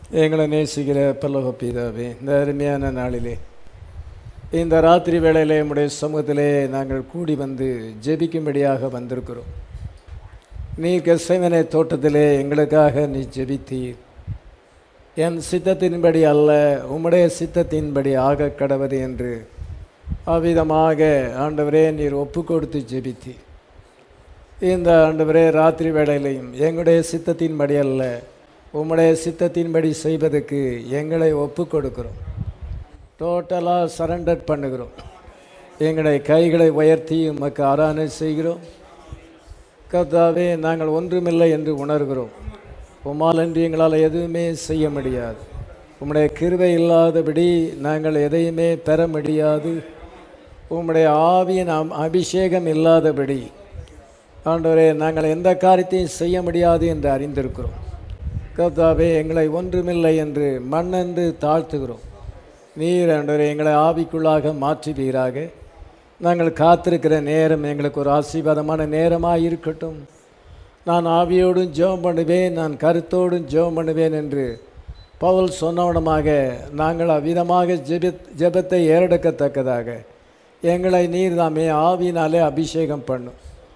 எங்களை நேசிக்கிற பல்லவ பிதாவே இந்த அருமையான நாளிலே இந்த ராத்திரி வேளையிலே உம்முடைய சமூகத்திலே நாங்கள் கூடி வந்து ஜெபிக்கும்படியாக வந்திருக்கிறோம் நீ கெசவனை தோட்டத்திலே எங்களுக்காக நீ ஜெபித்தீர் என் சித்தத்தின்படி அல்ல உம்முடைய சித்தத்தின்படி ஆக கடவது என்று அவ்விதமாக ஆண்டவரே நீர் ஒப்பு கொடுத்து ஜெபித்தீர் இந்த ஆண்டவரே ராத்திரி வேளையிலையும் எங்களுடைய சித்தத்தின்படி அல்ல உம்முடைய சித்தத்தின்படி செய்வதற்கு எங்களை ஒப்பு கொடுக்கிறோம் டோட்டலாக சரண்டர் பண்ணுகிறோம் எங்களுடைய கைகளை உயர்த்தி உமக்கு ஆராதனை செய்கிறோம் கர்த்தாவே நாங்கள் ஒன்றுமில்லை என்று உணர்கிறோம் உம்மால் என்று எங்களால் எதுவுமே செய்ய முடியாது உம்முடைய கிருபை இல்லாதபடி நாங்கள் எதையுமே பெற முடியாது உம்முடைய ஆவியின் அம்- அபிஷேகம் இல்லாதபடி ஆண்டவரே நாங்கள் எந்த காரியத்தையும் செய்ய முடியாது என்று அறிந்திருக்கிறோம் கர்த்தாவே எங்களை ஒன்றுமில்லை என்று மண்ணென்று தாழ்த்துகிறோம் நீர் ஆண்டவரே எங்களை ஆவிக்குள்ளாக மாற்றுவீராக நாங்கள் காத்திருக்கிற நேரம் எங்களுக்கு ஒரு ஆசீர்வாதமான நேரமாக இருக்கட்டும் நான் ஆவியோடும் ஜெபம் பண்ணுவேன் நான் கருத்தோடும் ஜெபம் பண்ணுவேன் என்று பவுல் சொன்னவனமாக நாங்கள் அவ்விதமாக ஜெப ஜெபத்தை ஏறெடுக்கத்தக்கதாக எங்களை நீர் தாமே ஆவியினாலே அபிஷேகம் பண்ணும்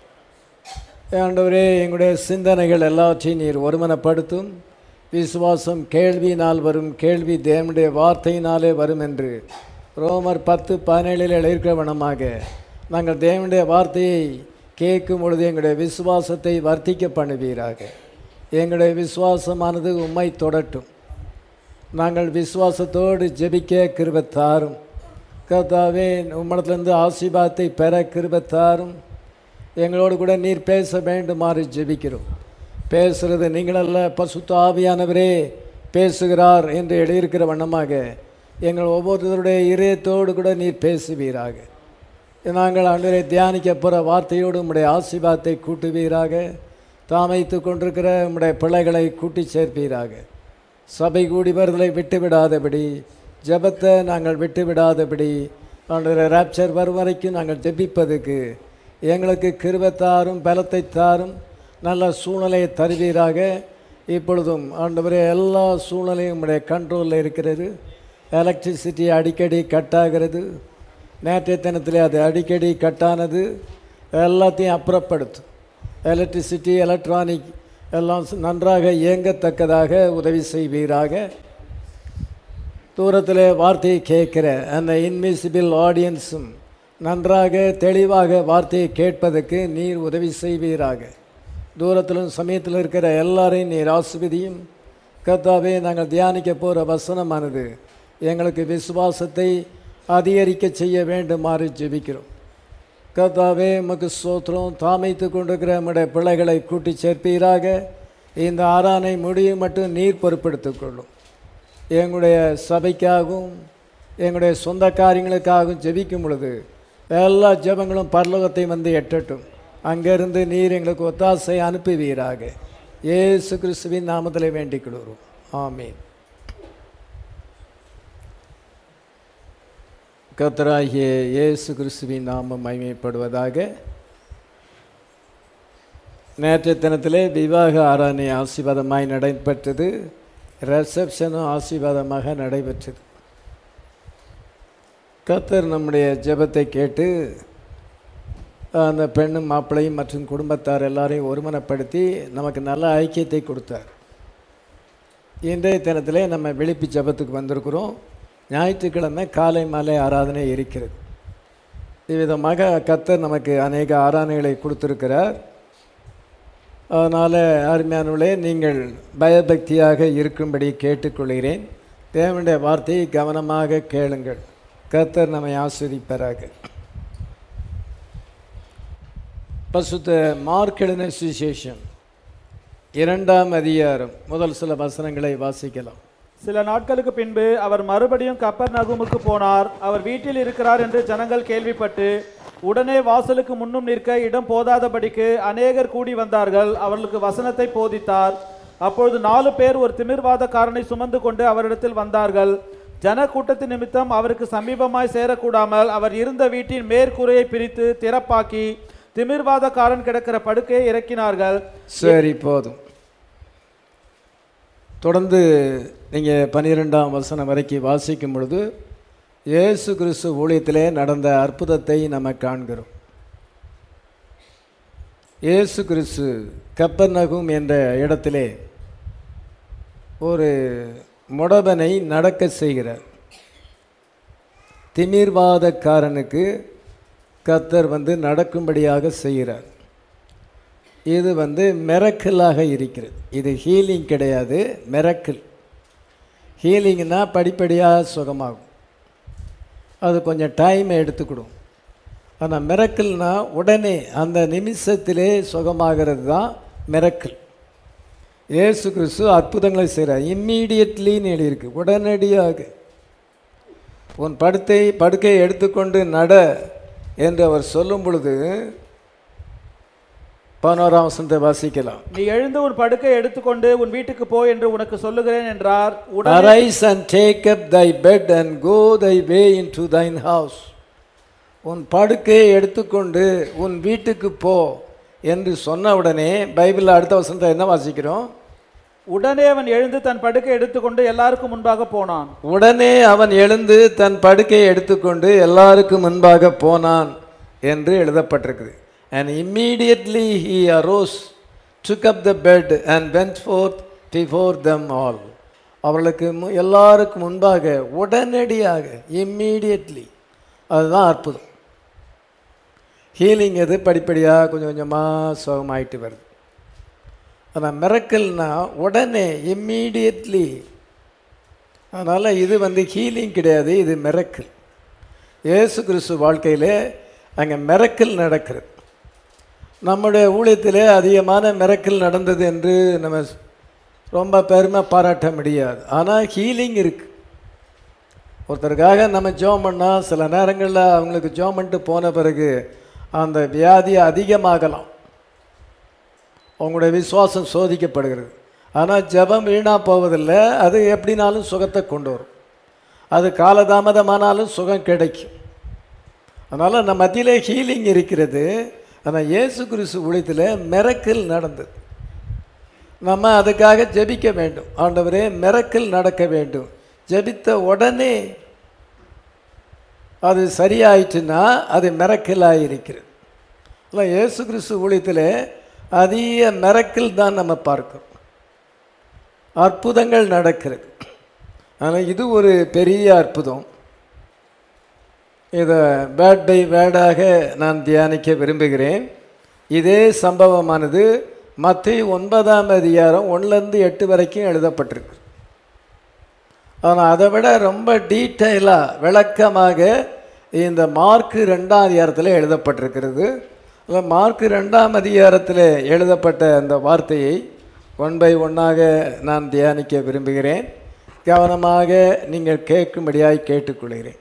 ஆண்டவரே எங்களுடைய சிந்தனைகள் எல்லாவற்றையும் நீர் ஒருமனப்படுத்தும் விசுவாசம் கேள்வியினால் வரும் கேள்வி தேவனுடைய வார்த்தையினாலே வரும் என்று ரோமர் பத்து பதினேழில் எழுக்கிறவனமாக நாங்கள் தேவனுடைய வார்த்தையை கேட்கும் பொழுது எங்களுடைய விசுவாசத்தை வர்த்திக்க பண்ணுவீராக எங்களுடைய விசுவாசமானது உம்மை தொடட்டும் நாங்கள் விசுவாசத்தோடு ஜெபிக்க கிருபத்தாரும் கர்த்தாவே உம்மிடத்திலிருந்து ஆசீர்வாதத்தை பெற கிருபத்தாரும் எங்களோடு கூட நீர் பேச வேண்டுமாறு ஜெபிக்கிறோம் பேசுகிறது நீங்களல்ல பசுத்த ஆவியானவரே பேசுகிறார் என்று எழுதியிருக்கிற வண்ணமாக எங்கள் ஒவ்வொருத்தருடைய இதயத்தோடு கூட நீர் பேசுவீராக நாங்கள் அன்றரை தியானிக்க போகிற வார்த்தையோடு உம்முடைய ஆசீர்வாதத்தை கூட்டுவீராக தாமைத்து கொண்டிருக்கிற உம்முடைய பிள்ளைகளை கூட்டி சேர்ப்பீராக சபை கூடி வருதலை விட்டு விடாதபடி ஜெபத்தை நாங்கள் விட்டு விடாதபடி ஆண்டவரே ராப்சர் வரும் வரைக்கும் நாங்கள் ஜெபிப்பதுக்கு எங்களுக்கு கிருபத்தாரும் பலத்தை தாரும் நல்ல சூழ்நிலையை தருவீராக இப்பொழுதும் ஆண்டவரே எல்லா சூழ்நிலையும் உம்முடைய கண்ட்ரோலில் இருக்கிறது எலக்ட்ரிசிட்டி அடிக்கடி கட்டாகிறது நேற்றைய தினத்திலே அது அடிக்கடி கட்டானது எல்லாத்தையும் அப்புறப்படுத்தும் எலக்ட்ரிசிட்டி எலக்ட்ரானிக் எல்லாம் நன்றாக இயங்கத்தக்கதாக உதவி செய்வீராக தூரத்தில் வார்த்தையை கேட்கிற அந்த இன்விசிபிள் ஆடியன்ஸும் நன்றாக தெளிவாக வார்த்தையை கேட்பதற்கு நீர் உதவி செய்வீராக தூரத்திலும் சமயத்தில் இருக்கிற எல்லாரையும் நீர் ஆசிர்வதியும் கர்த்தாவே நாங்கள் தியானிக்க போகிற வசனமானது எங்களுக்கு விசுவாசத்தை அதிகரிக்க செய்ய வேண்டுமாறு ஜெபிக்கிறோம் கர்த்தாவே உமக்கு ஸ்தோத்திரம் தாமைத்து கொண்டிருக்கிற நம்முடைய பிள்ளைகளை கூட்டி சேர்ப்பீராக இந்த ஆரானை முடியும் மட்டும் நீர் பொறுப்பெடுத்துக் கொள்ளும் எங்களுடைய சபைக்காகவும் எங்களுடைய சொந்த காரியங்களுக்காகவும் ஜெபிக்கும் பொழுது எல்லா ஜெபங்களும் பரலோகத்தை வந்து எட்டட்டும் அங்கிருந்து நீர் எங்களுக்கு ஒத்தாசை அனுப்புவீராக இயேசு கிறிஸ்துவின் நாமத்தில் வேண்டிக் கொள்கிறோம் ஆமீன் கர்த்தராகிய இயேசு கிறிஸ்துவின் நாமம் மகிமைப்படுவதாக நேற்றைய தினத்திலே விவாக ஆராதனை ஆசீர்வாதமாய் நடைபெற்றது ரிசப்ஷனும் ஆசீர்வாதமாக நடைபெற்றது கர்த்தர் நம்முடைய ஜெபத்தை கேட்டு அந்த பெண்ணும் மாப்பிள்ளையும் மற்றும் குடும்பத்தார் எல்லாரையும் ஒருமனப்படுத்தி நமக்கு நல்ல ஐக்கியத்தை கொடுத்தார் இன்றைய தினத்திலே நம்ம விழிப்பு ஜெபத்துக்கு வந்திருக்கிறோம் ஞாயிற்றுக்கிழமை காலை மாலை ஆராதனை இருக்கிறது இவ்விதமாக கர்த்தர் நமக்கு அநேக ஆராதனைகளை கொடுத்திருக்கிறார் அதனால் அருமையானவர்களே நீங்கள் பயபக்தியாக இருக்கும்படி கேட்டுக்கொள்கிறேன் தேவனுடைய வார்த்தையை கவனமாக கேளுங்கள் கர்த்தர் நம்மை ஆஸ்வதிப்பாராக பசுத்த மார்க் எழுதின சுவிசேஷம் இரண்டாம் அதிகாரம் முதல் சில வசனங்களை வாசிக்கலாம் சில நாட்களுக்கு பின்பு அவர் மறுபடியும் கப்பர் நகுமுக்கு போனார் அவர் வீட்டில் இருக்கிறார் என்று ஜனங்கள் கேள்விப்பட்டு உடனே வாசலுக்கு முன்னும் நிற்க இடம் போதாதபடிக்கு அநேகர் கூடி வந்தார்கள் அவர்களுக்கு வசனத்தை போதித்தார் அப்பொழுது நாலு பேர் ஒரு திமிர்வாதக்காரனை சுமந்து கொண்டு அவரிடத்தில் வந்தார்கள் ஜன கூட்டத்தின் நிமித்தம் அவருக்கு சமீபமாய் சேரக்கூடாமல் அவர் இருந்த வீட்டின் மேற்கூரையை பிரித்து திறப்பாக்கி திமிர்வாதக்காரன் கிடக்கிற படுக்கையை இறக்கினார்கள் சரி போதும் தொடர்ந்து நீங்கள் பன்னிரெண்டாம் வசனம் வரைக்கும் வாசிக்கும் பொழுது இயேசு கிறிஸ்து ஊழியத்திலே நடந்த அற்புதத்தை நம்ம காண்கிறோம் இயேசு கிறிஸ்து கப்பர்நகும் என்ற இடத்திலே ஒரு முடவனை நடக்க செய்கிறார் திமிர்வாதக்காரனுக்கு கத்தர் வந்து நடக்கும்படியாக செய்கிறார் இது வந்து மெரக்கலாக இருக்கிறது இது ஹீலிங் கிடையாது மெரக்கிள் ஹீலிங்னா படிப்படியாக சுகமாகும் அது கொஞ்சம் டைம் எடுத்துக்கிடும் ஆனால் மிரக்கல்னா உடனே அந்த நிமிஷத்திலே சுகமாகிறது தான் மிரக்கல் இயேசு கிறிஸ்து அற்புதங்களை செய்கிறார் இம்மீடியட்லின்னு எழுதியிருக்கு உடனடியாக உன் படுத்தை படுக்கையை எடுத்துக்கொண்டு நட என்று அவர் சொல்லும் பொழுது பதினோராம் வசனத்தை வாசிக்கலாம் நீ எழுந்து உன் படுக்கை எடுத்துக்கொண்டு உன் வீட்டுக்கு போ என்று உனக்கு சொல்லுகிறேன் என்றார் உடனே Arise and take up thy bed and go thy way into thine house. உன் படுக்கையை எடுத்துக்கொண்டு உன் வீட்டுக்கு போ என்று சொன்ன உடனே பைபிளில் அடுத்த வசனத்தை என்ன வாசிக்கிறோம் உடனே அவன் எழுந்து தன் படுக்கை எடுத்துக்கொண்டு எல்லாருக்கும் முன்பாக போனான் உடனே அவன் எழுந்து தன் படுக்கையை எடுத்துக்கொண்டு எல்லாருக்கும் முன்பாக போனான் என்று எழுதப்பட்டிருக்குது and immediately he arose took up the bed and went forth before them all அவர்களுக்கு மு எல்லாருக்கும் முன்பாக உடனடியாக immediately அதுதான் அற்புதம் ஹீலிங் எது படிப்படியாக கொஞ்சம் கொஞ்சமாக சுகமாயிட்டு வருது ஆனால் மிரக்கல்னா உடனே இம்மீடியட்லி அதனால் இது வந்து ஹீலிங் கிடையாது இது மிரக்கல் இயேசு கிறிஸ்து வாழ்க்கையிலே அங்கே மிரக்கல் நடக்கிறது நம்முடைய ஊழியத்திலே அதிகமான மிரக்கல் நடந்தது என்று நம்ம ரொம்ப பெருமை பாராட்ட முடியாது ஆனால் ஹீலிங் இருக்குது ஒருத்தருக்காக நம்ம ஜோம் பண்ணால் சில நேரங்களில் அவங்களுக்கு ஜோம் பண்ணிட்டு போன பிறகு அந்த வியாதி அதிகமாகலாம் அவங்களுடைய விசுவாசம் சோதிக்கப்படுகிறது ஆனால் ஜெபம் வீணாக போவதில்லை அது எப்படினாலும் சுகத்தை கொண்டு வரும் அது காலதாமதமானாலும் சுகம் கிடைக்கும் அதனால் நம்ம மத்தியிலே ஹீலிங் இருக்கிறது ஆனால் இயேசு கிறிஸ்து ஊழியத்தில் மிரக்கல் நடந்தது நம்ம அதுக்காக ஜெபிக்க வேண்டும் ஆண்டவரே மிரக்கல் நடக்க வேண்டும் ஜெபித்த உடனே அது சரியாயிட்டுன்னா அது மிரக்கலாக இருக்கிறது இல்லை இயேசு கிறிஸ்து ஊழியத்தில் அதிக மிரக்கல் தான் நம்ம பார்க்கிறோம் அற்புதங்கள் நடக்கிறது ஆனால் இது ஒரு பெரிய அற்புதம் இதை வேர்ட் பை வேர்டாக நான் தியானிக்க விரும்புகிறேன் இதே சம்பவமானது மத்திய ஒன்பதாம் அதிகாரம் ஒன்றுலேருந்து எட்டு வரைக்கும் எழுதப்பட்டிருக்கு ஆனால் அதை விட ரொம்ப டீட்டெயிலாக விளக்கமாக இந்த மார்க்கு ரெண்டாம் அதிகாரத்தில் எழுதப்பட்டிருக்கிறது இல்லை மார்க்கு ரெண்டாம் அதிகாரத்தில் எழுதப்பட்ட அந்த வார்த்தையை ஒன் பை ஒன்னாக நான் தியானிக்க விரும்புகிறேன் கவனமாக நீங்கள் கேட்கும்படியாய் கேட்டுக்கொள்கிறேன்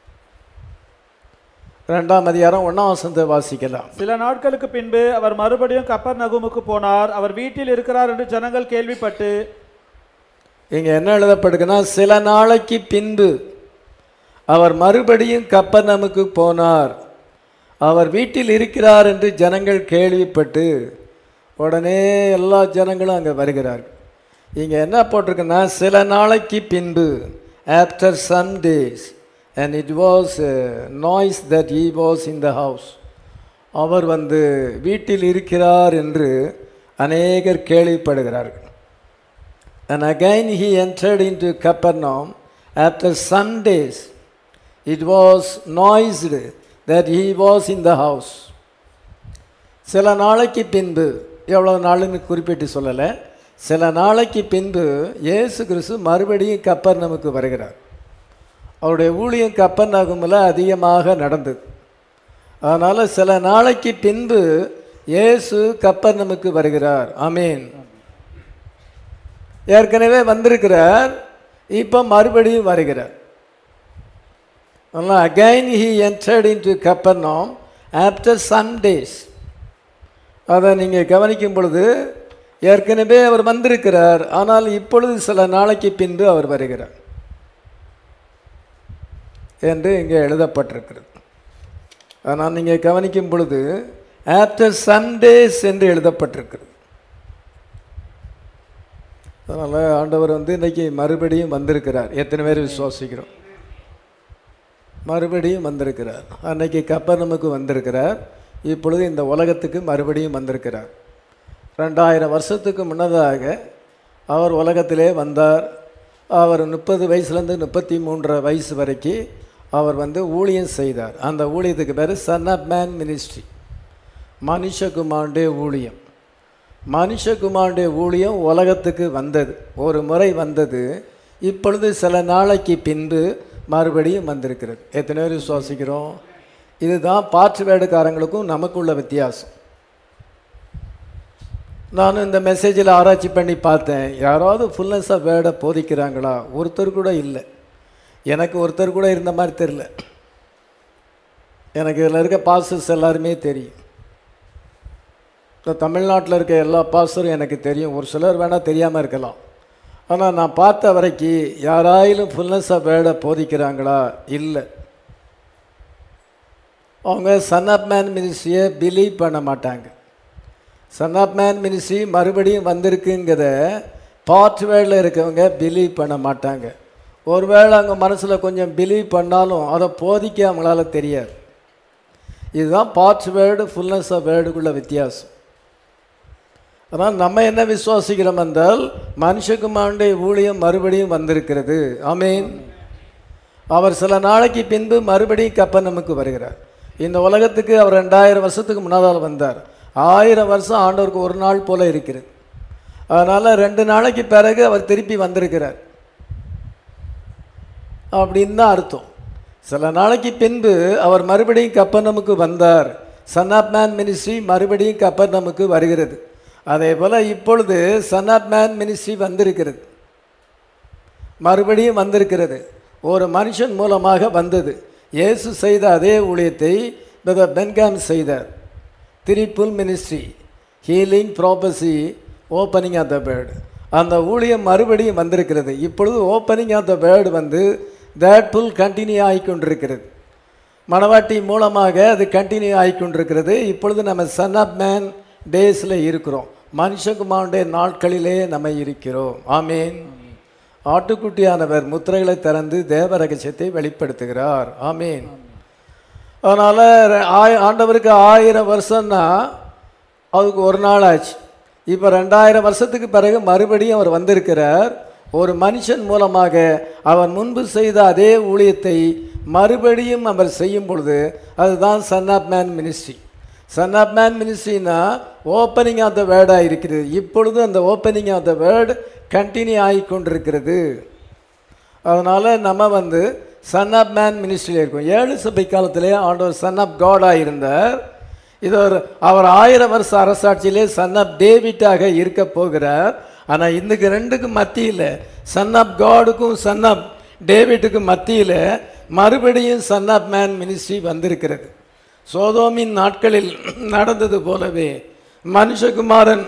ரெண்டாம் அதிகாரம் ஒன்றாம் வசனத்தை வாசிக்கலாம் சில நாட்களுக்கு பின்பு அவர் மறுபடியும் கப்பர் நகுமுக்கு போனார் அவர் வீட்டில் இருக்கிறார் என்று ஜனங்கள் கேள்விப்பட்டு இங்கே என்ன எழுதப்படுதுன்னா சில நாளைக்கு பின்பு அவர் மறுபடியும் கப்பர்நமுக்கு போனார் அவர் வீட்டில் இருக்கிறார் என்று ஜனங்கள் கேள்விப்பட்டு உடனே எல்லா ஜனங்களும் அங்கே வருகிறார்கள் இங்கே என்ன போட்டிருக்குன்னா சில நாளைக்கு பின்பு after some days and it was noised that he was in the house அவர் வந்து வீட்டில் இருக்கிறார் என்று அநேகர் கேள்விப்படுகிறார்கள் And again he entered into Capernaum. After some days, it was noised that he was in the house. சில நாளைக்கு பின்பு எவ்வளோ நாளுன்னு குறிப்பிட்டு சொல்லலை சில நாளைக்கு பின்பு இயேசு கிறிஸ்து மறுபடியும் கப்பர் நமக்கு வருகிறார் அவருடைய ஊழியம் கப்பர் நகுமில் அதிகமாக நடந்தது அதனால் சில நாளைக்கு பின்பு இயேசு கப்பர் நமக்கு வருகிறார் ஆமீன் ஏற்கனவே வந்திருக்கிறார் இப்போ மறுபடியும் வருகிறார் அதனால் again he entered in to Capernaum after some days அதை நீங்கள் கவனிக்கும் பொழுது ஏற்கனவே அவர் வந்திருக்கிறார் ஆனால் இப்பொழுது சில நாளைக்கு பின்பு அவர் வருகிறார் என்று இங்கே எழுதப்பட்டிருக்கிறது ஆனால் நீங்கள் கவனிக்கும் பொழுது ஆஃப்டர் சம் டேஸ் என்று எழுதப்பட்டிருக்கிறது அதனால் ஆண்டவர் வந்து இன்னைக்கு மறுபடியும் வந்திருக்கிறார் எத்தனை பேர் விசுவாசிக்கிறோம் மறுபடியும் வந்திருக்கிறார் அன்னைக்கு கப்பர் நமக்கு வந்திருக்கிறார் இப்பொழுது இந்த உலகத்துக்கு மறுபடியும் வந்திருக்கிறார் ரெண்டாயிரம் வருஷத்துக்கு முன்னதாக அவர் உலகத்திலே வந்தார் அவர் முப்பது வயசுலேருந்து முப்பத்தி மூன்றரை வயசு வரைக்கும் அவர் வந்து ஊழியம் செய்தார் அந்த ஊழியத்துக்கு பேர் சன் ஆஃப் மேன் மினிஸ்ட்ரி மனுஷகுமாண்டே ஊழியம் மனுஷகுமாண்டே ஊழியம் உலகத்துக்கு வந்தது ஒரு முறை வந்தது இப்பொழுது சில நாளைக்கு பின்பு மறுபடியும் வந்திருக்கிறது எத்தனை பேர் விசுவாசிக்கிறோம் இதுதான் பாற்று வேடுக்காரங்களுக்கும் நமக்குள்ள வித்தியாசம் நானும் இந்த மெசேஜில் ஆராய்ச்சி பண்ணி பார்த்தேன் யாராவது ஃபுல்னஸாக வேர்டை போதிக்கிறாங்களா ஒருத்தர் கூட இல்லை எனக்கு ஒருத்தர் கூட இருந்த மாதிரி தெரில எனக்கு இதில் இருக்க பாஸ்டர்ஸ் எல்லாருமே தெரியும் இப்போ தமிழ்நாட்டில் இருக்க எல்லா பாஸ்டரும் எனக்கு தெரியும் ஒரு சிலர் வேணால் தெரியாமல் இருக்கலாம் ஆனால் நான் பார்த்த வரைக்கும் யாராயிலும் ஃபுல்னஸாக வேர்டை போதிக்கிறாங்களா இல்லை அவங்க சன் ஆஃப் மேன் மினிஸ்ட்ரியை பிலீவ் பண்ண மாட்டாங்க சன் ஆஃப் மேன் மினிஸ்ட்ரி மறுபடியும் வந்திருக்குங்கிறத பார்ட் வேர்டில் இருக்கவங்க பிலீவ் பண்ண மாட்டாங்க ஒருவேளை அவங்க மனசில் கொஞ்சம் பிலீவ் பண்ணாலும் அதை போதிக்க அவங்களால தெரியாது இதுதான் பார்ட் வேர்டு ஃபுல்னஸ் ஆஃப் வேர்டுக்குள்ள வித்தியாசம் ஆனால் நம்ம என்ன விசுவாசிக்கிறோம் என்றால் மனுஷகுமாருடைய ஊழியம் மறுபடியும் வந்திருக்கிறது ஆமீன் அவர் சில நாளைக்கு பின்பு மறுபடியும் கப்பல் நமக்கு வருகிறார் இந்த உலகத்துக்கு அவர் ரெண்டாயிரம் வருஷத்துக்கு முன்னதால் வந்தார் ஆயிரம் வருஷம் ஆண்டவருக்கு ஒரு நாள் போல இருக்கிறது அதனால் ரெண்டு நாளைக்கு பிறகு அவர் திருப்பி வந்திருக்கிறார் அப்படின்னு தான் அர்த்தம் சில நாளைக்கு பின்பு அவர் மறுபடியும் கப்பர் நமக்கு வந்தார் சன் ஆஃப் மேன் மினிஸ்ட்ரி மறுபடியும் கப்பர் நமக்கு வருகிறது அதே போல் இப்பொழுது சன் ஆஃப் மேன் மினிஸ்ட்ரி வந்திருக்கிறது மறுபடியும் வந்திருக்கிறது ஒரு மனுஷன் மூலமாக வந்தது இயேசு செய்த அதே ஊழியத்தை பிரதர் பென்காம் செய்தார் triple ministry healing prophecy opening of the word அந்த ஊழியம் மறுபடியும் வந்திருக்கிறது இப்பொழுது ஓப்பனிங் ஆஃப் த பேர்டு வந்து தேட் புல் கண்டினியூ ஆகிக்கொண்டிருக்கிறது மணவாட்டி மூலமாக அது கண்டினியூ ஆகிக்கொண்டிருக்கிறது இப்பொழுது நம்ம சன் ஆஃப் மேன் டேஸில் இருக்கிறோம் மனுஷகுமாருடைய நாட்களிலே நம்ம இருக்கிறோம் ஆமீன் ஆட்டுக்குட்டியானவர் முத்திரைகளை திறந்து தேவ ரகசியத்தை வெளிப்படுத்துகிறார் ஆமீன் அதனால் ஆய ஆண்டவருக்கு ஆயிரம் வருஷம்னா அதுக்கு ஒரு நாள் ஆச்சு இப்போ ரெண்டாயிரம் வருஷத்துக்கு பிறகு மறுபடியும் அவர் வந்திருக்கிறார் ஒரு மனுஷன் மூலமாக அவர் முன்பு செய்த அதே ஊழியத்தை மறுபடியும் அவர் செய்யும் பொழுது அதுதான் son of man ministry son of man மினிஸ்ட்ரினா ஓப்பனிங் ஆஃப் த வேர்டாக இருக்கிறது இப்பொழுது அந்த opening of the word continue ஆகி கொண்டிருக்கிறது அதனால் நம்ம வந்து சன் ஆஃப் மேன் மினிஸ்ட்ரியில் இருக்கும் ஏழு சபை காலத்திலே ஆண்டவர் சன் ஆஃப் காடாக இருந்தார் இது ஒரு அவர் ஆயிரம் வருஷ அரசாட்சியிலே சன் ஆஃப் டேவிட்டாக இருக்க போகிறார் ஆனால் இன்னைக்கு ரெண்டுக்கும் மத்தியில் சன் ஆஃப் காடுக்கும் சன் ஆஃப் டேவிட்டுக்கும் மத்தியில் மறுபடியும் சன் ஆஃப் மேன் மினிஸ்ட்ரி வந்திருக்கிறது சோதோமின் நாட்களில் நடந்தது போலவே மனுஷகுமாரன்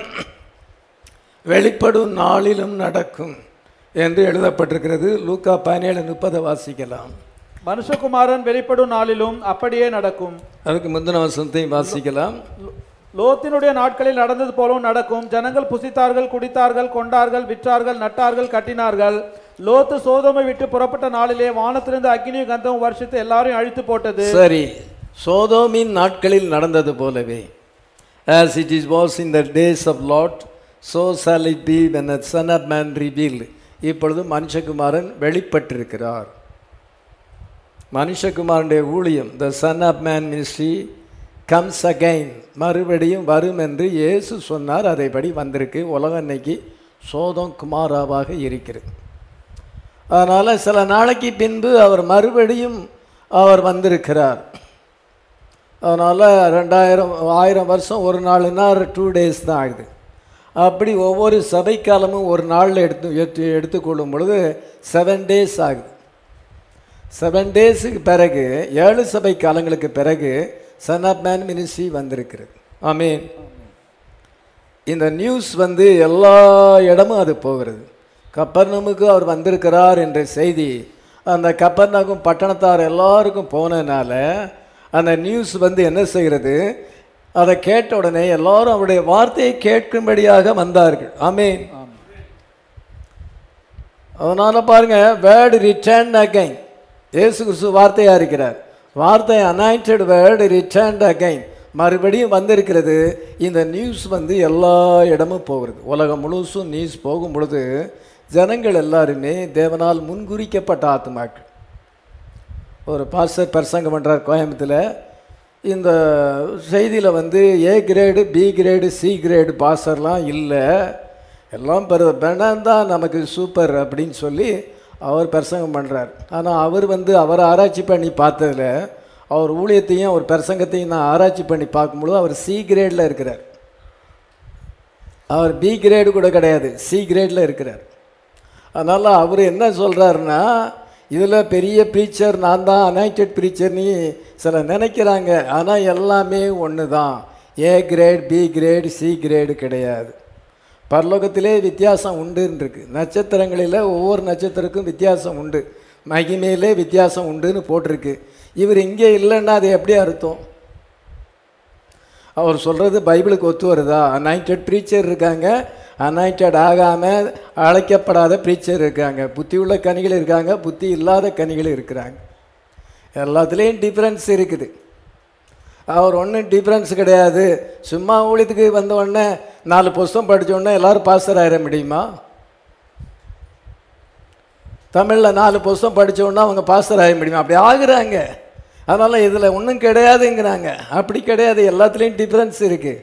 வெளிப்படும் நாளிலும் நடக்கும் என்று எழுதப்பட்டிருக்கிறது லூக்கா பதினேழு முப்பதை வாசிக்கலாம் மனுஷகுமாரன் வெளிப்படும் நாளிலும் அப்படியே நடக்கும் அதுக்கு முந்தின வசனத்தையும் வாசிக்கலாம் லோ- லோத்தினுடைய நாட்களில் நடந்தது போலவும் நடக்கும் ஜனங்கள் புசித்தார்கள் குடித்தார்கள் கொண்டார்கள் விற்றார்கள் நட்டார்கள் கட்டினார்கள் லோத்து சோதோமை விட்டு புறப்பட்ட நாளிலே வானத்திலிருந்து அக்னியும் கந்தமும் வருஷத்து எல்லாரையும் அழித்து போட்டது சரி சோதோமின் நாட்களில் நடந்தது போலவே as it is was in the days of Lot so shall it be when the son of man revealed இப்பொழுது மனுஷகுமாரன் வெளிப்பட்டிருக்கிறார் மனுஷகுமாரனுடைய ஊழியம் the son of man ministry comes again மறுபடியும் வரும் என்று இயேசு சொன்னார் அதைப்படி வந்திருக்கு உலகம் இன்னைக்கு சோதம் குமாராவாக இருக்கிறது அதனால் சில நாளைக்கு பின்பு அவர் மறுபடியும் அவர் வந்திருக்கிறார் அதனால் ரெண்டாயிரம் ஆயிரம் வருஷம் ஒரு நாளுன்னா டூ டேஸ் தான் ஆகுது அப்படி ஒவ்வொரு சபை காலமும் ஒரு நாளில் எடுத்து எடுத்து எடுத்துக்கொள்ளும் பொழுது செவன் டேஸ் ஆகுது செவன் டேஸுக்கு பிறகு ஏழு சபை காலங்களுக்கு பிறகு சன் ஆஃப் மேன் மினிஸ்ட்ரி வந்திருக்கிறது ஆமீன் இந்த நியூஸ் வந்து எல்லா இடமும் அது போகிறது கப்பர்நமுக்கு அவர் வந்திருக்கிறார் என்ற செய்தி அந்த கப்பர்நகும் பட்டணத்தார் எல்லாருக்கும் போனதுனால அந்த நியூஸ் வந்து என்ன செய்கிறது அதை கேட்ட உடனே எல்லாரும் அவருடைய வார்த்தையை கேட்கும்படியாக வந்தார்கள் ஆமீன் அதனால பாருங்க வேர்டு ரிட்டர்ன் அகைன் இயேசு கிறிஸ்து வார்த்தையா இருக்கிறார் வார்த்தை அனாயிண்டட் வேர்டு ரிட்டர்ன் அகைன் மறுபடியும் வந்திருக்கிறது இந்த நியூஸ் வந்து எல்லா இடமும் போகிறது உலகம் முழுசும் நியூஸ் போகும் பொழுது ஜனங்கள் எல்லாருமே தேவனால் முன்குறிக்கப்பட்ட ஆத்மாக்கள் ஒரு பாஸ்டர் பிரசங்கம் பண்ணுறார் கோயம்புத்தூரில் இந்த செய்தியில் வந்து A grade B grade C grade பாஸ்டர்லாம் இல்லை எல்லாம் பெரு பெணம் தான் நமக்கு சூப்பர் அப்படின்னு சொல்லி அவர் பிரசங்கம் பண்ணுறார் ஆனால் அவர் வந்து அவர் ஆராய்ச்சி பண்ணி பார்த்ததுல அவர் ஊழியத்தையும் அவர் பிரசங்கத்தையும் நான் ஆராய்ச்சி பண்ணி பார்க்கும்பொழுது அவர் சி கிரேடில் இருக்கிறார் அவர் பி கிரேடு கூட கிடையாது சி கிரேடில் இருக்கிறார் அதனால் அவர் என்ன சொல்கிறாருன்னா இதில் பெரிய ப்ரீச்சர் நான் தான் அனாய்டட் ப்ரீச்சர்னு சில நினைக்கிறாங்க ஆனால் எல்லாமே ஒன்று தான் A grade B grade C grade கிடையாது பரலோகத்திலே வித்தியாசம் உண்டுன்னு இருக்கு நட்சத்திரங்களில் ஒவ்வொரு நட்சத்திரக்கும் வித்தியாசம் உண்டு மகிமையிலே வித்தியாசம் உண்டுன்னு போட்டிருக்கு இவர் இங்கே இல்லைன்னா அது எப்படி அர்த்தம் அவர் சொல்கிறது பைபிளுக்கு ஒத்து வருதா அனாயிண்டட் ப்ரீச்சர் இருக்காங்க அனாயிண்டட் ஆகாமல் அழைக்கப்படாத ப்ரீச்சர் இருக்காங்க புத்தி உள்ள கனிகள் இருக்காங்க புத்தி இல்லாத கனிகள் இருக்கிறாங்க எல்லாத்துலேயும் டிஃப்ரென்ஸ் இருக்குது அவர் ஒன்றும் டிஃப்ரென்ஸ் கிடையாது சும்மா ஊழியத்துக்கு வந்த உடனே நாலு புஸ்தகம் படிச்ச உடனே எல்லாரும் பாஸ்டர் ஆயிட முடியுமா தமிழில் நாலு புஸ்தகம் படிச்ச உடனே அவங்க பாஸ்டர் ஆக முடியுமா அப்படி ஆகுறாங்க அதனால் இதில் ஒன்றும் கிடையாதுங்கிறாங்க அப்படி கிடையாது எல்லாத்துலேயும் டிஃப்ரென்ஸ் இருக்குது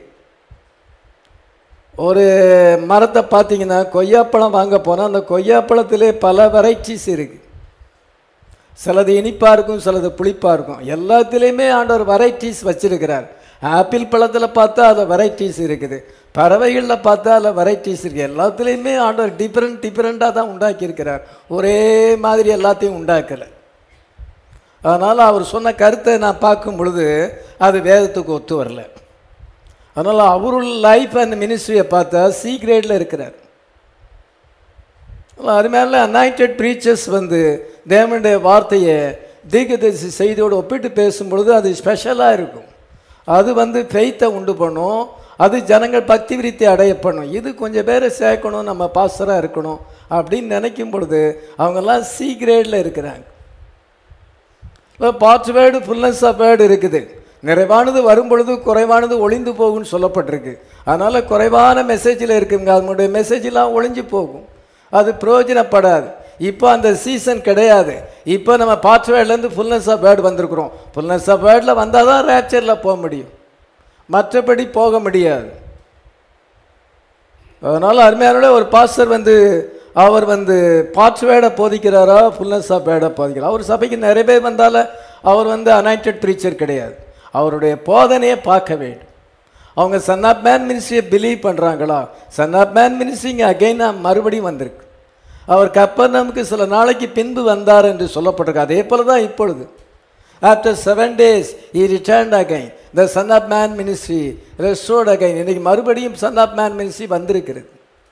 ஒரு மரத்தை பார்த்தீங்கன்னா கொய்யாப்பழம் வாங்க போனால் அந்த கொய்யாப்பழத்திலே பல வெரைட்டிஸ் இருக்குது சிலது இனிப்பாக இருக்கும் சிலது புளிப்பாக இருக்கும் எல்லாத்துலேயுமே ஆண்டவர் வெரைட்டிஸ் வச்சிருக்கிறார் ஆப்பிள் பழத்தில் பார்த்தா அதில் வெரைட்டிஸ் இருக்குது பறவைகளில் பார்த்தா அதில் வெரைட்டிஸ் இருக்குது எல்லாத்துலேயுமே ஆண்டவர் டிஃப்ரெண்ட் டிஃப்ரெண்ட்டாக தான் உண்டாக்கியிருக்கிறார் ஒரே மாதிரி எல்லாத்தையும் உண்டாக்கலை அதனால் அவர் சொன்ன கருத்தை நான் பார்க்கும் பொழுது அது வேதத்துக்கு ஒத்து வரல அதனால் அவருள் லைஃப் அண்ட் மினிஸ்ட்ரியை பார்த்தா சி கிரேடில் இருக்கிறார் அது மேலே அனாயிண்டட் ப்ரீச்சர்ஸ் வந்து தேவனுடைய வார்த்தையை தீர்க்கதரிசி செய்தியோடு ஒப்பிட்டு பேசும்பொழுது அது ஸ்பெஷலாக இருக்கும் அது வந்து ஃபெய்த்தை உண்டு பண்ணும் அது ஜனங்கள் பக்தி விருத்தி அடைய பண்ணும் இது கொஞ்சம் பேரை சேர்க்கணும் நம்ம பாஸ்டராக இருக்கணும் அப்படின்னு நினைக்கும் பொழுது அவங்கெல்லாம் சி கிரேடில் இருக்கிறாங்க part word fullness of word இருக்குது நிறைவானது வரும் பொழுது குறைவானது ஒளிந்து போகும்னு சொல்லப்பட்டிருக்கு அதனால் குறைவான மெசேஜில் இருக்குங்க அதனுடைய மெசேஜெலாம் ஒளிஞ்சு போகும் அது பிரயோஜனப்படாது இப்போ அந்த சீசன் கிடையாது இப்போ நம்ம பார்ட் வேர்ட்லேருந்து ஃபுல்னஸ் ஆஃப் வேர்டு வந்திருக்கிறோம் ஃபுல்னஸ் ஆஃப் வேர்டில் வந்தால் தான் ரேப்சரில் போக முடியும் மற்றபடி போக முடியாது அதனால் அருமையான ஒரு பாஸ்டர் வந்து அவர் வந்து பார்ட்ஸ் வேடை போதிக்கிறாரா ஃபுல்னஸ் ஆஃப் வேடை போதிக்கிறார் அவர் சபைக்கு நிறைய பேர் வந்தால அவர் வந்து அனாயிண்டட் ப்ரீச்சர் கிடையாது அவருடைய போதனையை பார்க்க வேண்டும் அவங்க சன் ஆஃப் மேன் மினிஸ்ட்ரியை பிலீவ் பண்ணுறாங்களா சன் ஆஃப் மேன் மினிஸ்ட்ரி இங்கே அகைன் மறுபடியும் வந்திருக்கு அவர் கப்பர்னமுக்கு சில நாளைக்கு பின்பு வந்தார் என்று சொல்லப்பட்டிருக்கு அதே போல தான் இப்பொழுது after seven days he returned again the son of man ministry restored again இன்னைக்கு மறுபடியும் சன் ஆஃப் மேன் மினிஸ்ட்ரி வந்திருக்கிறது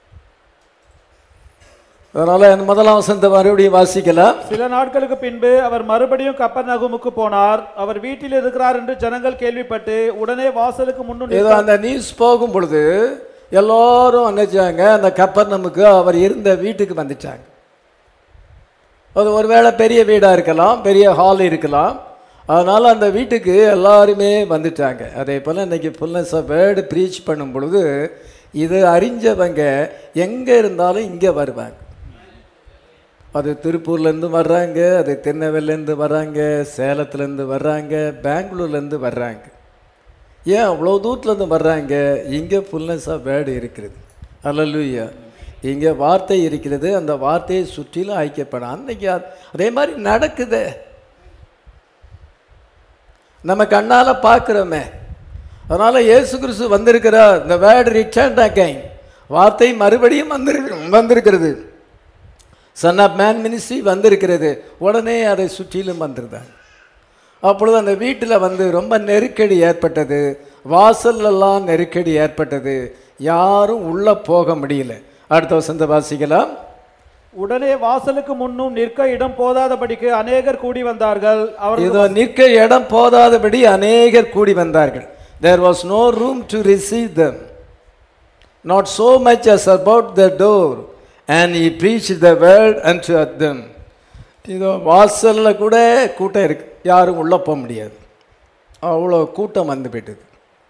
அதனால் என் முதலாம் வசந்த மறுபடியும் வாசிக்கலாம் சில நாட்களுக்கு பின்பு அவர் மறுபடியும் கப்பர் நகுமுக்கு போனார் அவர் வீட்டில் இருக்கிறார் என்று ஜனங்கள் கேள்விப்பட்டு உடனே வாசலுக்கு முன்னும் ஏதோ அந்த நியூஸ் போகும் பொழுது எல்லாரும் நினைச்சாங்க அந்த கப்பர் நமக்கு அவர் இருந்த வீட்டுக்கு வந்துட்டாங்க அது ஒருவேளை பெரிய வீடாக இருக்கலாம் பெரிய ஹால் இருக்கலாம் அதனால் அந்த வீட்டுக்கு எல்லாருமே வந்துட்டாங்க அதே போல் இன்றைக்கி ஃபுல்னஸ் ஆஃப் வேர்டு ப்ரீச் பண்ணும் பொழுது இது அறிஞ்சவங்க எங்கே இருந்தாலும் இங்கே வருவாங்க அது திருப்பூர்லேருந்து வர்றாங்க அது திருநெல்வேலிலேருந்து வர்றாங்க சேலத்துலேருந்து வர்றாங்க பெங்களூர்லேருந்து வர்றாங்க ஏன் அவ்வளோ தூரத்துலேருந்து வர்றாங்க இங்கே ஃபுல்னஸ் ஆஃப் வேர்டு இருக்கிறது அல்லலுயா இங்கே வார்த்தை இருக்கிறது அந்த வார்த்தையை சுற்றிலும் ஐக்கியப்படும் அன்னைக்கு அது- அதே மாதிரி நடக்குதே நம்ம கண்ணால் பார்க்குறோமே அதனால் இயேசு கிறிஸ்து வந்திருக்கிறார் இந்த வேர்டு ரிட்டர்ன் அகைன் வார்த்தை மறுபடியும் வந்திருக்கு வந்திருக்கிறது சன் ஆஃப் மேன் மினிஸ்ட்ரி வந்திருக்கிறது உடனே அதை சுற்றிலும் வந்துருந்தாங்க அப்பொழுது அந்த வீட்டில் வந்து ரொம்ப நெருக்கடி ஏற்பட்டது வாசல்லெல்லாம் நெருக்கடி ஏற்பட்டது யாரும் உள்ளே போக முடியல அடுத்த வசந்த வாசிக்கலாம் உடனே வாசலுக்கு முன்னும் நிற்க இடம் போதாதபடிக்கு அநேகர் கூடி வந்தார்கள் அவர் இதோ நிற்க இடம் போதாதபடி அநேகர் கூடி வந்தார்கள் there was no room to receive them not so much as about the door and he preached the word unto them இதோ வாசலில் கூட கூட்டம் இருக்கு யாரும் உள்ளே போக முடியாது அவ்வளோ கூட்டம் வந்து போயிட்டது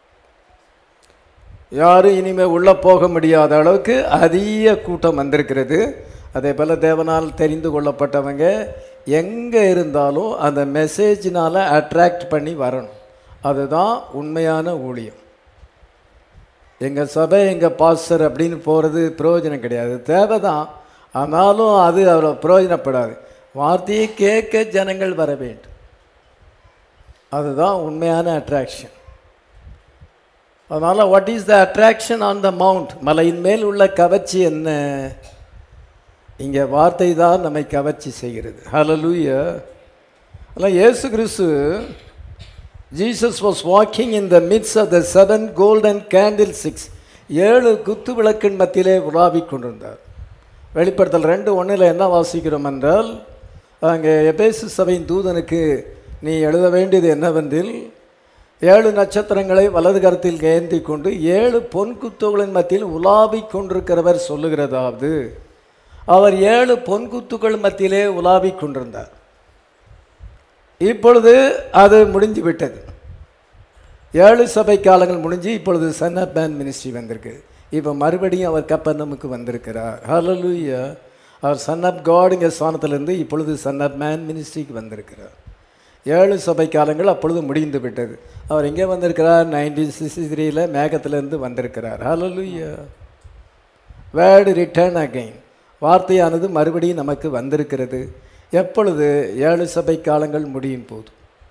யாரும் இனிமேல் உள்ளே போக முடியாத அளவுக்கு அதிக கூட்டம் வந்திருக்கிறது அதே போல் தேவனால் தெரிந்து கொள்ளப்பட்டவங்க எங்கே இருந்தாலும் அந்த மெசேஜினால் அட்ராக்ட் பண்ணி வரணும் அதுதான் உண்மையான ஊழியம் எங்கள் சபை எங்கள் பாஸ்டர் அப்படின்னு போகிறது பிரயோஜனம் கிடையாது தேவை தான் ஆனாலும் அது அவ்வளோ பிரயோஜனப்படாது வார்த்தையை கேட்க ஜனங்கள் வர வேண்டும் அதுதான் உண்மையான அட்ராக்ஷன் அதனால் what is the attraction on the mount மலையின் மேல் உள்ள கவர்ச்சி என்ன இங்கே வார்த்தை தான் நம்மை கவர்ச்சி செய்கிறது ஹalleluya ஆனால் இயேசு கிறிஸ்து Jesus was walking in the midst of the seven golden candlesticks ஏழு குத்து விளக்கின் மத்தியிலே உலாவிக் கொண்டிருந்தார் வெளிப்படுத்தல் ரெண்டு ஒன்றில் என்ன வாசிக்கிறோம் என்றால் அங்கே எபேசு சபையின் தூதனுக்கு நீ எழுத வேண்டியது என்னவென்றில் ஏழு நட்சத்திரங்களை வலது கரத்தில் ஏந்தி கொண்டு ஏழு பொன் குத்துகளின் மத்தியில் உலாவிக் கொண்டிருக்கிறவர் சொல்லுகிறதாவது அவர் ஏழு பொன் குத்துக்கள் மத்தியிலே உலாவிக் கொண்டிருந்தார் இப்பொழுது அது முடிஞ்சு விட்டது ஏழு சபை காலங்கள் முடிஞ்சு இப்பொழுது சன் ஆஃப் மேன் மினிஸ்ட்ரி வந்திருக்கு இப்போ மறுபடியும் அவர் கப்பனமுக்கு வந்திருக்கிறார் ஹalleluya அவர் சன் ஆஃப் காடுங்க ஸ்தானத்திலிருந்து இப்பொழுது சன் ஆஃப் மேன் மினிஸ்ட்ரிக்கு வந்திருக்கிறார் ஏழு சபை காலங்கள் அப்பொழுது முடிந்து விட்டது அவர் எங்கே வந்திருக்கிறார் நைன்டீன் சிக்ஸ்டி த்ரீல மேகத்திலிருந்து வந்திருக்கிறார் ஹalleluya வேர்டு ரிட்டர்ன் அகைன் வார்த்தையானது மறுபடியும் நமக்கு வந்திருக்கிறது எப்பொழுது ஏழு சபை காலங்கள் முடியும் போது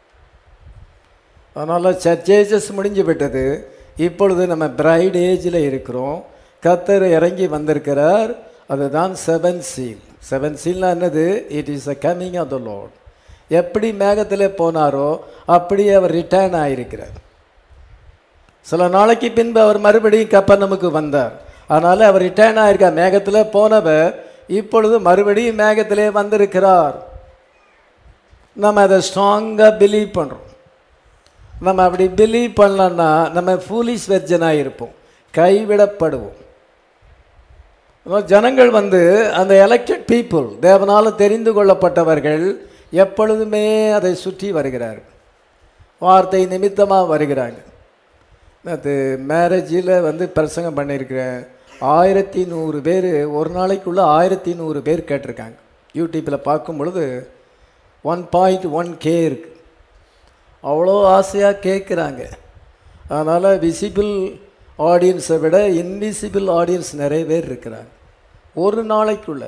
அதனால் சர்ச்சேஜஸ் முடிஞ்சு விட்டது இப்பொழுது நம்ம பிரைட் ஏஜில் இருக்கிறோம் கத்தர் இறங்கி வந்திருக்கிறார் அதுதான் செவன் சீல் செவன் சீல்னா என்னது it is a coming of the Lord எப்படி மேகத்தில் போனாரோ அப்படியே அவர் ரிட்டர்ன் ஆகியிருக்கிறார் சில நாளைக்கு பின்பு அவர் மறுபடியும் கப்பல் நமக்கு வந்தார் அதனால் அவர் ரிட்டர்ன் ஆயிருக்கார் மேகத்தில் போனவர் இப்பொழுது மறுபடியும் மேகத்திலே வந்திருக்கிறார் நம்ம அதை ஸ்ட்ராங்காக பிலீவ் பண்ணுறோம் நம்ம அப்படி பிலீவ் பண்ணலன்னா நம்ம ஃபூலிஸ் வெர்ஜனாக இருப்போம் கைவிடப்படுவோம் அதனால ஜனங்கள் வந்து அந்த எலெக்டட் பீப்புள் தேவனால் தெரிந்து கொள்ளப்பட்டவர்கள் எப்பொழுதுமே அதை சுற்றி வருகிறார்கள் வார்த்தை நிமித்தமாக வருகிறாங்க நேற்று மேரேஜில் வந்து பிரசங்கம் பண்ணியிருக்கிறேன் ஆயிரத்தி நூறு பேர் ஒரு நாளைக்குள்ளே ஆயிரத்தி நூறு பேர் கேட்டிருக்காங்க யூடியூப்பில் பார்க்கும் பொழுது ஒன் பாயிண்ட் ஒன் கே இருக்குது அவ்வளோ ஆசையாக கேட்குறாங்க அதனால் விசிபிள் ஆடியன்ஸை விட இன்விசிபிள் ஆடியன்ஸ் நிறைய பேர் இருக்கிறாங்க ஒரு நாளைக்குள்ள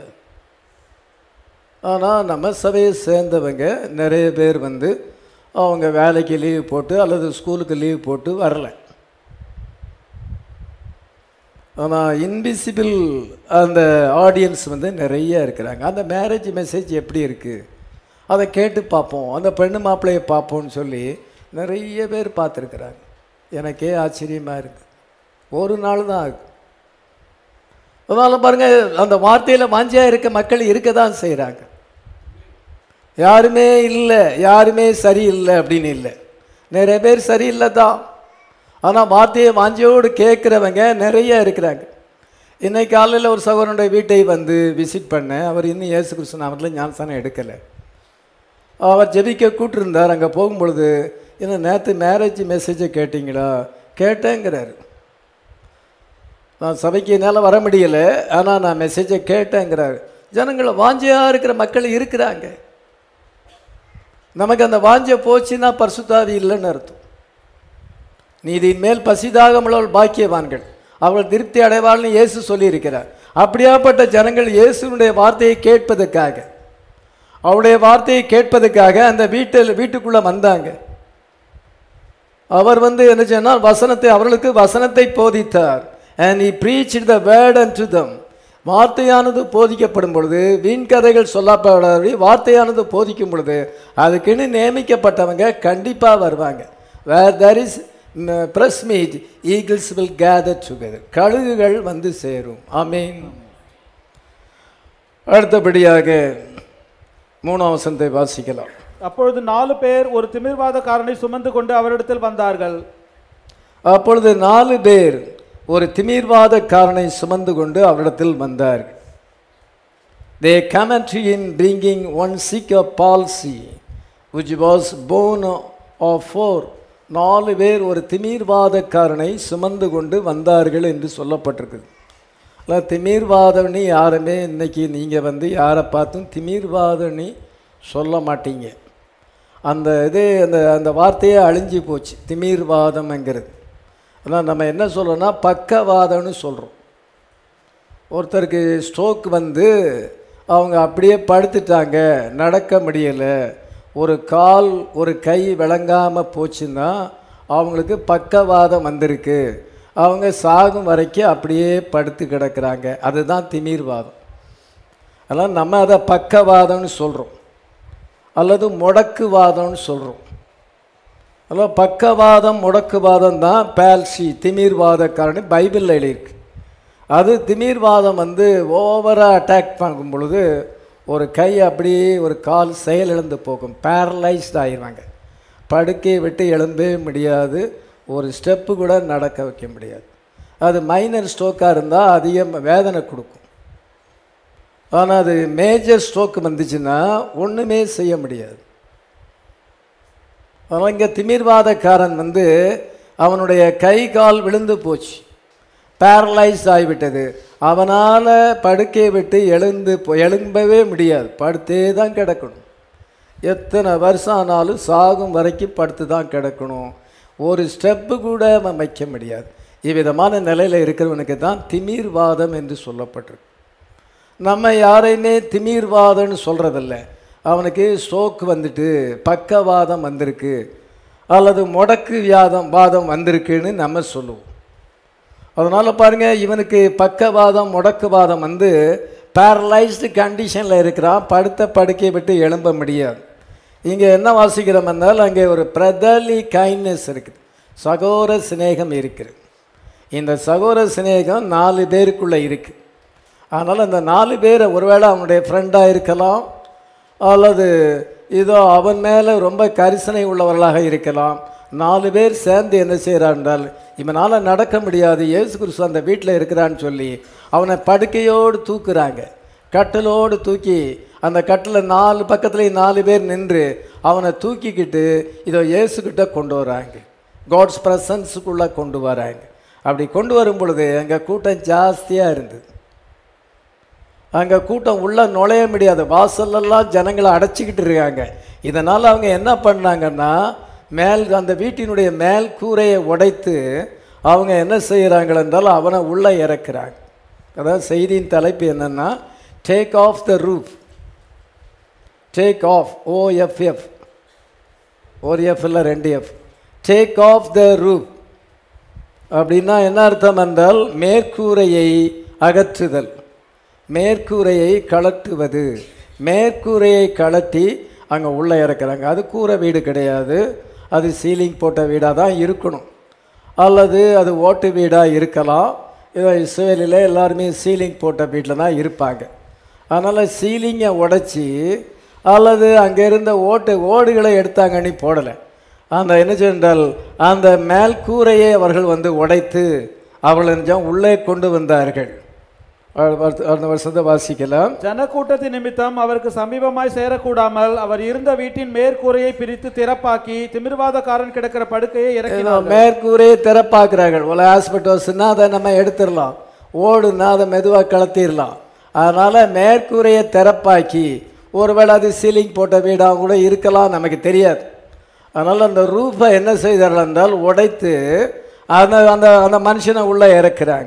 ஆனால் நம்ம சபையை சேர்ந்தவங்க நிறைய பேர் வந்து அவங்க வேலைக்கு லீவ் போட்டு அல்லது ஸ்கூலுக்கு லீவ் போட்டு வரல ஆனால் இன்விசிபிள் அந்த ஆடியன்ஸ் வந்து நிறைய இருக்கிறாங்க அந்த மேரேஜ் மெசேஜ் எப்படி இருக்குது அதை கேட்டு பார்ப்போம் அந்த பெண்ணு மாப்பிள்ளையை பார்ப்போம்னு சொல்லி நிறைய பேர் பார்த்துருக்குறாங்க எனக்கே ஆச்சரியமாக இருக்குது ஒரு நாள் தான் ஆகுது அதனால் பாருங்கள் அந்த வார்த்தையில் வாஞ்சியாக இருக்க மக்கள் இருக்க தான் செய்கிறாங்க யாருமே இல்லை யாருமே சரியில்லை அப்படின்னு இல்லை நிறைய பேர் சரியில்லை தான் ஆனால் வார்த்தையை வாஞ்சியோடு கேட்குறவங்க நிறைய இருக்கிறாங்க இன்னைக்கு காலையில் ஒரு சகோதரனுடைய வீட்டை வந்து விசிட் பண்ணேன் அவர் இன்னும் இயேசு கிறிஸ்து நாமத்தில் ஞானசானம் எடுக்கலை அவர் ஜெபிக்க கூட்டிருந்தார் அங்கே போகும்பொழுது என்ன நேற்று மேரேஜ் மெசேஜை கேட்டிங்களா கேட்டேங்கிறாரு நான் சபைக்கு என்னால் வர முடியலை ஆனால் நான் மெசேஜை கேட்டேங்கிறாரு ஜனங்களை வாஞ்சியாக இருக்கிற மக்கள் இருக்கிறாங்க நமக்கு அந்த வாஞ்சை போச்சுன்னா பரிசுத்தாவி இல்லைன்னு அர்த்தம் நீதியின் மேல் பசிதாகமுள்ளவள் பாக்கியவான்கள் அவள் திருப்தி அடைவாள்னு இயேசு சொல்லியிருக்கிறார் அப்படியாப்பட்ட ஜனங்கள் இயேசுனுடைய வார்த்தையை கேட்பதற்காக அவருடைய வார்த்தையை கேட்பதற்காக அந்த வீட்டில் வீட்டுக்குள்ளே வந்தாங்க அவர் வந்து என்ன சொன்னால் வசனத்தை அவர்களுக்கு வசனத்தை போதித்தார் and he preached the word unto them வார்த்தையானது போதிக்கப்படும் பொழுது வீண் கதைகள் சொல்லப்படாதபடி வார்த்தையானது போதிக்கும் பொழுது அதுக்குன்னு நியமிக்கப்பட்டவங்க கண்டிப்பாக வருவாங்க where there is fresh meat eagles will gather together கழுகுகள் வந்து சேரும் ஆமீன் அடுத்தபடியாக மூணாம் வசனத்தை வாசிக்கலாம் அப்பொழுது நாலு பேர் ஒரு திமிர்வாதக்காரனை சுமந்து கொண்டு அவரிடத்தில் வந்தார்கள் அப்பொழுது நாலு பேர் ஒரு திமிர்வாதக்காரனை சுமந்து கொண்டு அவரிடத்தில் வந்தார்கள் They commented in bringing one sick of palsy, which was born of four. நாலு பேர் ஒரு திமீர்வாதக்காரனை சுமந்து கொண்டு வந்தார்கள் என்று சொல்லப்பட்டிருக்குது இல்லை திமீர்வாதம்னு யாருமே இன்னைக்கு நீங்கள் வந்து யாரை பார்த்தும் திமீர்வாதம்னு சொல்ல மாட்டீங்க அந்த இது அந்த அந்த வார்த்தையே அழிஞ்சு போச்சு திமீர்வாதம்ங்கிறது ஆனால் நம்ம என்ன சொல்கிறோன்னா பக்கவாதம்னு சொல்கிறோம் ஒருத்தருக்கு ஸ்ட்ரோக் வந்து அவங்க அப்படியே படுத்துட்டாங்க நடக்க முடியலை ஒரு கால் ஒரு கை விளங்காமல் போச்சுன்னா அவங்களுக்கு பக்கவாதம் வந்திருக்கு அவங்க சாகும் வரைக்கும் அப்படியே படுத்து கிடக்கிறாங்க அதுதான் திமிர்வாதம் அதனால் நம்ம அதை பக்கவாதம்னு சொல்கிறோம் அல்லது முடக்குவாதம்னு சொல்கிறோம் அதனால் பக்கவாதம் முடக்குவாதம் தான் பேல்சி திமிர்வாதக்காரன் பைபிளில் எழுதியிருக்கு அது திமிர்வாதம் வந்து ஓவராக அட்டாக் பண்ணும் பொழுது ஒரு கை அப்படியே ஒரு கால் செயலிழந்து போகும் பேரலைஸ்ட் ஆயிடுவாங்க படுக்கையை விட்டு எழும்பவே முடியாது ஒரு ஸ்டெப்பு கூட நடக்க வைக்க முடியாது அது மைனர் ஸ்ட்ரோக்காக இருந்தால் அதிகம் வேதனை கொடுக்கும் ஆனால் அது மேஜர் ஸ்ட்ரோக் வந்துச்சுன்னா ஒன்றுமே செய்ய முடியாது ஆனால் இங்கே திமிர்வாதக்காரன் வந்து அவனுடைய கை கால் விழுந்து போச்சு பேரலைஸ் ஆகிவிட்டது அவனால் படுக்கையை விட்டு எழுந்து போ- எழும்பவே முடியாது படுத்தே தான் கிடக்கணும் எத்தனை வருஷம் ஆனாலும் சாகும் வரைக்கும் படுத்து தான் கிடக்கணும் ஒரு ஸ்டெப்பு கூட அவன் வைக்க முடியாது இவ்விதமான நிலையில் இருக்கிறவனுக்கு தான் திமிர்வாதம் என்று சொல்லப்பட்டிருக்கு நம்ம யாரையுமே திமிர்வாதம்னு சொல்கிறதில்ல அவனுக்கு ஸ்ட்ரோக் வந்துட்டு பக்கவாதம் வந்திருக்கு அல்லது முடக்கு வியாதம் வாதம் வந்திருக்குன்னு நம்ம சொல்லுவோம் அதனால் பாருங்கள் இவனுக்கு பக்கவாதம் முடக்குவாதம் வந்து பேரலைஸ்டு கண்டிஷனில் இருக்கிறான் படுத்த படுக்கையை விட்டு எழும்ப முடியாது இங்கே என்ன வாசிக்கிறோம் என்றால் அங்கே ஒரு பிரதலி கைண்ட்னஸ் இருக்குது சகோர சிநேகம் இருக்குது இந்த சகோர சிநேகம் நாலு பேருக்குள்ளே இருக்குது அதனால் அந்த நாலு பேரை ஒருவேளை அவனுடைய ஃப்ரெண்டாக இருக்கலாம் அல்லது இதோ அவன் மேலே ரொம்ப கரிசனை உள்ளவர்களாக இருக்கலாம் நாலு பேர் சேர்ந்து என்ன செய்கிறான் என்றால் இவனால் நடக்க முடியாது இயேசு கிறிஸ்து அந்த வீட்டில் இருக்கிறான்னு சொல்லி அவனை படுக்கையோடு தூக்குறாங்க கட்டிலோடு தூக்கி அந்த கட்டில் நாலு பக்கத்துலேயும் நாலு பேர் நின்று அவனை தூக்கிக்கிட்டு இதோ இயேசுக்கிட்ட கொண்டு வராங்க காட்ஸ் ப்ரெசன்ஸுக்குள்ளே கொண்டு வராங்க அப்படி கொண்டு வரும் பொழுது அங்கே கூட்டம் ஜாஸ்தியாக இருந்தது அங்கே கூட்டம் உள்ளே நுழைய முடியாது வாசல்லெல்லாம் ஜனங்களை அடைச்சிக்கிட்டு இருக்காங்க இதனால் அவங்க என்ன பண்ணாங்கன்னா மேல் அந்த வீட்டினுடைய மேல் கூரையை உடைத்து அவங்க என்ன செய்கிறாங்க என்றால் அவனை உள்ளே இறக்குறாங்க அதாவது செய்தியின் தலைப்பு என்னென்னா take off the roof take off O F F ஒரு எஃப் இல்லை ரெண்டு F take off the roof அப்படின்னா என்ன அர்த்தம் என்றால் மேற்கூரையை அகற்றுதல் மேற்கூரையை கலட்டுவது மேற்கூரையை கலட்டி அங்கே உள்ளே இறக்குறாங்க அது கூரை வீடு கிடையாது அது சீலிங் போட்ட வீடாக தான் இருக்கணும் அல்லது அது ஓட்டு வீடாக இருக்கலாம் இதோ இஸ்ரேலில் எல்லாருமே சீலிங் போட்ட வீட்டில் தான் இருப்பாங்க அதனால் சீலிங்கை உடைச்சி அல்லது அங்கே இருந்த ஓட்டு ஓடுகளை எடுத்தாங்கன்னு போடலை அந்த என்ன சென்றால் அந்த மேல் கூரையை அவர்கள் வந்து உடைத்து அவர்கள் நிஜம் உள்ளே கொண்டு வந்தார்கள் அடுத்த அடுத்த வருஷத்தை வாசிக்கலாம் ஜனக்கூட்டத்தின் நிமித்தம் அவருக்கு சமீபமாய் சேரக்கூடாமல் அவர் இருந்த வீட்டின் மேற்கூரையை பிரித்து திறப்பாக்கி திமிர்வாதக்காரன் கிடக்கிற படுக்கையை ஏதோ இறக்கினார் மேற்கூரையை திறப்பாக்குறார்கள் ஒரு ஆஸ்பெட்டோஸ்னா அதை நம்ம எடுத்துடலாம் ஓடுனா அதை மெதுவாக கலத்திடலாம் அதனால் மேற்கூரையை திறப்பாக்கி ஒருவேளை அது சீலிங் போட்ட வீடாக கூட இருக்கலாம் நமக்கு தெரியாது அதனால் அந்த ரூஃபை என்ன செய்தார்கள் என்றால் உடைத்து அந்த அந்த அந்த மனுஷனை உள்ளே இறக்குறாங்க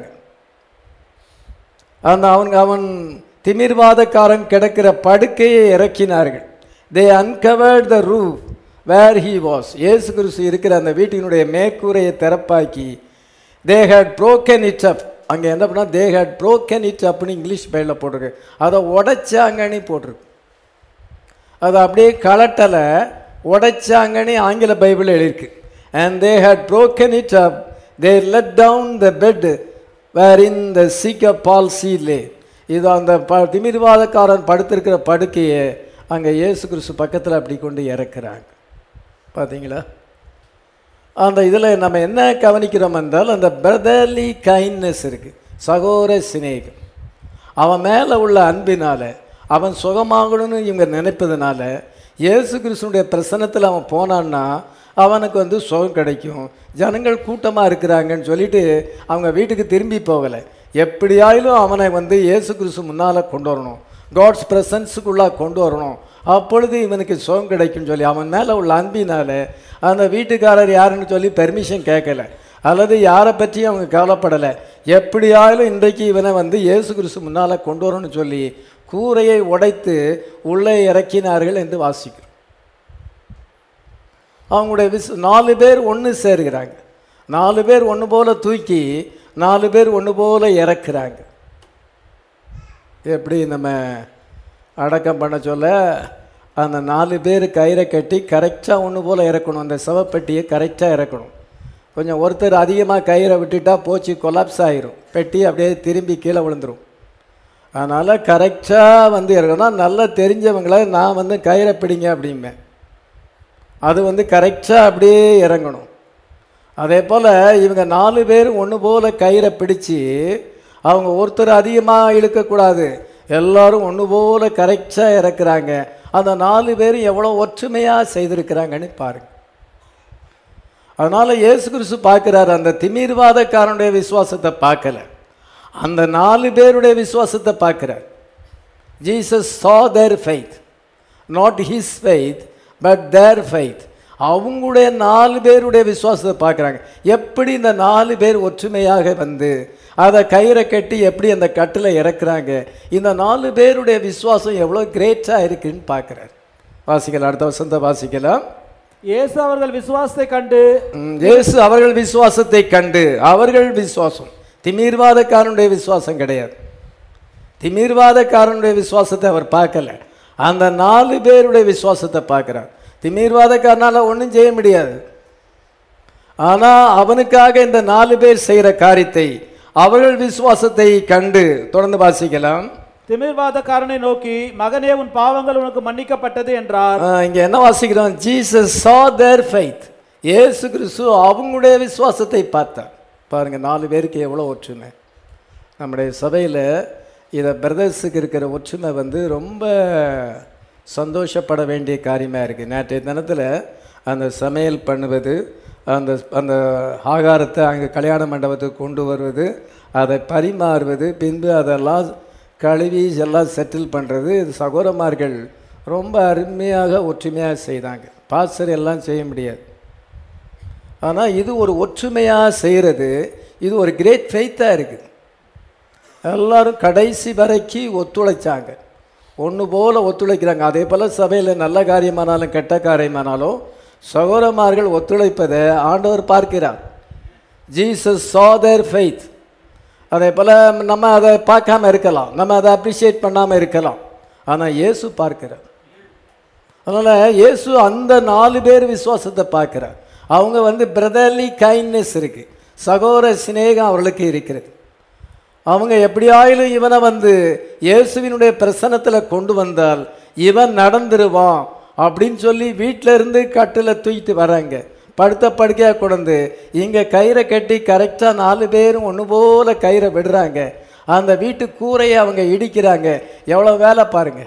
அந்த அவன் அவன் திமிர்வாதக்காரன் கிடக்கிற படுக்கையை இறக்கினார்கள் they uncovered the roof where he was இயேசு கிறிஸ்து இருக்கிற அந்த வீட்டினுடைய மேற்கூரையை திறப்பாக்கி they had broken it up அங்கே என்ன பண்ணால் தே ஹேட் broken இட் அப்னு இங்கிலீஷ் பைலில் போட்டிருக்கு அதை உடைச்சாங்கன்னு போட்டிருக்கு அது அப்படியே கலட்டலை உடைச்சாங்கன்னு ஆங்கில பைபிள் எழுதியிருக்கு and they had broken it up they let down the bed where in the sick பால் சீலே இது அந்த ப திமிர்வாதக்காரன் படுத்திருக்கிற படுக்கையை அங்கே இயேசு கிறிஸ்து பக்கத்தில் அப்படி கொண்டு இறக்குறாங்க பார்த்தீங்களா அந்த இதில் நம்ம என்ன கவனிக்கிறோம் என்றால் அந்த பிரதர்லி கைண்ட்னஸ் இருக்குது சகோர சிநேகம் அவன் மேலே உள்ள அன்பினால அவன் சுகமாகணும்னு இவங்க நினைப்பதனால இயேசு கிறிஸ்துனுடைய பிரசனத்தில் அவன் போனான்னா அவனுக்கு வந்து சுகம் கிடைக்கும் ஜனங்கள் கூட்டமாக இருக்கிறாங்கன்னு சொல்லிட்டு அவங்க வீட்டுக்கு திரும்பி போகலை எப்படியாயிலும் அவனை வந்து இயேசு கிறிஸ்து முன்னால் கொண்டு வரணும் காட்ஸ் பிரசன்ஸுக்குள்ளே கொண்டு வரணும் அப்பொழுது இவனுக்கு சுகம் கிடைக்கும்னு சொல்லி அவன் மேலே உள்ள அன்பினால அந்த வீட்டுக்காரர் யாருன்னு சொல்லி பெர்மிஷன் கேட்கல அல்லது யாரை பற்றியும் அவங்க கவலைப்படலை எப்படியாயிலும் இன்றைக்கு இவனை வந்து இயேசு கிறிஸ்து முன்னால் கொண்டு வரணும்னு சொல்லி கூரையை உடைத்து உள்ளே இறக்கினார்கள் என்று வாசிக்கிறோம் அவங்களுடைய விஸ் நாலு பேர் ஒன்று சேர்கிறாங்க நாலு பேர் ஒன்று போல தூக்கி நாலு பேர் ஒன்று போல இறக்குறாங்க எப்படி நம்ம அடக்கம் பண்ண சொல்ல அந்த நாலு பேர் கயிறை கட்டி கரெக்டாக ஒன்று போல் இறக்கணும் அந்த சவப்பெட்டியை கரெக்டாக இறக்கணும் கொஞ்சம் ஒருத்தர் அதிகமாக கயிறை விட்டுட்டா போச்சு கொலாப்ஸ் ஆயிரும் பெட்டி அப்படியே திரும்பி கீழே விழுந்துரும் அதனால் கரெக்டாக வந்து இறக்கணும் நல்லா தெரிஞ்சவங்கள நான் வந்து கயிறை பிடிங்க அப்படிம்பேன் அது வந்து கரெக்டாக அப்படியே இறங்கணும் அதே போல் இவங்க நாலு பேர் ஒன்று போல் கயிறை பிடிச்சு அவங்க ஒருத்தர் அதிகமாக இழுக்கக்கூடாது எல்லாரும் ஒன்று போல் கரெக்டாக இறக்குறாங்க அந்த நாலு பேரும் எவ்வளோ ஒற்றுமையாக செய்திருக்கிறாங்கன்னு பாருங்க அதனால் இயேசு கிறிஸ்து பார்க்குறாரு அந்த திமிர்வாதக்காரனுடைய விசுவாசத்தை பார்க்கல அந்த நாலு பேருடைய விசுவாசத்தை பார்க்குறார் Jesus saw their faith not his faith but their faith அவங்களுடைய நாலு பேருடைய விசுவாசத்தை பார்க்குறாங்க எப்படி இந்த நாலு பேர் ஒற்றுமையாக வந்து அதை கயிறை கட்டி எப்படி அந்த கட்டில் இறக்குறாங்க இந்த நாலு பேருடைய விசுவாசம் எவ்வளோ கிரேட்டாக இருக்குன்னு பார்க்குறாரு வாசிக்கலாம் அடுத்த வசந்த வாசிக்கலாம் இயேசு அவர்கள் விசுவாசத்தை கண்டு ம், இயேசு அவர்கள் விசுவாசத்தை கண்டு அவர்கள் விசுவாசம் திமீர்வாதக்காரனுடைய விசுவாசம் கிடையாது திமீர்வாதக்காரனுடைய விசுவாசத்தை அவர் பார்க்கல அந்த நாலு பேருடைய விசுவாசத்தை பார்க்கிறார் திமீர்வாதக்காரனால ஒன்றும் செய்ய முடியாது ஆனால் அவனுக்காக இந்த நாலு பேர் செய்கிற காரியத்தை அவர்கள் விசுவாசத்தை கண்டு தொடர்ந்து வாசிக்கலாம் திமிர்வாதக்காரனை நோக்கி மகனே உன் பாவங்கள் உனக்கு மன்னிக்கப்பட்டது என்றார் ஆ, இங்க என்ன வாசிக்கிறோம் ஜீசஸ் saw their faith இயேசு கிறிஸ்து அவங்களுடைய விசுவாசத்தை பார்த்தார் பாருங்க நாலு பேருக்கு எவ்வளோ ஒற்றுமை நம்முடைய சபையில் இதை பிரதர்ஸுக்கு இருக்கிற ஒற்றுமை வந்து ரொம்ப சந்தோஷப்பட வேண்டிய காரியமாக இருக்குது நேற்றைய தினத்தில் அந்த சமையல் பண்ணுவது அந்த அந்த ஆகாரத்தை அங்கே கல்யாண மண்டபத்துக்கு கொண்டு வருவது அதை பரிமாறுவது பின்பு அதெல்லாம் கழுவி எல்லாம் செட்டில் பண்ணுறது இது சகோதரமார்கள் ரொம்ப அருமையாக ஒற்றுமையாக செய்தாங்க பாஸ்டர் எல்லாம் செய்ய முடியாது ஆனால் இது ஒரு ஒற்றுமையாக செய்கிறது இது ஒரு கிரேட் ஃபெய்த்தாக இருக்குது எல்லாரும் கடைசி வரைக்கும் ஒத்துழைச்சாங்க ஒன்று போல் ஒத்துழைக்கிறாங்க அதே போல் சபையில் நல்ல காரியமானாலும் கெட்ட காரியமானாலும் சகோதரமார்கள் ஒத்துழைப்பதை ஆண்டவர் பார்க்கிறார் ஜீசஸ் saw their faith அதே போல் நம்ம அதை பார்க்காம இருக்கலாம் நம்ம அதை அப்ரிஷியேட் பண்ணாமல் இருக்கலாம் ஆனால் இயேசு பார்க்கிறார் அதனால் இயேசு அந்த நாலு பேர் விசுவாசத்தை பார்க்கிறார் அவங்க வந்து பிரதர்லி கைண்ட்னஸ் இருக்குது சகோதர சிநேகம் அவர்களுக்கு இருக்கிறது அவங்க எப்படியாயிலும் இவனை வந்து இயேசுவினுடைய பிரசனத்தில் கொண்டு வந்தால் இவன் நடந்துருவான் அப்படின்னு சொல்லி வீட்டில இருந்து கட்டில் தூக்கிட்டு வராங்க படுத்த படுக்கையாக கொண்டு இங்கே கயிறை கட்டி கரெக்டாக நாலு பேரும் ஒன்று போல கயிறை விடுறாங்க அந்த வீட்டு கூரையை அவங்க இடிக்கிறாங்க எவ்வளோ வேலை பாருங்க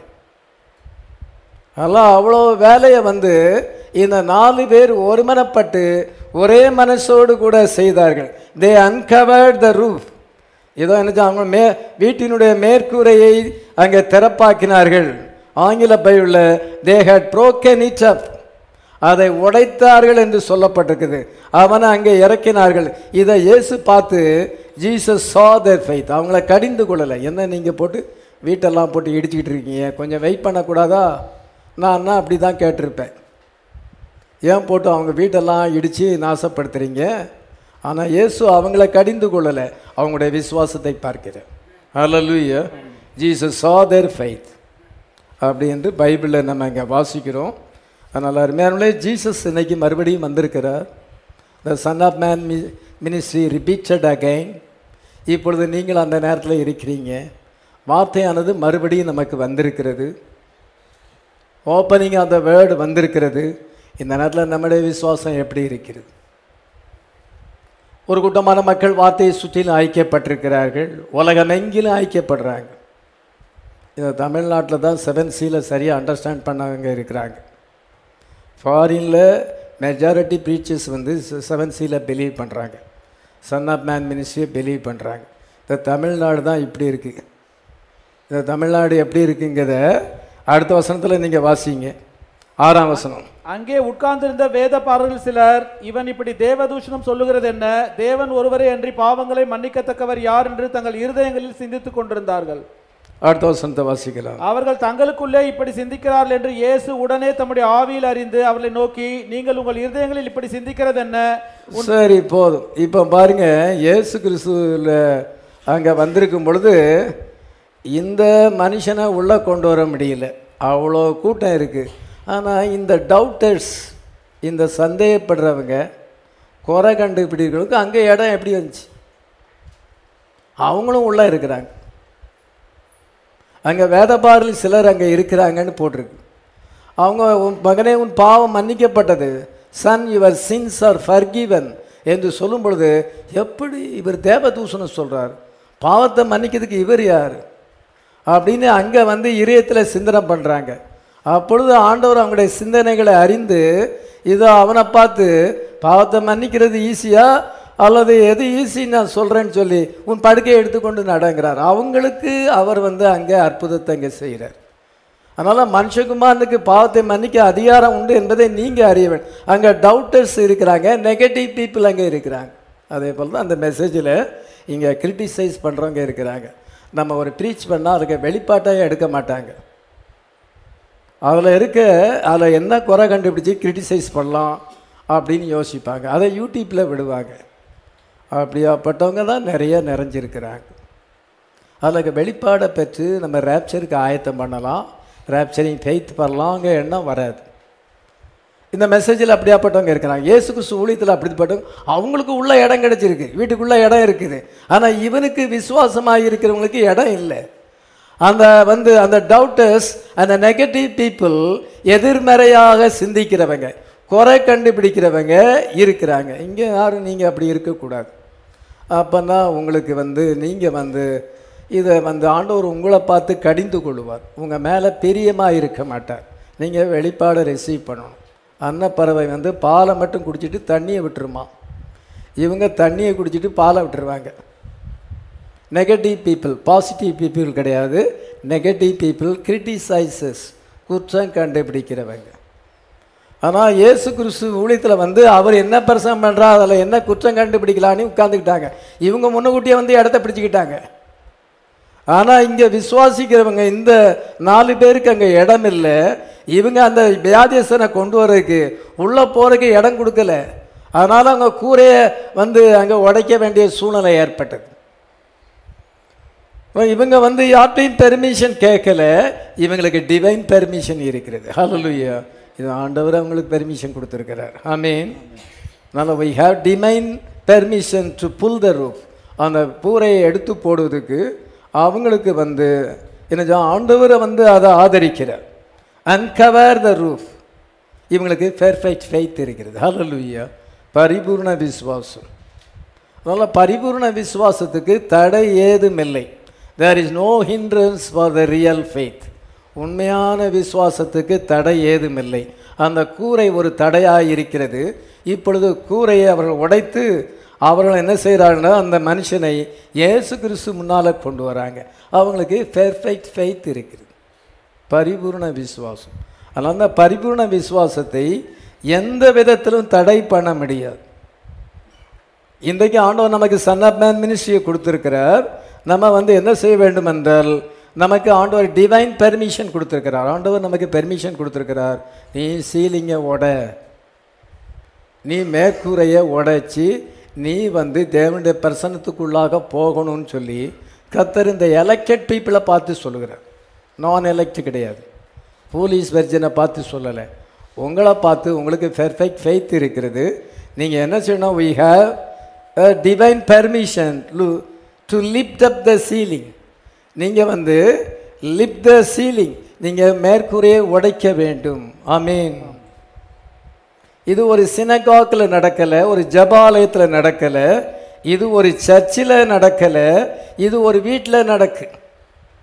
அதெல்லாம் அவ்வளோ வேலையை வந்து இந்த நாலு பேர் ஒருமனப்பட்டு ஒரே மனசோடு கூட செய்தார்கள் தே அன்கவர்ட் த ரூஃப் ஏதோ என்ன அவங்க மே வீட்டினுடைய மேற்கூரையை அங்கே திறப்பாக்கினார்கள் ஆங்கில பைபிளில் they had broken it up அதை உடைத்தார்கள் என்று சொல்லப்பட்டிருக்குது அவனை அங்கே இறக்கினார்கள் இதை இயேசு பார்த்து ஜீசஸ் saw their faith அவங்கள கடிந்து கொள்ளலை என்ன நீங்கள் போட்டு வீட்டெல்லாம் போட்டு இடிச்சிக்கிட்டு இருக்கீங்க கொஞ்சம் வெயிட் பண்ணக்கூடாதா நான் அப்படி தான் கேட்டிருப்பேன் ஏன் போட்டு அவங்க வீட்டெல்லாம் இடித்து நாசப்படுத்துறீங்க ஆனால் இயேசு அவங்கள கடிந்து கொள்ளலை அவங்களுடைய விசுவாசத்தை பார்க்கிறேன் ஹalleluya ஜீசஸ் saw their faith அப்படி என்று பைபிளில் நம்ம இங்கே வாசிக்கிறோம் அதனால் அருமையானே ஜீசஸ் இன்னைக்கு மறுபடியும் வந்திருக்கிறார் த சன் ஆஃப் மேன் மி மினிஸ்ட்ரி ரிப்பீட்டட் அகைன் இப்பொழுது நீங்கள் அந்த நேரத்தில் இருக்கிறீங்க வார்த்தையானது மறுபடியும் நமக்கு வந்திருக்கிறது ஓப்பனிங் அந்த வேர்டு வந்திருக்கிறது இந்த நேரத்தில் நம்முடைய விசுவாசம் எப்படி இருக்கிறது ஒரு கூட்டமான மக்கள் வார்த்தையை சுற்றிலும் ஐக்கியப்பட்டிருக்கிறார்கள் உலகமெங்கிலும் ஐக்கியப்படுறாங்க இந்த தமிழ்நாட்டில் தான் செவன் சீல சரியாக அண்டர்ஸ்டாண்ட் பண்ணவங்க இருக்கிறாங்க ஃபாரினில் மெஜாரிட்டி ப்ரீச்சர்ஸ் வந்து செவன் சீல பிலீவ் பண்ணுறாங்க சன் ஆஃப் மேன் மினிஸ்ட்ரியை பிலீவ் பண்ணுறாங்க இந்த தமிழ்நாடு தான் இப்படி இருக்குது இந்த தமிழ்நாடு எப்படி இருக்குங்கிறத அடுத்த வசனத்தில் நீங்கள் வாசிங்க ஆறாம் வசனம் அங்கே உட்கார்ந்திருந்த வேத பாரர்கள் சிலர் இவன் இப்படி தேவதூஷணம் சொல்லுகிறது என்ன தேவன் ஒருவரே அன்றி பாவங்களை மன்னிக்கத்தக்கவர் யார் என்று தங்கள் இருதயங்களில் சிந்தித்துக் கொண்டிருந்தார்கள் அடுத்த வசனத்தை வாசிக்கலாம் அவர்கள் தங்களுக்குள்ளே இப்படி சிந்திக்கிறார்கள் என்று இயேசு உடனே தம்முடைய ஆவியில் அறிந்து அவர்களை நோக்கி நீங்கள் உங்கள் இருதயங்களில் இப்படி சிந்திக்கிறது என்ன சரி போதும் இப்போ பாருங்க இயேசு கிறிஸ்துவில் அங்கே வந்திருக்கும் பொழுது இந்த மனுஷனை உள்ளே கொண்டு வர முடியல அவ்வளோ கூட்டம் இருக்குது ஆனால் இந்த டவுட்டர்ஸ் இந்த சந்தேகப்படுறவங்க குறை கண்டுபிடிக்கிறவங்களுக்கு அங்கே இடம் எப்படி வந்துச்சு அவங்களும் உள்ளே இருக்கிறாங்க அங்கே வேதபாரில் சிலர் அங்கே இருக்கிறாங்கன்னு போட்டிருக்கு அவங்க உன் மகனே உன் பாவம் மன்னிக்கப்பட்டது son your sins are forgiven என்று சொல்லும் பொழுது எப்படி இவர் தேவதூஷணம் சொல்கிறார் பாவத்தை மன்னிக்கிறதுக்கு இவர் யார் அப்படின்னு அங்கே வந்து இதயத்தில் சிந்தனை பண்ணுறாங்க அப்பொழுது ஆண்டவர் அவங்களுடைய சிந்தனைகளை அறிந்து இதோ அவனை பார்த்து பாவத்தை மன்னிக்கிறது ஈஸியா அல்லது எது ஈஸி நான் சொல்கிறேன்னு சொல்லி உன் படுக்கையை எடுத்துக்கொண்டு நடங்கிறார் அவங்களுக்கு அவர் வந்து அங்கே அற்புதத்தை அங்கே செய்கிறார் அதனால் மனுஷகுமாரனுக்கு பாவத்தை மன்னிக்க அதிகாரம் உண்டு என்பதை நீங்கள் அறிய வேண்டும் அங்கே டவுட்டர்ஸ் இருக்கிறாங்க நெகட்டிவ் பீப்புள் அங்கே இருக்கிறாங்க அதே போல் தான் அந்த மெசேஜில் இங்கே கிரிட்டிசைஸ் பண்ணுறவங்க இருக்கிறாங்க நம்ம ஒரு ப்ரீச் பண்ணால் அதுக்கு வெளிப்பாட்டாக எடுக்க மாட்டாங்க அதில் இருக்க அதில் என்ன குறை கண்டுபிடிச்சி கிரிட்டிசைஸ் பண்ணலாம் அப்படின்னு யோசிப்பாங்க அதை யூடியூப்பில் விடுவாங்க அப்படியாப்பட்டவங்க தான் நிறைய நிறைஞ்சிருக்கிறாங்க அதில் வெளிப்பாடை பெற்று நம்ம ரேப்சருக்கு ஆயத்தம் பண்ணலாம் ரேப்சரிங் ஃபெய்த் பண்ணலாங்க எண்ணம் வராது இந்த மெசேஜில் அப்படியாப்பட்டவங்க இருக்கிறாங்க இயேசு கிறிஸ்து ஊழியத்தில் அப்படிப்பட்டவங்க அவங்களுக்கு உள்ள இடம் கிடைச்சிருக்கு வீட்டுக்குள்ளே இடம் இருக்குது ஆனால் இவனுக்கு விசுவாசமாக இருக்கிறவங்களுக்கு இடம் இல்லை அந்த வந்து அந்த டவுட்டர்ஸ் அந்த நெகட்டிவ் பீப்புள் எதிர்மறையாக சிந்திக்கிறவங்க குறை கண்டுபிடிக்கிறவங்க இருக்கிறாங்க இங்கே யாரும் நீங்கள் அப்படி இருக்கக்கூடாது அப்போன்னா உங்களுக்கு வந்து நீங்கள் வந்து இதை வந்து ஆண்டவர் உங்களை பார்த்து கடிந்து கொள்வார் உங்கள் மேலே பிரியமாக இருக்க மாட்டார் நீங்கள் வெளிப்பாடை ரிசீவ் பண்ணணும் அன்னப்பறவை வந்து பாலை மட்டும் குடிச்சிட்டு தண்ணியை விட்டுருமா இவங்க தண்ணியை குடிச்சிட்டு பாலை விட்டுருவாங்க நெகட்டிவ் பீப்புள் பாசிட்டிவ் பீப்புள் கிடையாது நெகட்டிவ் பீப்புள் கிரிட்டிசைசஸ் குற்றம் கண்டுபிடிக்கிறவங்க ஆனால் இயேசு கிறிஸ்து ஊழியத்தில் வந்து அவர் என்ன பிரசங்கம் பண்ணுறா அதில் என்ன குற்றம் கண்டுபிடிக்கலான்னு உட்காந்துக்கிட்டாங்க இவங்க முன்னக்கூட்டியே வந்து இடத்த பிடிச்சிக்கிட்டாங்க ஆனால் இங்கே விசுவாசிக்கிறவங்க இந்த நாலு பேருக்கு அங்கே இடம் இல்லை இவங்க அந்த வியாதியசனை கொண்டு வர்றதுக்கு உள்ளே போகிறதுக்கு இடம் கொடுக்கல அதனால் அவங்க கூரையை வந்து அங்கே உடைக்க வேண்டிய சூழ்நிலை ஏற்பட்டது இப்ப இவங்க வந்து யார்ட்டையும் பெர்மிஷன் கேட்கல இவங்களுக்கு டிவைன் பெர்மிஷன் இருக்கிறது ஹalleluya இது ஆண்டவர் அவங்களுக்கு பெர்மிஷன் கொடுத்துருக்கிறார் ஆமீன் அதனால் we have divine permission to pull the roof அந்த பூரையை எடுத்து போடுவதுக்கு அவங்களுக்கு வந்து என்ன ஆண்டவரை வந்து அதை ஆதரிக்கிறார் அன்கவர் த ரூஃப் இவங்களுக்கு பெர்ஃபெக்ட் ஃபெய்த் இருக்கிறது ஹalleluya பரிபூர்ண விசுவாசம் அதனால் பரிபூர்ண விசுவாசத்துக்கு தடை ஏதுமில்லை there is no hindrance for the real faith உண்மையான விசுவாசத்துக்கு தடை ஏதுமில்லை அந்த கூரை ஒரு தடையாக இருக்கிறது இப்பொழுது கூரையை அவர்கள் உடைத்து அவர்கள் என்ன செய்கிறாங்கன்னா அந்த மனுஷனை இயேசு கிறிஸ்து முன்னால் கொண்டு வராங்க அவங்களுக்கு பெர்ஃபெக்ட் ஃபெய்த் இருக்குது பரிபூர்ண விசுவாசம் அதனால் அந்த பரிபூர்ண விசுவாசத்தை எந்த விதத்திலும் தடை பண்ண முடியாது இன்றைக்கு ஆண்டவர் நமக்கு சன் ஆஃப் மேன் மினிஸ்ட்ரியை கொடுத்துருக்கிறார் நம்ம வந்து என்ன செய்ய வேண்டும் என்றால் நமக்கு ஆண்டவர் டிவைன் பெர்மிஷன் கொடுத்துருக்கிறார் ஆண்டவர் நமக்கு பெர்மிஷன் கொடுத்துருக்கிறார் நீ சீலிங்கை உட நீ மேற்கூரையை உடைச்சி நீ வந்து தேவனுடைய பிரசனத்துக்குள்ளாக போகணும்னு சொல்லி கத்தர் இந்த எலெக்டட் பீப்புளை பார்த்து சொல்லுகிறார் நான் எலெக்ட் கிடையாது போலீஸ் வெர்ஜனை பார்த்து சொல்லலை உங்களை பார்த்து உங்களுக்கு பெர்ஃபெக்ட் ஃபெய்த் இருக்கிறது நீங்கள் என்ன செய்யணும் we have divine permission to lift up the ceiling நீங்கள் வந்து லிப் த சீலிங் நீங்கள் மேற்கூரையை உடைக்க வேண்டும் ஆமீன் இது ஒரு சினகாக்கில் நடக்கலை ஒரு ஜபாலயத்தில் நடக்கலை இது ஒரு சர்ச்சில் நடக்கலை இது ஒரு வீட்டில் நடக்கு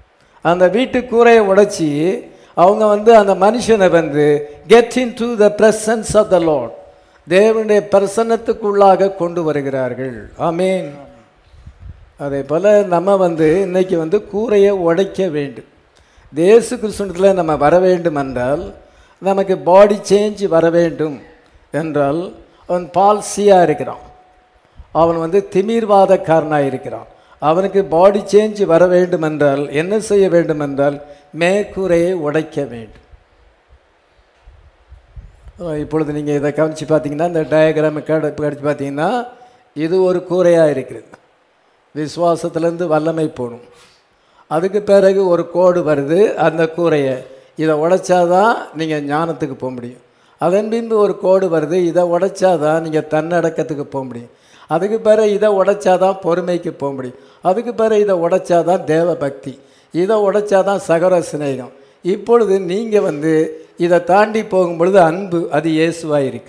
அந்த வீட்டு கூரையை உடைச்சி அவங்க வந்து அந்த மனுஷனை வந்து get into the presence of the Lord தேவனுடைய பிரசன்னத்துக்குள்ளாக கொண்டு வருகிறார்கள் ஆமீன் அதே போல் நம்ம வந்து இன்னைக்கு வந்து கூரையை உடைக்க வேண்டும் தேசு கிருஷ்ணத்தில் நம்ம வர வேண்டும் என்றால் நமக்கு பாடி சேஞ்ச் வர வேண்டும் என்றால் அவன் பால்சியாக இருக்கிறான் அவன் வந்து திமிர்வாதக்காரனாக இருக்கிறான் அவனுக்கு பாடி சேஞ்ச் வர வேண்டும் என்றால் என்ன செய்ய வேண்டும் என்றால் மேற்கூரையை உடைக்க வேண்டும் அஹ் இப்பொழுது நீங்கள் இதை கவனித்து பார்த்தீங்கன்னா இந்த டயக்ராம் கடிச்சு பார்த்தீங்கன்னா இது ஒரு கூரையாக இருக்கிறது விசுவாசத்திலேருந்து வல்லமை போகணும் அதுக்கு பிறகு ஒரு கோடு வருது அந்த கூரையை இதை உடைச்சாதான் நீங்கள் ஞானத்துக்கு போக முடியும் அதன் பின்பு ஒரு கோடு வருது இதை உடைச்சாதான் நீங்கள் தன்னடக்கத்துக்கு போக முடியும் அதுக்கு பிறகு இதை உடைச்சாதான் பொறுமைக்கு போக முடியும் அதுக்கு பிறகு இதை உடைச்சாதான் தேவ பக்தி இதை உடைச்சாதான் சகர சிநேகம் இப்பொழுது நீங்கள் வந்து இதை தாண்டி போகும் பொழுது அன்பு அது இயேசுவாக இருக்கு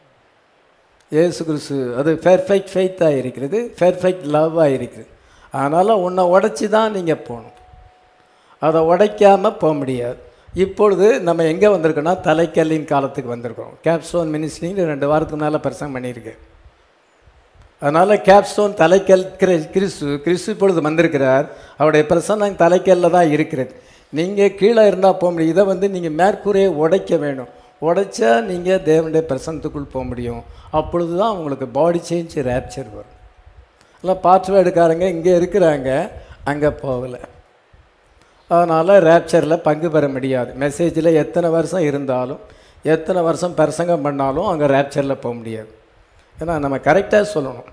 இயேசு கிறிஸ்து அது பெர்ஃபெக்ட் ஃபெய்த்தாக இருக்கிறது பெர்ஃபெக்ட் லவ்வாக இருக்குது அதனால் உன்னை உடைச்சி தான் நீங்கள் போகணும் அதை உடைக்காமல் போக முடியாது இப்பொழுது நம்ம எங்கே வந்திருக்கோம்னா தலைக்கல்லின் காலத்துக்கு வந்திருக்கோம் கேப்ஸ்டோன் மினிஸ்ட்ரின்னு ரெண்டு வாரத்துக்கு முன்னால் பிரசங்கம் பண்ணியிருக்கேன் அதனால் கேப்ஸ்டோன் தலைக்கல் கிரி- கிறிஸ்து கிறிஸ்து இப்பொழுது வந்திருக்கிறார் அவருடைய பிரசன்னம் தலைக்கல்ல தான் இருக்கிறது நீங்கள் கீழே இருந்தால் போக முடியும் இதை வந்து நீங்கள் மேற்கூரையை உடைக்க வேணும் உடைச்சா நீங்கள் தேவனுடைய பிரசனத்துக்குள் போக முடியும் அப்பொழுது தான் உங்களுக்கு பாடி சேஞ்ச் ரேப்சர் வரும் இல்லை பாஸ்வேர்டுக்காரங்க இங்கே இருக்கிறாங்க அங்கே போகலை அதனால் ரேப்சரில் பங்கு பெற முடியாது மெசேஜில் எத்தனை வருஷம் இருந்தாலும் எத்தனை வருஷம் பிரசங்கம் பண்ணாலும் அங்கே ரேப்சரில் போக முடியாது ஏன்னா நம்ம கரெக்டாக சொல்லணும்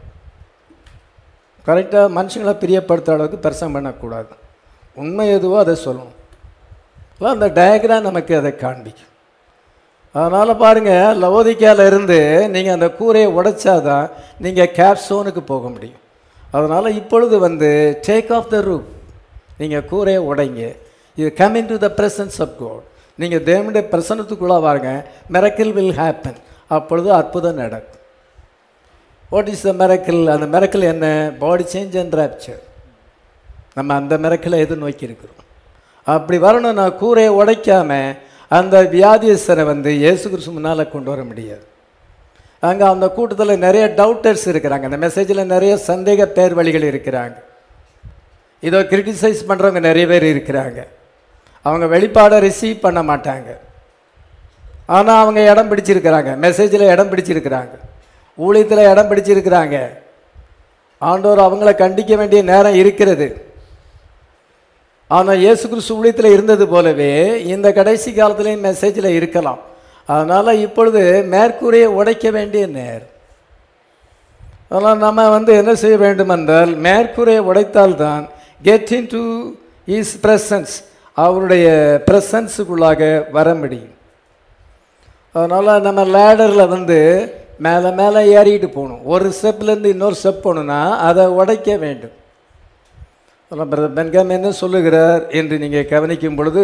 கரெக்டாக மனுஷங்களை பிரியப்படுத்துகிற அளவுக்கு பிரசங்கம் பண்ணக்கூடாது உண்மை எதுவோ அதை சொல்லணும் இல்லை அந்த டயக்ராம் நமக்கு அதை காண்பிக்கும் அதனால் பாருங்கள் லவோதிக்கால இருந்து நீங்கள் அந்த கூரையை உடைச்சாதான் நீங்கள் கேப்சோனுக்கு போக முடியும் அதனால் இப்பொழுது வந்து டேக் ஆஃப் த ரூப் நீங்கள் கூரையை உடைங்க இது come into the presence of God நீங்கள் தேவனுடைய பிரசனத்துக்குள்ளே வாருங்க மிரக்கிள் வில் ஹேப்பன் அப்பொழுது அற்புதம் நடக்கும் வாட் இஸ் த மிரக்கிள் அந்த மிரக்கிள் என்ன பாடி சேஞ்ச் அண்ட் ராப்சர் நம்ம அந்த மிரக்கிளை எதிர்நோக்கி இருக்கிறோம் அப்படி வரணும்னா கூரையை உடைக்காம அந்த வியாதியஸ்தரை வந்து இயேசு கிறிஸ்து முன்னால் கொண்டு வர முடியாது அங்கே அந்த கூட்டத்தில் நிறைய டவுட்டர்ஸ் இருக்கிறாங்க அந்த மெசேஜில் நிறைய சந்தேக பேர் வழிகள் இருக்கிறாங்க இதோ கிரிட்டிசைஸ் பண்ணுறவங்க நிறைய பேர் இருக்கிறாங்க அவங்க வெளிப்பாடை ரிசீவ் பண்ண மாட்டாங்க ஆனால் அவங்க இடம் பிடிச்சிருக்கிறாங்க மெசேஜில் இடம் பிடிச்சிருக்கிறாங்க ஊழியத்தில் இடம் பிடிச்சிருக்கிறாங்க ஆண்டவர் அவங்கள கண்டிக்க வேண்டிய நேரம் இருக்கிறது ஆனால் இயேசு கிறிஸ்து ஊழியத்தில் இருந்தது போலவே இந்த கடைசி காலத்துலேயும் மெசேஜில் இருக்கலாம் அதனால் இப்பொழுது மேற்கூரையை உடைக்க வேண்டிய நேரம் அதனால் நம்ம வந்து என்ன செய்ய வேண்டும் என்றால் மேற்கூரையை உடைத்தால்தான் get into his presence அவருடைய பிரசன்ஸுக்குள்ளாக வர முடியும் அதனால் நம்ம லேடரில் வந்து மேலே மேலே ஏறிட்டு போகணும் ஒரு ஸ்டெப்லேருந்து இன்னொரு ஸ்டெப் போகணுன்னா அதை உடைக்க வேண்டும் அதனால் பிரதர் பென்காம் என்ன சொல்லுகிறார் என்று நீங்கள் கவனிக்கும் பொழுது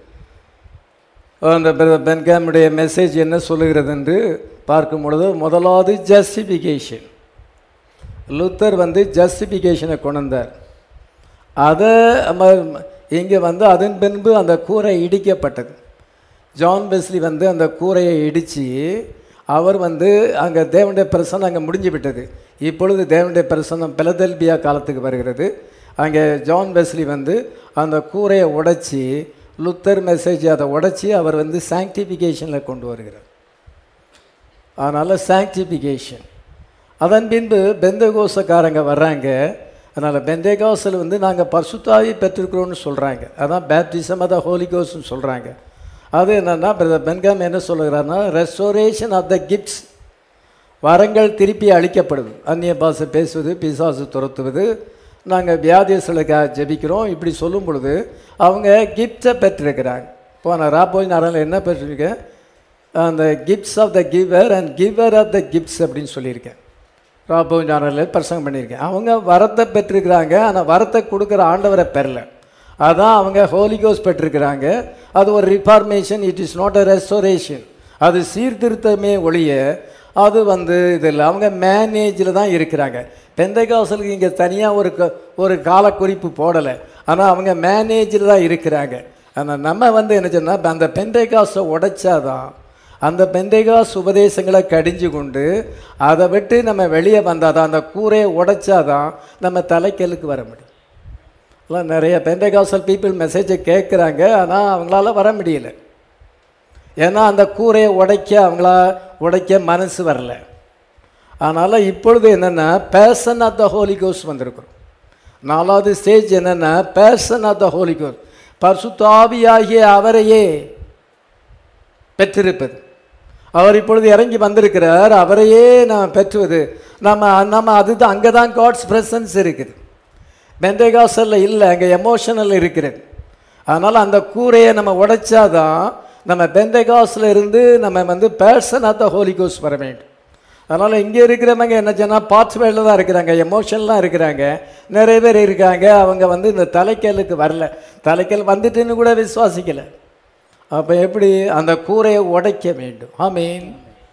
அந்த பிரதர் பென்காமுடைய மெசேஜ் என்ன சொல்லுகிறது என்று பார்க்கும் பொழுது முதலாவது ஜஸ்டிஃபிகேஷன் லூத்தர் வந்து ஜஸ்டிஃபிகேஷனை கொண்டு வந்தார் அதை இங்கே வந்து அதன் பின்பு அந்த கூரை இடிக்கப்பட்டது ஜான் பெஸ்லி வந்து அந்த கூரையை இடித்து அவர் வந்து அங்கே தேவனுடைய பிரசனம் அங்கே முடிஞ்சு விட்டது இப்பொழுது தேவனுடைய பிரசனம் பிலதெல்பியா காலத்துக்கு வருகிறது அங்கே ஜான் பெஸ்லி வந்து அந்த கூரையை உடைச்சி லுத்தர் மெசேஜ் அதை உடைச்சி அவர் வந்து சாங்டிஃபிகேஷனில் கொண்டு வருகிறார் அதனால் சாங்டிஃபிகேஷன் அதன் பின்பு பெந்தகோசக்காரங்க வர்றாங்க அதனால் பெந்தேகாசில் வந்து நாங்கள் பரிசுத்தாவி பெற்றிருக்கிறோம்னு சொல்கிறாங்க அதான் பேப்டிசம் அதான் ஹோலிகோஸ்னு சொல்கிறாங்க அது என்னென்னா பிரதர் பென்காம் என்ன சொல்லுகிறாருன்னா ரெஸ்டோரேஷன் ஆஃப் த கிஃப்ட்ஸ் வரங்கள் திருப்பி அளிக்கப்படுது அந்நிய பாஷை பேசுவது பிசாசு துரத்துவது நாங்கள் வியாதியர்களுக்காக ஜெபிக்கிறோம் இப்படி சொல்லும் பொழுது அவங்க கிஃப்ட்ஸை பெற்றிருக்கிறாங்க போன ராப்போய் நாளில் என்ன பெற்றிருக்கேன் அந்த gifts of the giver and giver of the gifts அப்படின்னு சொல்லியிருக்கேன் ராப்போய் நாளில் பிரசங்கம் பண்ணியிருக்கேன் அவங்க வரத்தை பெற்றிருக்கிறாங்க ஆனால் வரத்தை கொடுக்குற ஆண்டவரை பெறல அதான் அவங்க ஹோலிகோஸ் பெற்றிருக்கிறாங்க அது ஒரு reformation it is not a restoration அது சீர்திருத்தமே ஒழிய அது வந்து இதில் அவங்க மேனேஜில் தான் இருக்கிறாங்க பெந்தைகாசலுக்கு இங்கே தனியாக ஒரு க ஒரு காலக்குறிப்பு போடலை ஆனால் அவங்க மேனேஜில் தான் இருக்கிறாங்க ஆனால் நம்ம வந்து என்ன சொன்னால் அந்த பெந்தைகாசை உடைச்சாதான் அந்த பெந்தைகாஸ் உபதேசங்களை கடிஞ்சு கொண்டு அதை விட்டு நம்ம வெளியே வந்தாதான் அந்த கூரையை உடைச்சாதான் நம்ம தலைக்கலுக்கு வர முடியும் எல்லாம் நிறைய பெந்தைகாசல் பீப்புள் மெசேஜை கேட்குறாங்க ஆனால் அவங்களால வர முடியல ஏன்னா அந்த கூரையை உடைக்க அவங்களா உடைக்க மனசு வரல அதனால் இப்பொழுது என்னென்னா பேசன் ஆஃப் த ஹோலி கோஸ் வந்திருக்கிறோம் நாலாவது ஸ்டேஜ் என்னென்னா பேசன் ஆஃப் த ஹோலி கோஸ் பரிசுத்தாவியாகிய அவரையே பெற்றிருப்பது அவர் இப்பொழுது இறங்கி வந்திருக்கிறார் அவரையே நாம் பெற்றுவது நம்ம நம்ம அதுதான் அங்கே தான் காட்ஸ் ப்ரெசன்ஸ் இருக்குது பெந்தேகாசலில் இல்லை அங்கே எமோஷனல் இருக்கிறது அதனால் அந்த கூரையை நம்ம உடைச்சாதான் நம்ம பெந்தேகாஸில் இருந்து நம்ம வந்து பேர்சன் ஆஃப் த ஹோலி கோஸ் வர வேண்டும் அதனால் இங்கே இருக்கிறவங்க என்ன சொன்னால் பார்ட்ஸ் வேலில் தான் இருக்கிறாங்க எமோஷன்லாம் இருக்கிறாங்க நிறைய பேர் இருக்காங்க அவங்க வந்து இந்த தலைக்கலுக்கு வரல தலைக்கல் வந்துட்டுன்னு கூட விசுவாசிக்கலை அப்போ எப்படி அந்த கூரையை உடைக்க வேண்டும் ஆமீன்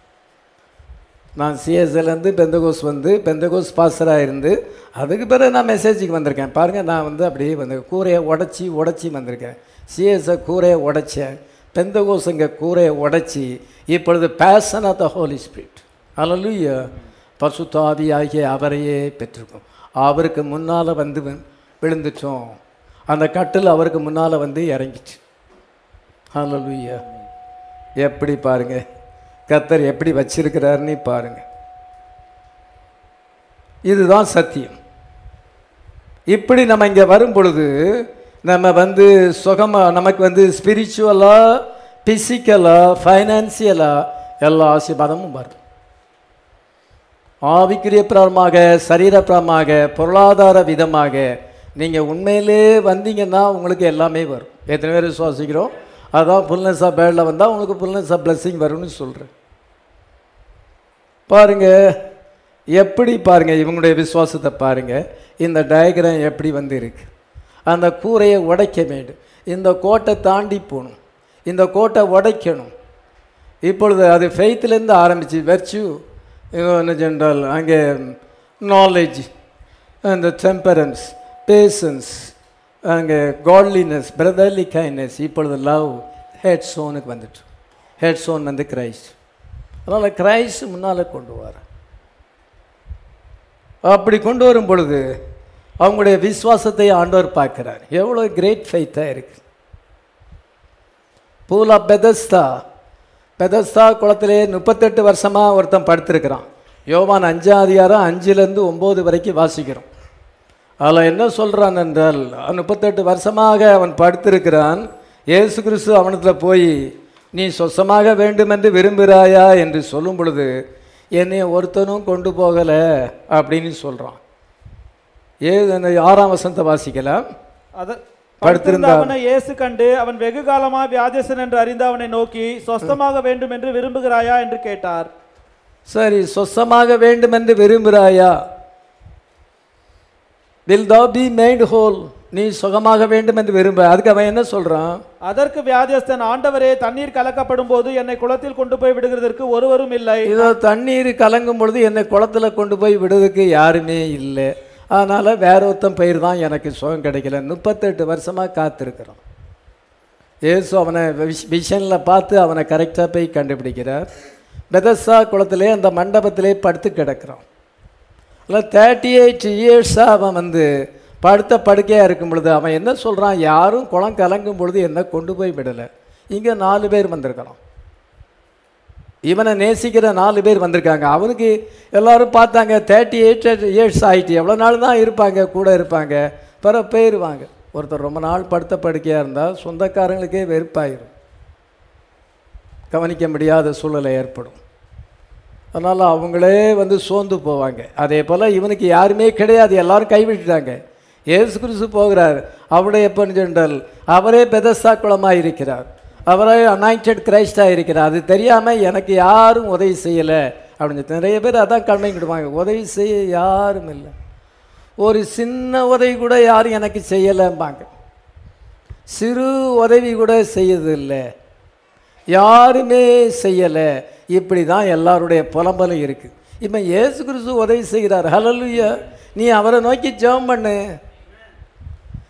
நான் சிஎஸ்எல்லேருந்து பெந்தகோஸ் வந்து பெந்தகோஸ் பாஸ்டராக இருந்து அதுக்கு பிறகு நான் மெசேஜுக்கு வந்திருக்கேன் பாருங்கள் நான் வந்து அப்படியே வந்து கூரையை உடச்சி உடச்சி வந்திருக்கேன் சிஎஸ்ஐ கூரையை உடைச்சேன் பெந்தகோஸ் இங்கே கூரையை உடைச்சி இப்பொழுது person of the Holy Spirit அலலுய பசுத்தாதி ஆகிய அவரையே பெற்றிருக்கோம் அவருக்கு முன்னால் வந்து வி- விழுந்துட்டோம் அந்த கட்டில் அவருக்கு முன்னால் வந்து இறங்கிச்சு ஹalleluya எப்படி பாருங்க கத்தர் எப்படி வச்சிருக்கிறாருன்னு பாருங்க இதுதான் சத்தியம் இப்படி நம்ம இங்கே வரும் பொழுது நம்ம வந்து சுகமாக நமக்கு வந்து ஸ்பிரிச்சுவலாக பிசிக்கலாக ஃபைனான்சியலாக எல்லா ஆசீர்வாதமும் வரும் ஆவிக்குரிய பிரமாக சரீரப்பிரமாக பொருளாதார விதமாக நீங்கள் உண்மையிலே வந்தீங்கன்னா உங்களுக்கு எல்லாமே வரும் எத்தனை பேர் விசுவாசிக்கிறோம் அதான் ஃபுல்னஸ் ஆஃப் பேடில் வந்தால் உங்களுக்கு ஃபுல்னஸ் ஆஃப் பிளஸ்ஸிங் வரும்னு சொல்கிறேன் பாருங்க எப்படி பாருங்க இவங்களுடைய விசுவாசத்தை பாருங்க இந்த டயக்ராம் எப்படி வந்து இருக்கு அந்த கூரையை உடைக்க வேண்டும் இந்த கோட்டை தாண்டி போகணும் இந்த கோட்டை உடைக்கணும் இப்பொழுது அது ஃபெய்த்லேருந்து ஆரம்பிச்சு வெர்ச்சு என்ன ஜென்ரல் அங்கே நாலேஜ் அந்த டெம்பரன்ஸ் பேசன்ஸ் அங்கே காட்லினஸ் பிரதர்லி கைண்ட்னஸ் இப்பொழுது லவ் ஹெட் சோனுக்கு வந்துட்டு ஹெட் சோன் வந்து கிரைஸ்ட் அதனால் கிரைஸ்ட் முன்னால் கொண்டு வர அப்படி கொண்டு வரும் பொழுது அவங்களுடைய விசுவாசத்தை ஆண்டவர் பார்க்கிறார் எவ்வளோ கிரேட் ஃபைத்தாக இருக்கு பூலா பெதஸ்தா பெதஸ்தா குளத்திலே முப்பத்தெட்டு வருஷமாக ஒருத்தன் படுத்திருக்கிறான் யோவான் அஞ்சாம் அதிகாரம் அஞ்சுலேருந்து ஒம்பது வரைக்கும் வாசிக்கிறோம் அதில் என்ன சொல்கிறான் என்றால் முப்பத்தெட்டு வருஷமாக அவன் படுத்திருக்கிறான் இயேசு கிறிஸ்து அவனத்தில் போய் நீ சொசமாக வேண்டுமென்று விரும்புகிறாயா என்று சொல்லும் பொழுது என்னை ஒருத்தனும் கொண்டு போகலை அப்படின்னு சொல்கிறான் ஏ அந்த ஆறாம் வசனத்தை வாசிக்கலாம் அத படுத்திருந்த படுத்திருந்த அவனை இயேசு கண்டு அவன் வெகு காலமா வியாதியசன் என்று அறிந்து அவனை நோக்கி சொஸ்தமாக வேண்டும் என்று விரும்புகிறாயா என்று கேட்டார் சரி சொசமாக வேண்டுமென்று விரும்புகிறாயா will thou be made whole நீ சுகமாக வேண்டும் என்று விரும்ப அதுக்கு அவன் என்ன சொல்கிறான் அதற்கு வியாதியஸ்தன் ஆண்டவரே தண்ணீர் கலக்கப்படும் போது என்னை குளத்தில் கொண்டு போய் விடுகிறதற்கு ஒருவரும் இல்லை இதோ தண்ணீர் கலங்கும் பொழுது என்னை குளத்துல கொண்டு போய் விடுறதுக்கு யாருமே இல்லை அதனால் வேற ஒருத்தன் பயிர் தான் எனக்கு சுகம் கிடைக்கல முப்பத்தெட்டு வருஷமாக காத்திருக்கிறோம் இயேசு அவனை விஷனில் பார்த்து அவனை கரெக்டாக போய் கண்டுபிடிக்கிறார் பெதஸ்ஸா குளத்திலே அந்த மண்டபத்திலே படுத்து கிடக்கிறான் இல்லை தேர்ட்டி எயிட் இயர்ஸாக அவன் வந்து படுத்த படுக்கையாக இருக்கும் பொழுது அவன் என்ன சொல்கிறான் யாரும் குளம் கலங்கும் பொழுது என்ன கொண்டு போய் விடலை இங்கே நாலு பேர் வந்திருக்கிறான் இவனை நேசிக்கிற நாலு பேர் வந்திருக்காங்க அவனுக்கு எல்லாரும் பார்த்தாங்க தேர்ட்டி எயிட் இயர்ஸ் ஆகிட்டு எவ்வளோ நாள் தான் இருப்பாங்க கூட இருப்பாங்க பிற போயிடுவாங்க ஒருத்தர் ரொம்ப நாள் படுத்த படுக்கையாக இருந்தால் சொந்தக்காரங்களுக்கே வெறுப்பாயிரும் கவனிக்க முடியாத சூழ்நிலை ஏற்படும் அதனால் அவங்களே வந்து சோர்ந்து போவாங்க அதே போல் இவனுக்கு யாருமே கிடையாது எல்லாரும் கைவிட்டுட்டாங்க இயேசு கிறிஸ்து போகிறார் அவருடைய எப்போ ஜென்ரல் அவரே பெதஸ்தா குளமாக இருக்கிறார் அவரே அனாயிண்டட் கிரைஸ்டாக இருக்கிறார் அது தெரியாமல் எனக்கு யாரும் உதவி செய்யலை அப்படின்னு சொல்லி நிறைய பேர் அதான் கடமைக்கிடுவாங்க உதவி செய்ய யாரும் இல்லை ஒரு சின்ன உதவி கூட யாரும் எனக்கு செய்யலைம்பாங்க சிறு உதவி கூட செய்யறதில்லை யாருமே செய்யலை இப்படி தான் எல்லாருடைய புலம்பலும் இருக்குது இப்போ இயேசு கிறிஸ்து உதவி செய்கிறார் ஹலலுயா நீ அவரை நோக்கி ஜெபம் பண்ணு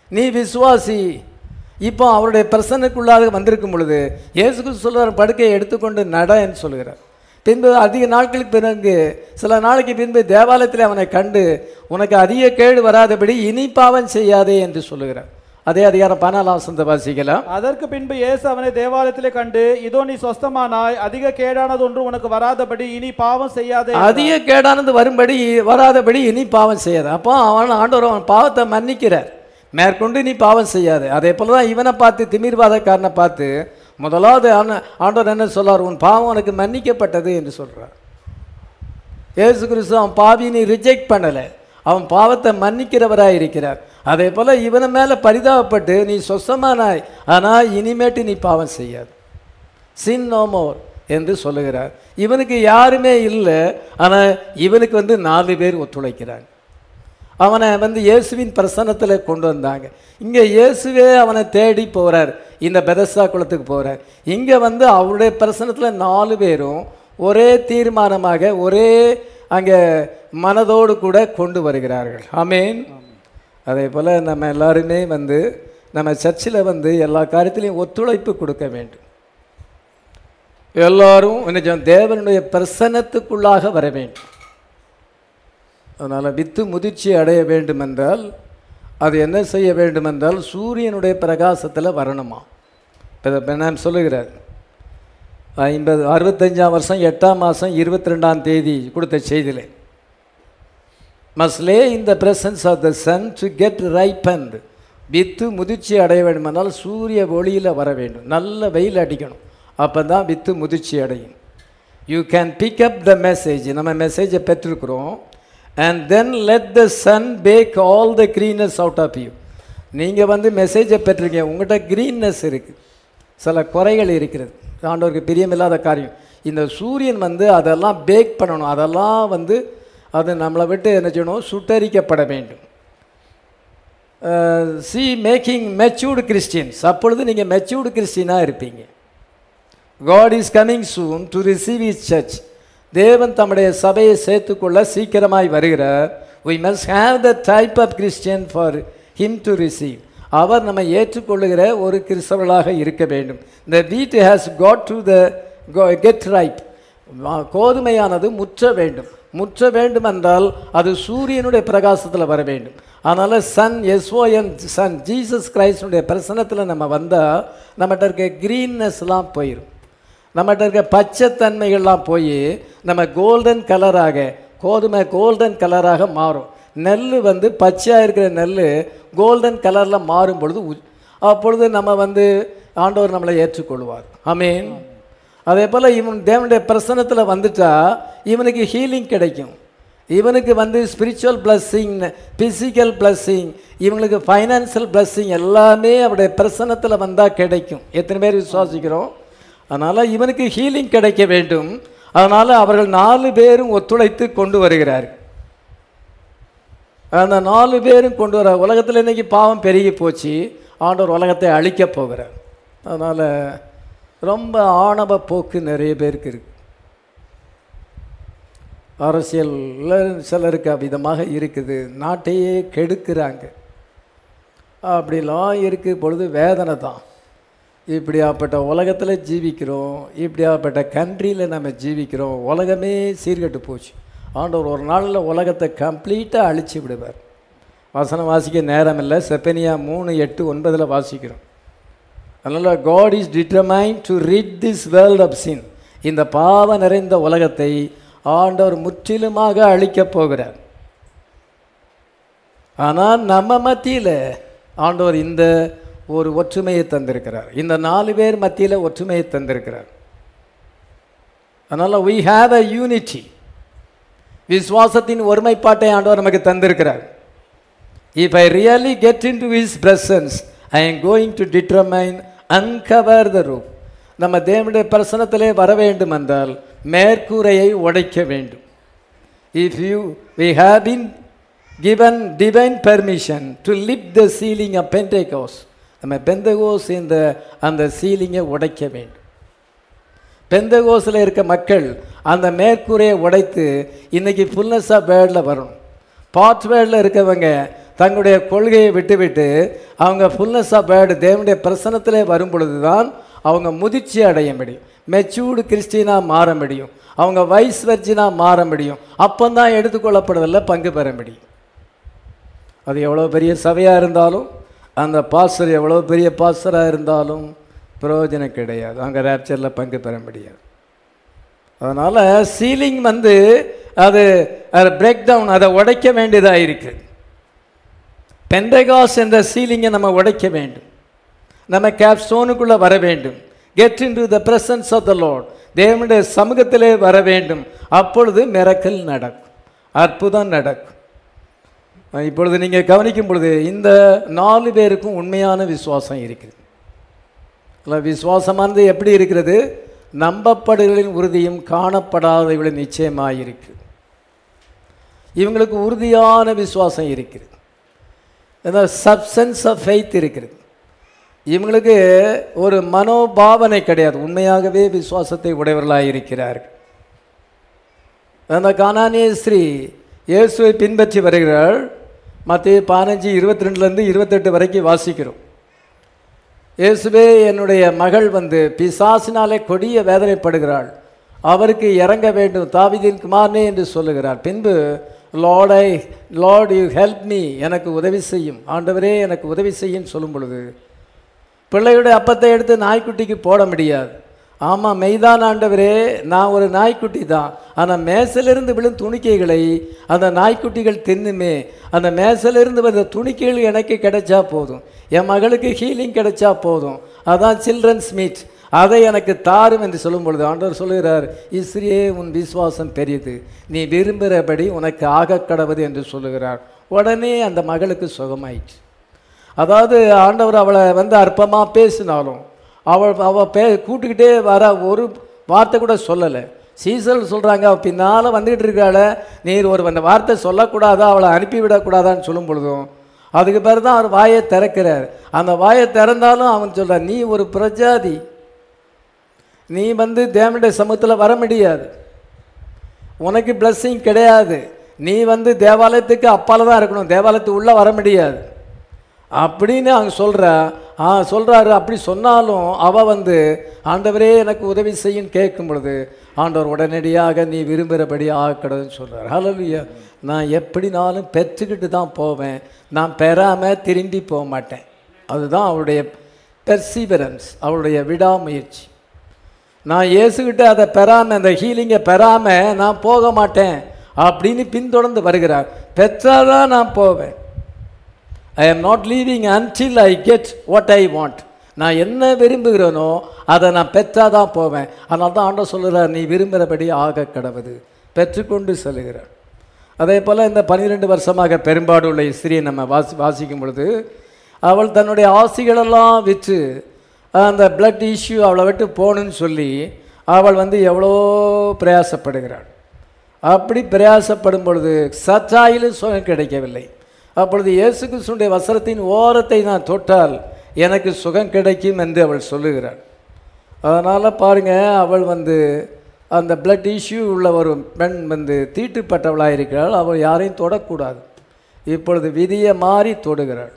நீ விசுவாசி இப்போ அவருடைய பிரசன்னுக்குள்ளாக வந்திருக்கும் பொழுது இயேசு கிறிஸ்து சொல்றார் படுக்கையை எடுத்துக்கொண்டு நடன்னு சொல்கிறார் பின்பு அதிக நாட்களுக்கு பிறகு சில நாளைக்கு பின்பு தேவாலயத்தில் அவனை கண்டு உனக்கு அதிக கேடு வராதபடி இனி பாவம் செய்யாதே என்று சொல்லுகிறார் அதே அதிகாரம் பதினாலாம் வசந்த வாசிக்கலாம் அதற்கு பின்பு இயேசு அவனை தேவாலயத்திலே கண்டு இதோ நீ சொஸ்தமானாய் அதிக கேடானது ஒன்று உனக்கு வராதபடி இனி பாவம் செய்யாதே அதிக கேடானது வரும்படி வராதபடி இனி பாவம் செய்யாத அப்போ அவன் ஆண்டவர் அவன் பாவத்தை மன்னிக்கிறார் மேற்கொண்டு நீ பாவம் செய்யாது அதே போல தான் இவனை பார்த்து திமிர்வாதக்காரனை பார்த்து முதலாவது ஆன- ஆண்டவர் என்ன சொல்றார் உன் பாவம் உனக்கு மன்னிக்கப்பட்டது என்று சொல்றார் இயேசு கிறிஸ்து அவன் பாவியை ரிஜெக்ட் பண்ணலை அவன் பாவத்தை மன்னிக்கிறவராய் இருக்கிறார் அதே போல இவனை மேலே பரிதாபப்பட்டு நீ சொசமானாய் ஆனால் இனிமேட்டு நீ பாவம் செய்யாது சின் நோ மோர் என்று சொல்லுகிறார் இவனுக்கு யாருமே இல்லை ஆனால் இவனுக்கு வந்து நாலு பேர் ஒத்துழைக்கிறாங்க அவனை வந்து இயேசுவின் பிரசன்னத்தில் கொண்டு வந்தாங்க இங்கே இயேசுவே அவனை தேடி போகிறார் இந்த பெதஸ்தா குளத்துக்கு போகிறார் இங்கே வந்து அவருடைய பிரசன்னத்தில் நாலு பேரும் ஒரே தீர்மானமாக ஒரே அங்கே மனதோடு கூட கொண்டு வருகிறார்கள் ஆமேன் அதே போல் நம்ம எல்லாருமே வந்து நம்ம சர்ச்சில் வந்து எல்லா காரியத்திலையும் ஒத்துழைப்பு கொடுக்க வேண்டும் எல்லாரும் கொஞ்சம் தேவனுடைய பிரசன்னத்துக்குள்ளாக வர வேண்டும் அதனால் வித்து முதிர்ச்சி அடைய வேண்டுமென்றால் அது என்ன செய்ய வேண்டுமென்றால் சூரியனுடைய பிரகாசத்தில் வரணுமா இப்போ நான் சொல்லுகிறார் ஐம்பது அறுபத்தஞ்சாம் வருஷம் எட்டாம் மாதம் இருபத்தி ரெண்டாம் தேதி கொடுத்த செய்தியில் must lay in the presence of the sun to get ripened வித்து முதிர்ச்சி அடைய வேண்டுமானால் சூரிய ஒளியில் வர வேண்டும் நல்ல வெயில் அடிக்கணும் அப்போ தான் வித்து முதிர்ச்சி அடையும் you can pick up the message நம்ம மெசேஜை பெற்றிருக்கிறோம் and then let the sun bake all the greenness out of you நீங்கள் வந்து மெசேஜை பெற்றிருக்கீங்க உங்கள்கிட்ட க்ரீன்னஸ் இருக்குது சில குறைகள் இருக்கிறது ஆண்டவருக்கு பிரியமில்லாத காரியம் இந்த சூரியன் வந்து அதெல்லாம் பேக் பண்ணணும் அதெல்லாம் வந்து அது நம்மளை விட்டு என்ன செய்யணும் சுட்டரிக்கப்பட வேண்டும் சி மேக்கிங் மெச்சூர்டு கிறிஸ்டியன்ஸ் அப்பொழுது நீங்கள் மெச்சூர்டு கிறிஸ்டியனாக இருப்பீங்க God is coming soon to receive his church தேவன் தம்முடைய சபையை சேர்த்துக்கொள்ள சீக்கிரமாய் வருகிறார் we must have the type of christian for him to receive அவர் நம்ம ஏற்றுக்கொள்ளுகிற ஒரு கிறிஸ்தவர்களாக இருக்க வேண்டும் the wheat has got to the go- get ripe வா- கோதுமையானது முற்ற வேண்டும் முற்ற வேண்டும் என்றால் அது சூரியனுடைய பிரகாசத்தில் வர வேண்டும் அதனால் சன் எஸ்ஓஎன் சன் ஜீசஸ் கிரைஸ்டுடைய பிரசனத்தில் நம்ம வந்தால் நம்மகிட்ட இருக்க க்ரீன்னஸ்லாம் போயிடும் நம்மகிட்ட இருக்க பச்சைத்தன்மைகள்லாம் போய் நம்ம கோல்டன் கலராக கோதுமை கோல்டன் கலராக மாறும் நெல் வந்து பச்சையாக இருக்கிற நெல் கோல்டன் கலரில் மாறும் பொழுது உ- அப்பொழுது நம்ம வந்து ஆண்டவர் நம்மளை ஏற்றுக்கொள்வார் ஆமீன் அதே போல் இவன் தேவனுடைய பிரசனத்தில் வந்துட்டா இவனுக்கு ஹீலிங் கிடைக்கும் இவனுக்கு வந்து ஸ்பிரிச்சுவல் பிளஸ்ஸிங் பிசிக்கல் பிளஸ்ஸிங் இவங்களுக்கு ஃபைனான்சியல் பிளஸ்ஸிங் எல்லாமே அவருடைய பிரசனத்தில் வந்தால் கிடைக்கும் எத்தனை பேர் விசுவாசிக்கிறோம் அதனால் இவனுக்கு ஹீலிங் கிடைக்க வேண்டும் அதனால் அவர்கள் நாலு பேரும் ஒத்துழைத்து கொண்டு வருகிறார்கள் அந்த நாலு பேரும் கொண்டு வர உலகத்தில் இன்னைக்கு பாவம் பெருகி போச்சு ஆண்டவர் உலகத்தை அழிக்கப் போகிறார் அதனால் ரொம்ப ஆணவ போக்கு நிறைய பேருக்கு இருக்கு அரசியலில் சிலருக்கு அவ்விதமாக இருக்குது நாட்டையே கெடுக்கிறாங்க அப்படிலாம் இருக்கு பொழுது வேதனை தான் இப்படியாப்பட்ட உலகத்தில் ஜீவிக்கிறோம் இப்படியாப்பட்ட கண்ட்ரியில் நம்ம ஜீவிக்கிறோம் உலகமே சீர்கெட்டு போச்சு ஆண்டவர் ஒரு நாளில் உலகத்தை கம்ப்ளீட்டாக அழிச்சு விடுவார் வசனம் வாசிக்க நேரம் இல்லை செப்பனியா மூணு எட்டு ஒன்பதில் வாசிக்கிறோம் அதனால் God is determined to rid this world of sin இந்த பாவ நிறைந்த உலகத்தை ஆண்டவர் முற்றிலுமாக அழிக்கப் போகிறார் ஆனால் நம்ம மத்தியில் ஆண்டவர் இந்த ஒரு ஒற்றுமையை தந்திருக்கிறார் இந்த நாலு பேர் மத்தியில் ஒற்றுமையை தந்திருக்கிறார் அதனால் we have a unity விசுவாசத்தின் ஒருமைப்பாட்டை ஆண்டவர் நமக்கு தந்திருக்கிறார் if i really get into his presence i am going to determine uncover the roof நம்ம தேவனுடைய பிரசனத்திலே வர வேண்டும் என்றால் மேற்கூரையை உடைக்க வேண்டும் if you we have been given divine permission to lift the ceiling of pentecost நம்ம பெந்தகோஸ் இந்த அந்த சீலிங்கை உடைக்க வேண்டும் பெந்தகோஸில் இருக்க மக்கள் அந்த மேற்கூரையை உடைத்து இன்னைக்கு ஃபுல்னஸ் ஆஃப் வேர்டில் வரணும் பார்ட் வேர்டில் இருக்கவங்க தங்களுடைய கொள்கையை விட்டுவிட்டு அவங்க ஃபுல்னஸ் ஆஃப் வேர்டு தேவனுடைய பிரசனத்திலே வரும் பொழுது தான் அவங்க முதிர்ச்சி அடைய முடியும் மெச்சூர்டு கிறிஸ்டினாக மாற முடியும் அவங்க வைஸ் வெர்ஜினாக மாற முடியும் அப்போந்தான் எடுத்துக்கொள்ளப்படுவதில் பங்கு பெற முடியும் அது எவ்வளோ பெரிய சபையாக இருந்தாலும் அந்த பாஸ்டர் எவ்வளோ பெரிய பாஸ்டராக இருந்தாலும் பிரயோஜனம் கிடையாது அவங்க ரேப்சரில் பங்கு பெற முடியாது அதனால் சீலிங் வந்து அது அது பிரேக் டவுன் அதை உடைக்க வேண்டியதாக இருக்குது பெண்டகாஸ் என்ற சீலிங்கை நம்ம உடைக்க வேண்டும் நம்ம கேப் ஸ்டோனுக்குள்ளே வர வேண்டும் get into the presence of the Lord தேவனுடைய சமூகத்திலே வர வேண்டும் அப்பொழுது மிரக்கல் நடக்கும் அற்புதம் நடக்கும் இப்பொழுது நீங்கள் கவனிக்கும் பொழுது இந்த நாலு பேருக்கும் உண்மையான விசுவாசம் இருக்குது இல்லை விசுவாசமானது எப்படி இருக்கிறது நம்பப்படுகளின் உறுதியும் காணப்படாதவர்களின் நிச்சயமாக இருக்குது இவங்களுக்கு உறுதியான விசுவாசம் இருக்கிறது இந்த சப்சன்ஸ் ஆஃப் ஃபெய்த் இருக்கிறது இவங்களுக்கு ஒரு மனோபாவனை கிடையாது உண்மையாகவே விசுவாசத்தை உடையவர்களாக இருக்கிறார்கள் அந்த கானானிய ஸ்ரீ இயேசுவை பின்பற்றி வருகிறாள் மத்திய பதினஞ்சு இருபத்தி ரெண்டுலேருந்து இருபத்தெட்டு வரைக்கும் வாசிக்கிறோம் இயேசுவே என்னுடைய மகள் வந்து பிசாசினாலே கொடிய வேதனைப்படுகிறாள் அவருக்கு இறங்க வேண்டும் தாவிதின் குமாரனே என்று சொல்லுகிறார் பின்பு Lord I Lord you help me எனக்கு உதவி செய்யும் ஆண்டவரே எனக்கு உதவி செய்யும் சொல்லும் பொழுது பிள்ளையுடைய அப்பத்தை எடுத்து நாய்க்குட்டிக்கு போட முடியாது ஆமாம் மெய்தான் ஆண்டவரே நான் ஒரு நாய்க்குட்டி தான் ஆனால் மேசிலிருந்து விழும் துணிக்கைகளை அந்த நாய்க்குட்டிகள் தின்னுமே அந்த மேசிலிருந்து வந்த துணிக்கைகள் எனக்கு கிடைச்சா போதும் என் மகளுக்கு ஹீலிங் கிடைச்சா போதும் அதான் சில்ட்ரன்ஸ் மீட் அதை எனக்கு தாரும் என்று சொல்லும் பொழுது ஆண்டவர் சொல்லுகிறார் இஸ்ரியே உன் விசுவாசம் பெரியது நீ விரும்புகிறபடி உனக்கு ஆக கடவுது என்று சொல்லுகிறார் உடனே அந்த மகளுக்கு சுகமாயிடுச்சு அதாவது ஆண்டவர் அவளை வந்து அற்பமாக பேசினாலும் அவள் அவள் பே கூட்டுக்கிட்டே வர ஒரு வார்த்தை கூட சொல்லலை சீசல் சொல்கிறாங்க அவள் பின்னால் வந்துக்கிட்டு இருக்காள நீர் ஒரு அந்த வார்த்தை சொல்லக்கூடாதா அவளை அனுப்பிவிடக்கூடாதான்னு சொல்லும் பொழுதும் அதுக்கு பிறகு தான் அவர் வாயை திறக்கிறார் அந்த வாயை திறந்தாலும் அவன் சொல்கிறார் நீ ஒரு பிரஜாதி நீ வந்து தேவனுடைய சமூகத்தில் வர முடியாது உனக்கு பிளஸ்ஸிங் கிடையாது நீ வந்து தேவாலயத்துக்கு அப்பால தான் இருக்கணும் தேவாலயத்துக்கு உள்ளே வர முடியாது அப்படின்னு அவங்க சொல்கிறா ஆ சொல்கிறாரு அப்படி சொன்னாலும் அவள் வந்து ஆண்டவரே எனக்கு உதவி செய்யும் கேட்கும் பொழுது ஆண்டவர் உடனடியாக நீ விரும்புகிறபடி ஆக்கடன்னு சொல்கிறார் ஹலலுயா நான் எப்படினாலும் பெற்றுக்கிட்டு தான் போவேன் நான் பெறாமல் திரும்பி போக மாட்டேன் அதுதான் அவளுடைய பெர்சிவரன்ஸ் அவளுடைய விடாமுயற்சி நான் இயேசுகிட்ட அதை பெறாமல் அந்த ஹீலிங்கை பெறாமல் நான் போக மாட்டேன் அப்படின்னு பின்தொடர்ந்து வருகிறார் பெற்றாதான் நான் போவேன் I am not leaving until I get what I want நான் என்ன விரும்புகிறேனோ அதை நான் பெற்றாதான் போவேன் அதனால தான் ஆண்டவர் சொல்லுகிறார் நீ விரும்புகிறபடி ஆக கடவுது பெற்றுக்கொண்டு செல்கிறார் அதே போல் இந்த பன்னிரெண்டு வருஷமாக பெரும்பாடு உள்ள ஸ்திரியை நம்ம வாசி வாசிக்கும் பொழுது அவள் தன்னுடைய ஆசைகளெல்லாம் விற்று அந்த பிளட் இஷ்யூ அவளை விட்டு போகணுன்னு சொல்லி அவள் வந்து எவ்வளோ பிரயாசப்படுகிறாள் அப்படி பிரயாசப்படும் பொழுது சச்சாயிலும் சுகம் கிடைக்கவில்லை அப்பொழுது இயேசு கிறிஸ்துடைய வசனத்தின் ஓரத்தை நான் தொட்டால் எனக்கு சுகம் கிடைக்கும் என்று அவள் சொல்லுகிறாள் அதனால் பாருங்க அவள் வந்து அந்த பிளட் இஷ்யூ உள்ள ஒரு பெண் வந்து தீட்டுப்பட்டவளாக இருக்கிறாள் அவள் யாரையும் தொடக்கூடாது இப்பொழுது விதியை மாறி தொடுகிறாள்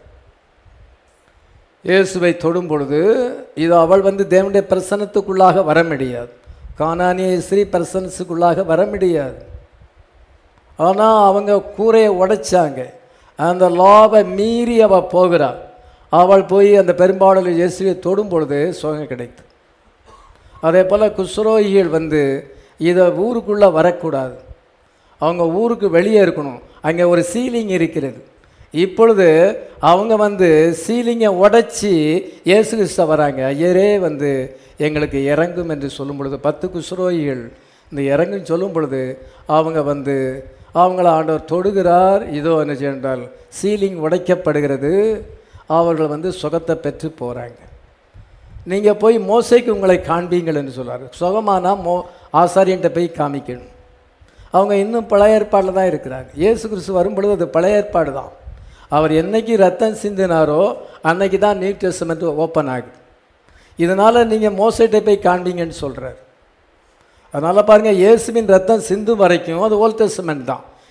இயேசுவை தொடும் பொழுது இது அவள் வந்து தேவனுடைய பிரசனத்துக்குள்ளாக வர முடியாது கானானிய ஸ்ரீ பிரசனத்துக்குள்ளாக வர முடியாது ஆனால் அவங்க கூரையை உடைச்சாங்க அந்த லாபை மீறி அவள் போகிறாள் அவள் போய் அந்த பெரும்பாடலில் இயேசுவை தொடும் பொழுது சுகம் கிடைத்து அதே போல் குஸ்ரோகிகள் வந்து இதை ஊருக்குள்ளே வரக்கூடாது அவங்க ஊருக்கு வெளியே இருக்கணும் அங்கே ஒரு சீலிங் இருக்கிறது இப்பொழுது அவங்க வந்து சீலிங்கை உடைச்சி இயேசு கிறிஸ்த வராங்க ஐயரே வந்து எங்களுக்கு இறங்கும் என்று சொல்லும் பொழுது பத்து குஸ்ரோகிகள் இந்த இறங்கும் சொல்லும் பொழுது அவங்க வந்து அவங்கள ஆண்டவர் தொடுகிறார் இதோ என்ன செய்தால் சீலிங் உடைக்கப்படுகிறது அவர்கள் வந்து சுகத்தை பெற்று போகிறாங்க நீங்கள் போய் மோசைக்கு உங்களை காண்பீங்கள் என்று சொல்றாரு சுகமானா மோ ஆசாரியன்ட்ட போய் காமிக்கணும் அவங்க இன்னும் பழைய ஏற்பாடில் தான் இருக்கிறாங்க இயேசு கிறிஸ்து வரும் பொழுது அது பழைய ஏற்பாடு தான் அவர் என்னைக்கு ரத்தம் சிந்தினாரோ அன்னைக்கு தான் நியூ டெஸ்டமெண்ட் ஓப்பன் ஆகுது இதனால் நீங்கள் மோசைட்ட போய் காண்பீங்கன்னு சொல்கிறார் அதனால் பாருங்கள் இயேசுவின் ரத்தம் சிந்தும் வரைக்கும் அது ஓல்ட் டெஸ்டமெண்ட் தான்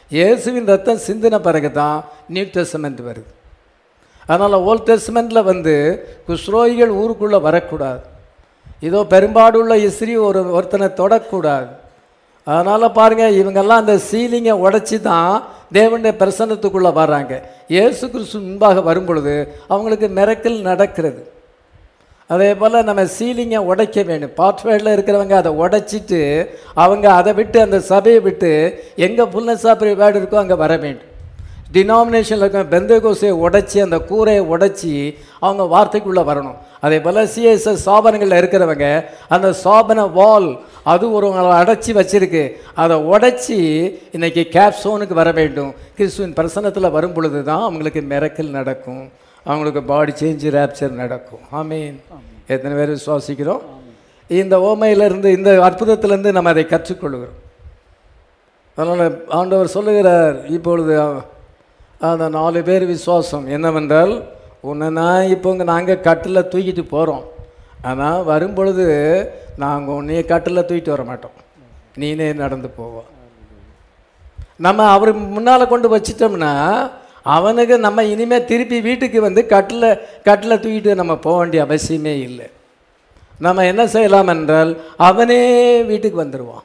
இயேசுவின் ரத்தம் சிந்தின பிறகு தான் நியூ டெஸ்டமெண்ட் வருது அதனால் ஓல்ட் டெஸ்டமெண்ட்டில் வந்து குஸ்ரோகிகள் ஊருக்குள்ளே வரக்கூடாது இதோ பெரும்பாடுள்ள இஸ்ரீ ஒரு ஒருத்தனை தொடக்கூடாது அதனால் பாருங்கள் இவங்கெல்லாம் அந்த சீலிங்கை உடைச்சி தான் தேவனுடைய பிரசன்னத்துக்குள்ளே வர்றாங்க இயேசு கிறிஸ்து முன்பாக வரும் பொழுது அவங்களுக்கு மிரக்கல் நடக்கிறது அதே போல் நம்ம சீலிங்கை உடைக்க வேண்டும் பாட்வேர்டில் இருக்கிறவங்க அதை உடைச்சிட்டு அவங்க அதை விட்டு அந்த சபையை விட்டு எங்கே ஃபுல்னஸ் ஆஃப் வேர்டு இருக்கோ அங்கே வர வேண்டும் டினாமினேஷனில் இருக்க பெந்தகோசையை உடைச்சி அந்த கூரையை உடைச்சி அவங்க வார்த்தைக்குள்ளே வரணும் அதே போல் சிஎஸ்எஸ் சாபனங்களில் இருக்கிறவங்க அந்த சாபன வால் அது ஒரு அடைச்சி வச்சிருக்கு அதை உடைச்சி இன்னைக்கு கேப்சோனுக்கு வர வேண்டும் கிறிஸ்துவின் பிரசன்னத்தில் வரும் பொழுது தான் அவங்களுக்கு மிரக்கல் நடக்கும் அவங்களுக்கு பாடி சேஞ்சு ரேப்சர் நடக்கும் ஆமீன் எத்தனை பேர் விசுவாசிக்கிறோம் இந்த ஓமையிலிருந்து இந்த அற்புதத்திலிருந்து நம்ம அதை கற்றுக்கொள்கிறோம் அதனால் ஆண்டவர் சொல்லுகிறார் இப்பொழுது அந்த நாலு பேர் விசுவாசம் என்னவென்றால் உன்னை நான் இப்போ இங்கே நாங்கள் கட்டில் தூக்கிட்டு போகிறோம் ஆனால் வரும்பொழுது நாங்கள் உன்னைய கட்டில் தூக்கிட்டு வர மாட்டோம் நீனே நடந்து போவோம் நம்ம அவர் முன்னால் கொண்டு வச்சிட்டோம்னா அவனுக்கு நம்ம இனிமேல் திருப்பி வீட்டுக்கு வந்து கட்டில் கட்டில் தூக்கிட்டு நம்ம போக வேண்டிய அவசியமே இல்லை நம்ம என்ன செய்யலாம் என்றால் அவனே வீட்டுக்கு வந்துடுவான்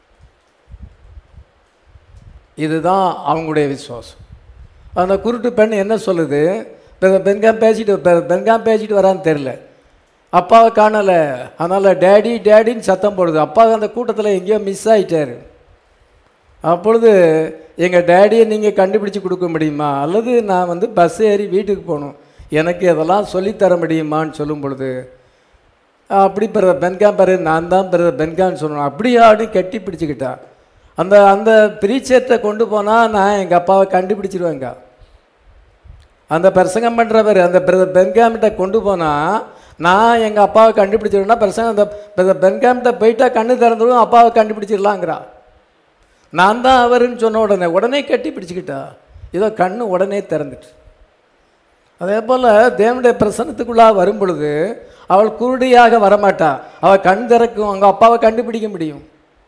இதுதான் அவங்களுடைய விசுவாசம் அந்த குருட்டு பெண் என்ன சொல்லுது பெ- பெண்காம் பேசிட்டு பெ- பெண்காம் பேசிட்டு வரான்னு தெரில அப்பாவை காணலை அதனால் டேடி டேடின்னு சத்தம் போடுது அப்பா அந்த கூட்டத்தில் எங்கேயோ மிஸ் ஆயிட்டாரு அப்பொழுது எங்கள் டேடியை நீங்கள் கண்டுபிடிச்சு கொடுக்க முடியுமா அல்லது நான் வந்து பஸ் ஏறி வீட்டுக்கு போகணும் எனக்கு இதெல்லாம் சொல்லித்தர முடியுமான்னு சொல்லும் பொழுது அப்படி பிற பென்காம் பாரு நான் தான் பிற பென்கான்னு சொல்லணும் அப்படியாடி கட்டி பிடிச்சிக்கிட்டா அந்த அந்த பிரீச்சத்தை கொண்டு போனால் நான் எங்கள் அப்பாவை கண்டுபிடிச்சிருவேங்க அந்த பிரசங்கம் பண்ணுறவர் அந்த பிரதர் பென்காமிட்ட கொண்டு போனால் நான் எங்கள் அப்பாவை கண்டுபிடிச்சிருவேன்னா பிரசங்கம் அந்த பிரதர் பென்காமிட்ட போயிட்டா கண்ணு திறந்துடும் அப்பாவை கண்டுபிடிச்சிடலாங்கிறா நான் தான் அவருன்னு சொன்ன உடனே உடனே கட்டி பிடிச்சிக்கிட்டா ஏதோ கண்ணு உடனே திறந்துட்டு அதே போல் தேவனுடைய பிரசன்னத்துக்குள்ளாக வரும் பொழுது அவள் குருடியாக வரமாட்டா அவள் கண் திறக்கும் அவங்க அப்பாவை கண்டுபிடிக்க முடியும்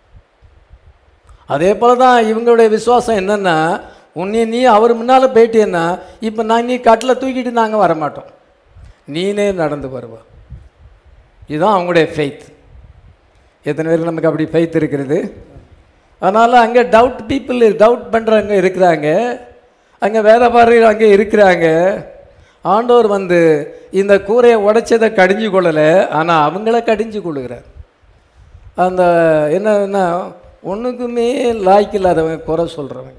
அதே போல தான் இவங்களுடைய விசுவாசம் என்னன்னா உன்னை நீ அவர் முன்னால் போயிட்டேன்னா இப்போ நான் நீ கட்டில் தூக்கிட்டு நாங்கள் வரமாட்டோம் நீனே நடந்து வருவா இதுதான் அவங்களுடைய ஃபெய்த் எத்தனை பேருக்கு நமக்கு அப்படி ஃபெய்த் இருக்கிறது அதனால் அங்கே டவுட் பீப்புள் டவுட் பண்ணுறவங்க இருக்கிறாங்க அங்கே வேற பாரு அங்கே இருக்கிறாங்க ஆண்டவர் வந்து இந்த கூரையை உடைச்சதை கடிஞ்சு கொள்ளலை ஆனால் அவங்கள கடிஞ்சு கொள்ளுகிறார் அந்த என்னன்னா ஒன்றுக்குமே லாய்க்கு இல்லாதவங்க குறை சொல்கிறவங்க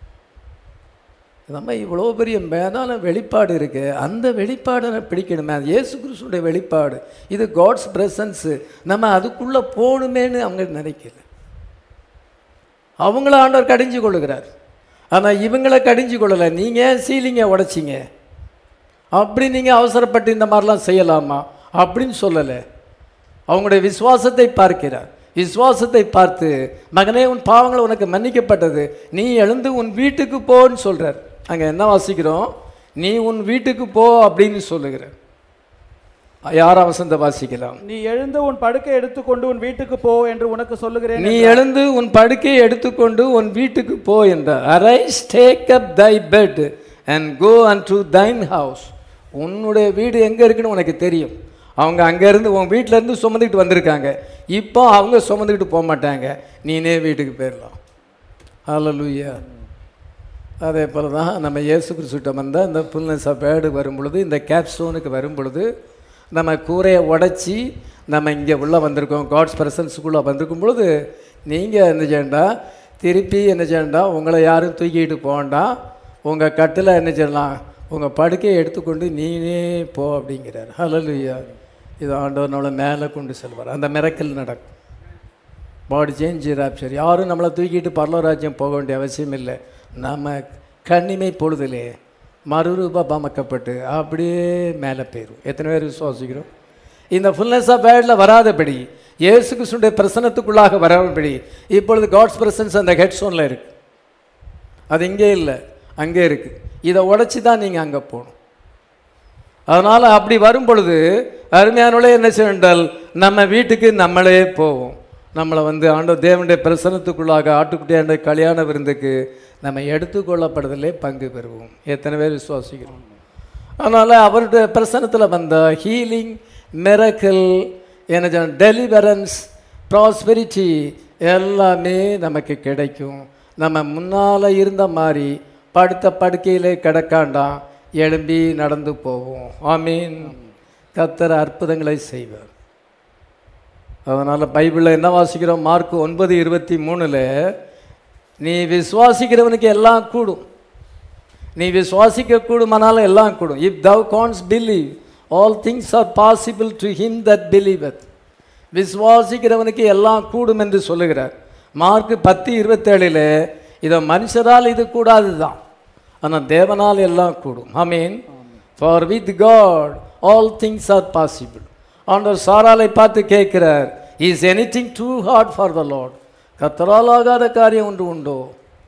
நம்ம இவ்வளோ பெரிய மேலான வெளிப்பாடு இருக்கு அந்த வெளிப்பாடை பிடிக்கணுமே அது இயேசு கிறிஸ்துடைய வெளிப்பாடு இது காட்ஸ் பிரசன்ஸு நம்ம அதுக்குள்ளே போகணுமேன்னு அவங்க நினைக்கல அவங்கள ஆண்டவர் கடிஞ்சு கொள்ளுகிறார் ஆனால் இவங்களை கடிஞ்சு கொள்ளலை நீங்கள் சீலிங்கை உடைச்சிங்க அப்படி நீங்கள் அவசரப்பட்டு இந்த மாதிரிலாம் செய்யலாமா அப்படின்னு சொல்லலை அவங்களுடைய விசுவாசத்தை பார்க்கிறார் விசுவாசத்தை பார்த்து மகனே உன் பாவங்கள் உனக்கு மன்னிக்கப்பட்டது நீ எழுந்து உன் வீட்டுக்கு போன்னு சொல்றார் அங்கே என்ன வாசிக்கிறோம் நீ உன் வீட்டுக்கு போ அப்படின்னு சொல்லுகிறார் யார் அவசந்த வாசிக்கலாம் நீ எழுந்து உன் படுக்கை எடுத்துக்கொண்டு உன் வீட்டுக்கு போ என்று உனக்கு சொல்லுகிறேன் நீ எழுந்து உன் படுக்கையை எடுத்துக்கொண்டு உன் வீட்டுக்கு போ என்றார் arise take up thy bed and go unto thine house உன்னுடைய வீடு எங்கே இருக்குன்னு உனக்கு தெரியும் அவங்க அங்கேருந்து உன் வீட்டிலேருந்து சுமந்துக்கிட்டு வந்திருக்காங்க இப்போ அவங்க சுமந்துக்கிட்டு போக மாட்டாங்க நீனே வீட்டுக்கு போயிடலாம் ஹalleluya அதே போல தான் நம்ம இயேசு கிறிஸ்துட்ட வந்தால் இந்த புல்னஸ் ஆஃப் வேர்டு வரும் பொழுது இந்த கேப்ஸ்டோனுக்கு வரும் பொழுது நம்ம கூரையை உடைச்சி நம்ம இங்கே உள்ளே வந்திருக்கோம் காட்ஸ் பிரசன்ஸுக்குள்ளே வந்திருக்கும் பொழுது நீங்கள் என்ன செய்யண்டா திருப்பி என்ன செய்யண்டா உங்களை யாரும் தூக்கிட்டு போகண்டாம் உங்கள் கட்டில் என்ன செய்யலாம் உங்கள் படுக்கையை எடுத்துக்கொண்டு நீனே போ அப்படிங்கிறார் ஹalleluya இது ஆண்டவர் நம்மளை மேலே கொண்டு செல்வார் அந்த மிரக்கல் நடக்கும் பாடி சேஞ்ச் ராப்சர் யாரும் நம்மளை தூக்கிட்டு பரலோராஜ்யம் போக வேண்டிய அவசியம் இல்லை நம்ம கண்ணிமை பொழுதிலே மறுரூப பாமக்கப்பட்டு அப்படியே மேலே போயிடும் எத்தனை பேர் விசுவாசிக்கிறோம் இந்த ஃபுல்னஸ் ஆஃப் வேர்டில் வராதபடி இயேசு கிறிஸ்துடைய பிரசனத்துக்குள்ளாக வராதபடி இப்பொழுது காட்ஸ் பிரசன்ஸ் அந்த ஹெட்ஸோனில் இருக்கு அது இங்கே இல்லை அங்கே இருக்கு இதை உடைச்சி தான் நீங்கள் அங்கே போகணும் அதனால் அப்படி வரும் பொழுது அருமையானவளே என்ன செய்ய என்றால் நம்ம வீட்டுக்கு நம்மளே போவோம் நம்மளை வந்து ஆண்டவர் தேவனுடைய பிரசனத்துக்குள்ளாக ஆட்டுக்குட்டியாண்ட கல்யாண விருந்துக்கு நம்ம எடுத்துக்கொள்ளப்படுதலே பங்கு பெறுவோம் எத்தனை பேர் விசுவாசிக்கிறோம் அதனால் அவருடைய பிரசனத்தில் வந்த ஹீலிங் மிரக்கல் என்ன டெலிவரன்ஸ் ப்ராஸ்பெரிட்டி எல்லாமே நமக்கு கிடைக்கும் நம்ம முன்னால் இருந்த மாதிரி படுத்த படுக்கையிலே கிடக்காண்டாம் எழும்பி நடந்து போவோம் ஆமீன் கத்தர் அற்புதங்களை செய்வார் அதனால் பைபிளில் என்ன வாசிக்கிறோம் மார்க் ஒன்பது இருபத்தி மூணில் நீ விசுவாசிக்கிறவனுக்கு எல்லாம் கூடும் நீ விசுவாசிக்க கூடுமானாலும் எல்லாம் கூடும் if thou canst believe all things are possible to him that believeth விசுவாசிக்கிறவனுக்கு எல்லாம் கூடும் என்று சொல்லுகிறார் மார்க் பத்து இருபத்தேழில் இதை மனுஷரால் இது கூடாது தான் ஆனால் தேவனால் எல்லாம் கூடும் ஆமீன் for with God all things are possible ஆண்டவர் சாராலை பார்த்து கேட்கிறார் is anything too hard for the Lord கத்தரால் ஆகாத காரியம் ஒன்று உண்டோ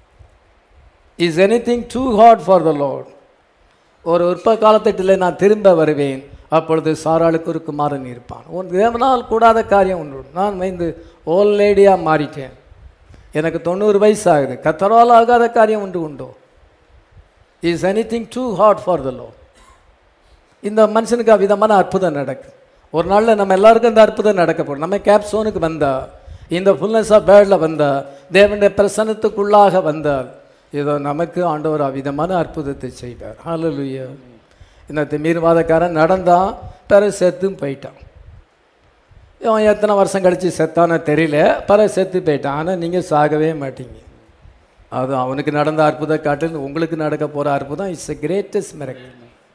is anything too hard for the Lord ஒரு உற்ப காலத்திட்டில் நான் திரும்ப வருவேன் அப்பொழுது சாராளுக்கு ஒரு குமாரன் இருப்பான் உன் தேவனால் கூடாத காரியம் ஒன்று உண்டு. நான் வந்து ஓல் லேடியாக மாறிட்டேன் எனக்கு தொண்ணூறு வயசு ஆகுது கத்தரால் ஆகாத காரியம் ஒன்று உண்டோ is anything too hard for the Lord இந்த மனுஷனுக்கு அவ்விதமான அற்புதம் நடக்கும் ஒரு நாளில் நம்ம எல்லாருக்கும் இந்த அற்புதம் நடக்க போகிறோம் நம்ம கேப்சோனுக்கு வந்தா இந்த ஃபுல்னஸ் ஆஃப் பேர்டில் வந்தா தேவனுடைய பிரசனத்துக்குள்ளாக வந்தால் ஏதோ நமக்கு ஆண்டவர் அவ்விதமான அற்புதத்தை செய்வார் ஹalleluya இந்த திமீர்வாதக்காரன் நடந்தான் பிறகு செத்தும் போயிட்டான் அவன் எத்தனை வருஷம் கழித்து செத்தானோ தெரியல பிறகு செத்து போயிட்டான் ஆனால் நீங்கள் சாகவே மாட்டீங்க அது அவனுக்கு நடந்த அற்புதம் காட்டில் உங்களுக்கு நடக்க போகிற அற்புதம் இட்ஸ் எ கிரேட்டஸ்ட் மிரக்கல்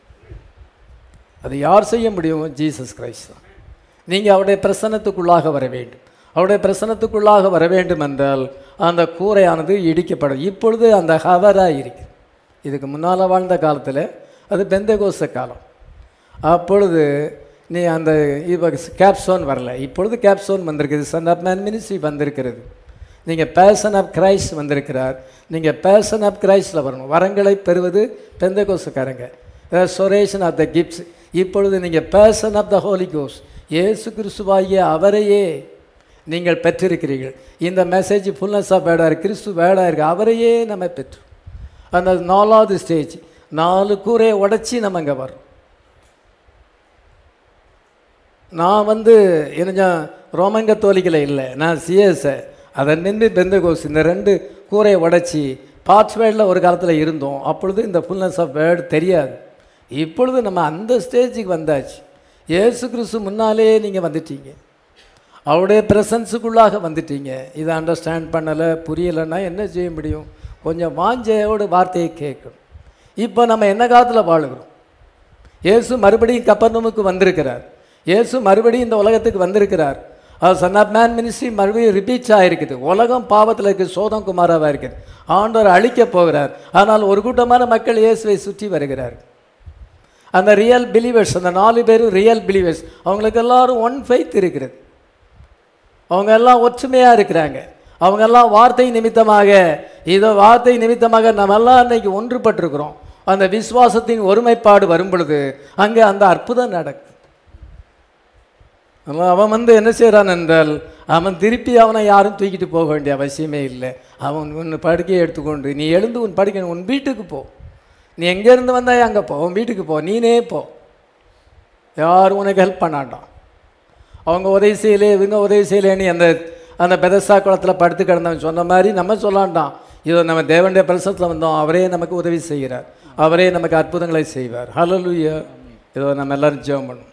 அது யார் செய்ய முடியும் ஜீசஸ் கிரைஸ்ட் தான் நீங்கள் அவருடைய பிரசன்னத்துக்குள்ளாக வர வேண்டும் அவருடைய பிரசன்னத்துக்குள்ளாக வர வேண்டும் என்றால் அந்த கூரையானது இடிக்கப்படும் இப்பொழுது அந்த ஹவராக இருக்கு இதுக்கு முன்னால் வாழ்ந்த காலத்தில் அது பெந்தகோச காலம் அப்பொழுது நீ அந்த இப்போ கேப்சோன் வரல இப்பொழுது கேப்சோன் வந்திருக்குது சன் ஆஃப் மேன் மினிஸ்ட்ரி வந்திருக்கிறது நீங்கள் பேசன் ஆஃப் கிரைஸ்ட் வந்திருக்கிறார் நீங்கள் பேசன் ஆஃப் கிரைஸ்டில் வரணும் வரங்களை பெறுவது பெந்தகோசக்காரங்க சொரேஷன் ஆஃப் த கிப்ஸ் இப்பொழுது நீங்கள் பேசன் ஆஃப் த ஹோலி கோஸ் இயேசு கிறிஸ்துவாகிய அவரையே நீங்கள் பெற்றிருக்கிறீர்கள் இந்த மெசேஜ் ஃபுல்னஸ் ஆஃப் வேடாக இருக்கு கிறிஸ்து வேடாக இருக்கு அவரையே நம்ம பெற்று அந்த நாலாவது ஸ்டேஜ் நாலு கூரையை உடச்சி நம்ம இங்கே வரோம் நான் வந்து என்ன ரோமன் கத்தோலிக்கில் இல்லை நான் சிஎஸ்ஐ அதன் நின்று பெந்தகோஸ் இந்த ரெண்டு கூரையை உடைச்சி பாட்ஸ்வேர்டில் ஒரு காலத்தில் இருந்தோம் அப்பொழுது இந்த ஃபுல்னஸ் ஆஃப் வேர்டு தெரியாது இப்பொழுது நம்ம அந்த ஸ்டேஜுக்கு வந்தாச்சு இயேசு கிறிஸ்து முன்னாலே நீங்கள் வந்துட்டீங்க அவருடைய ப்ரெசன்ஸுக்குள்ளாக வந்துட்டீங்க இதை அண்டர்ஸ்டாண்ட் பண்ணலை புரியலைன்னா என்ன செய்ய முடியும் கொஞ்சம் வாஞ்சையோட வார்த்தையை கேட்கணும் இப்போ நம்ம என்ன காலத்தில் வாழுகிறோம் இயேசு மறுபடியும் கப்பர்னமுக்கு வந்திருக்கிறார் இயேசு மறுபடியும் இந்த உலகத்துக்கு வந்திருக்கிறார் அது சன் ஆஃப் மேன் மினிஸ்ட்ரி மறுபடியும் ரிப்பீட்ஸ் ஆகிருக்குது உலகம் பாவத்தில் இருக்குது சோதம் குமாராவாக இருக்குது ஆண்டவர் அழிக்க போகிறார் ஆனால் ஒரு கூட்டமான மக்கள் இயேசுவை சுற்றி வருகிறார் அந்த ரியல் பிலீவர்ஸ் அந்த நாலு பேரும் ரியல் பிலீவர்ஸ் அவங்களுக்கு எல்லாரும் ஒன் ஃபெய்த் இருக்கிறது அவங்க எல்லாம் ஒற்றுமையாக இருக்கிறாங்க அவங்க எல்லாம் வார்த்தை நிமித்தமாக இதோ வார்த்தை நிமித்தமாக நம்ம எல்லாம் அன்னைக்கு ஒன்றுபட்டிருக்கிறோம் அந்த விசுவாசத்தின் ஒருமைப்பாடு வரும் பொழுது அங்கே அந்த அற்புதம் நடக்கும் அதனால அவன் வந்து என்ன செய்கிறான் என்றால் அவன் திருப்பி அவனை யாரும் தூக்கிட்டு போக வேண்டிய அவசியமே இல்லை அவன் உன் படுக்கையை எடுத்துக்கொண்டு நீ எழுந்து உன் படுக்கை உன் வீட்டுக்கு போ நீ எங்கேருந்து வந்தாய் அங்கே போ உன் வீட்டுக்கு போ நீனே போ யாரும் உனக்கு ஹெல்ப் பண்ணாண்டாம் அவங்க உதவி செய்யலே இவங்க உதவி செய்யலேன்னு அந்த அந்த பெதசா குளத்தில் படுத்து கிடந்தவன் சொன்ன மாதிரி நம்ம சொல்லாண்டாம் இதோ நம்ம தேவனுடைய பிரசத்தில் வந்தோம் அவரே நமக்கு உதவி செய்கிறார் அவரே நமக்கு அற்புதங்களை செய்வார் ஹalleluya இதோ நம்ம எல்லாரும் ஜெபம் பண்ணும்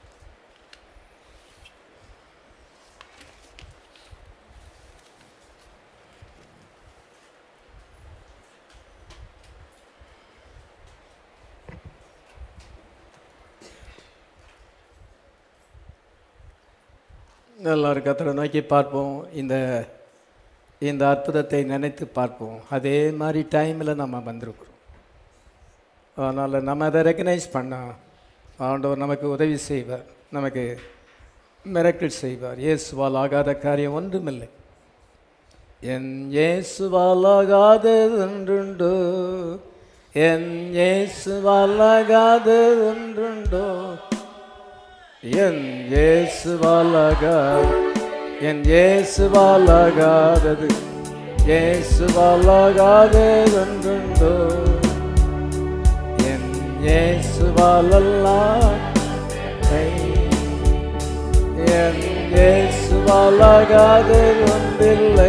எல்லாரும் கத்தரை நோக்கி பார்ப்போம் இந்த இந்த அற்புதத்தை நினைத்து பார்ப்போம் அதே மாதிரி டைமில் நம்ம வந்திருக்கிறோம் அதனால் நம்ம அதை ரெக்கனைஸ் பண்ணால் ஆண்டவர் நமக்கு உதவி செய்வார் நமக்கு மிரக்கிள் செய்வார் இயேசுவால் ஆகாத காரியம் ஒன்றுமில்லை என் இயேசுவால் ஆகாதது ஒன்றுண்டோ என் இயேசுவால் ஆகாதது ஒன்றுண்டோ என் இயேசுவால் ஆகாது என் இயேசுவால் ஆகாதது இயேசுவாலாகாததொன்றுண்டோ என் இயேசுவாலெல்லாம் என் இயேசுவாலாகாததொன்றில்லை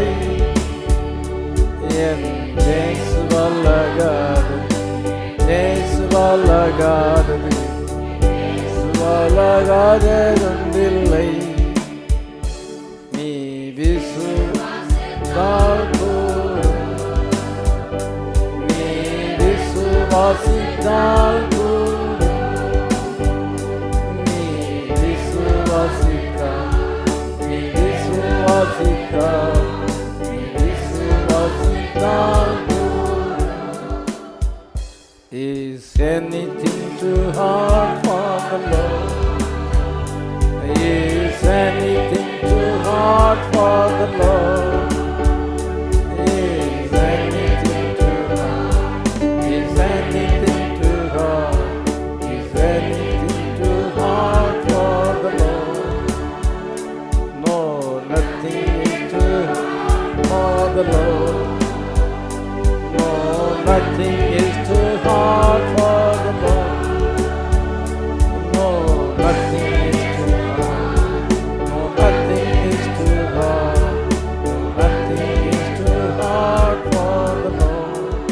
என் இயேசுவாலாகாது இயேசுவாலாகாதது இயேசுவாலாகாததொன்றில்லை நீ விசுவாசித்தால் போதும். நீ விசுவாசித்தால் போதும். நீ விசுவாசித்தால் நீ விசுவாசித்தால் நீ விசுவாசித்தால் போதும். Is anything too hard for the Lord? Is anything too hard for the Lord? Is anything too hard? Is anything too hard? Is anything too hard for the Lord? No, nothing is too hard for the Lord. No, nothing is too hard for the Lord. No, nothing is too hard. No, nothing is too hard. No, nothing is too hard for the Lord.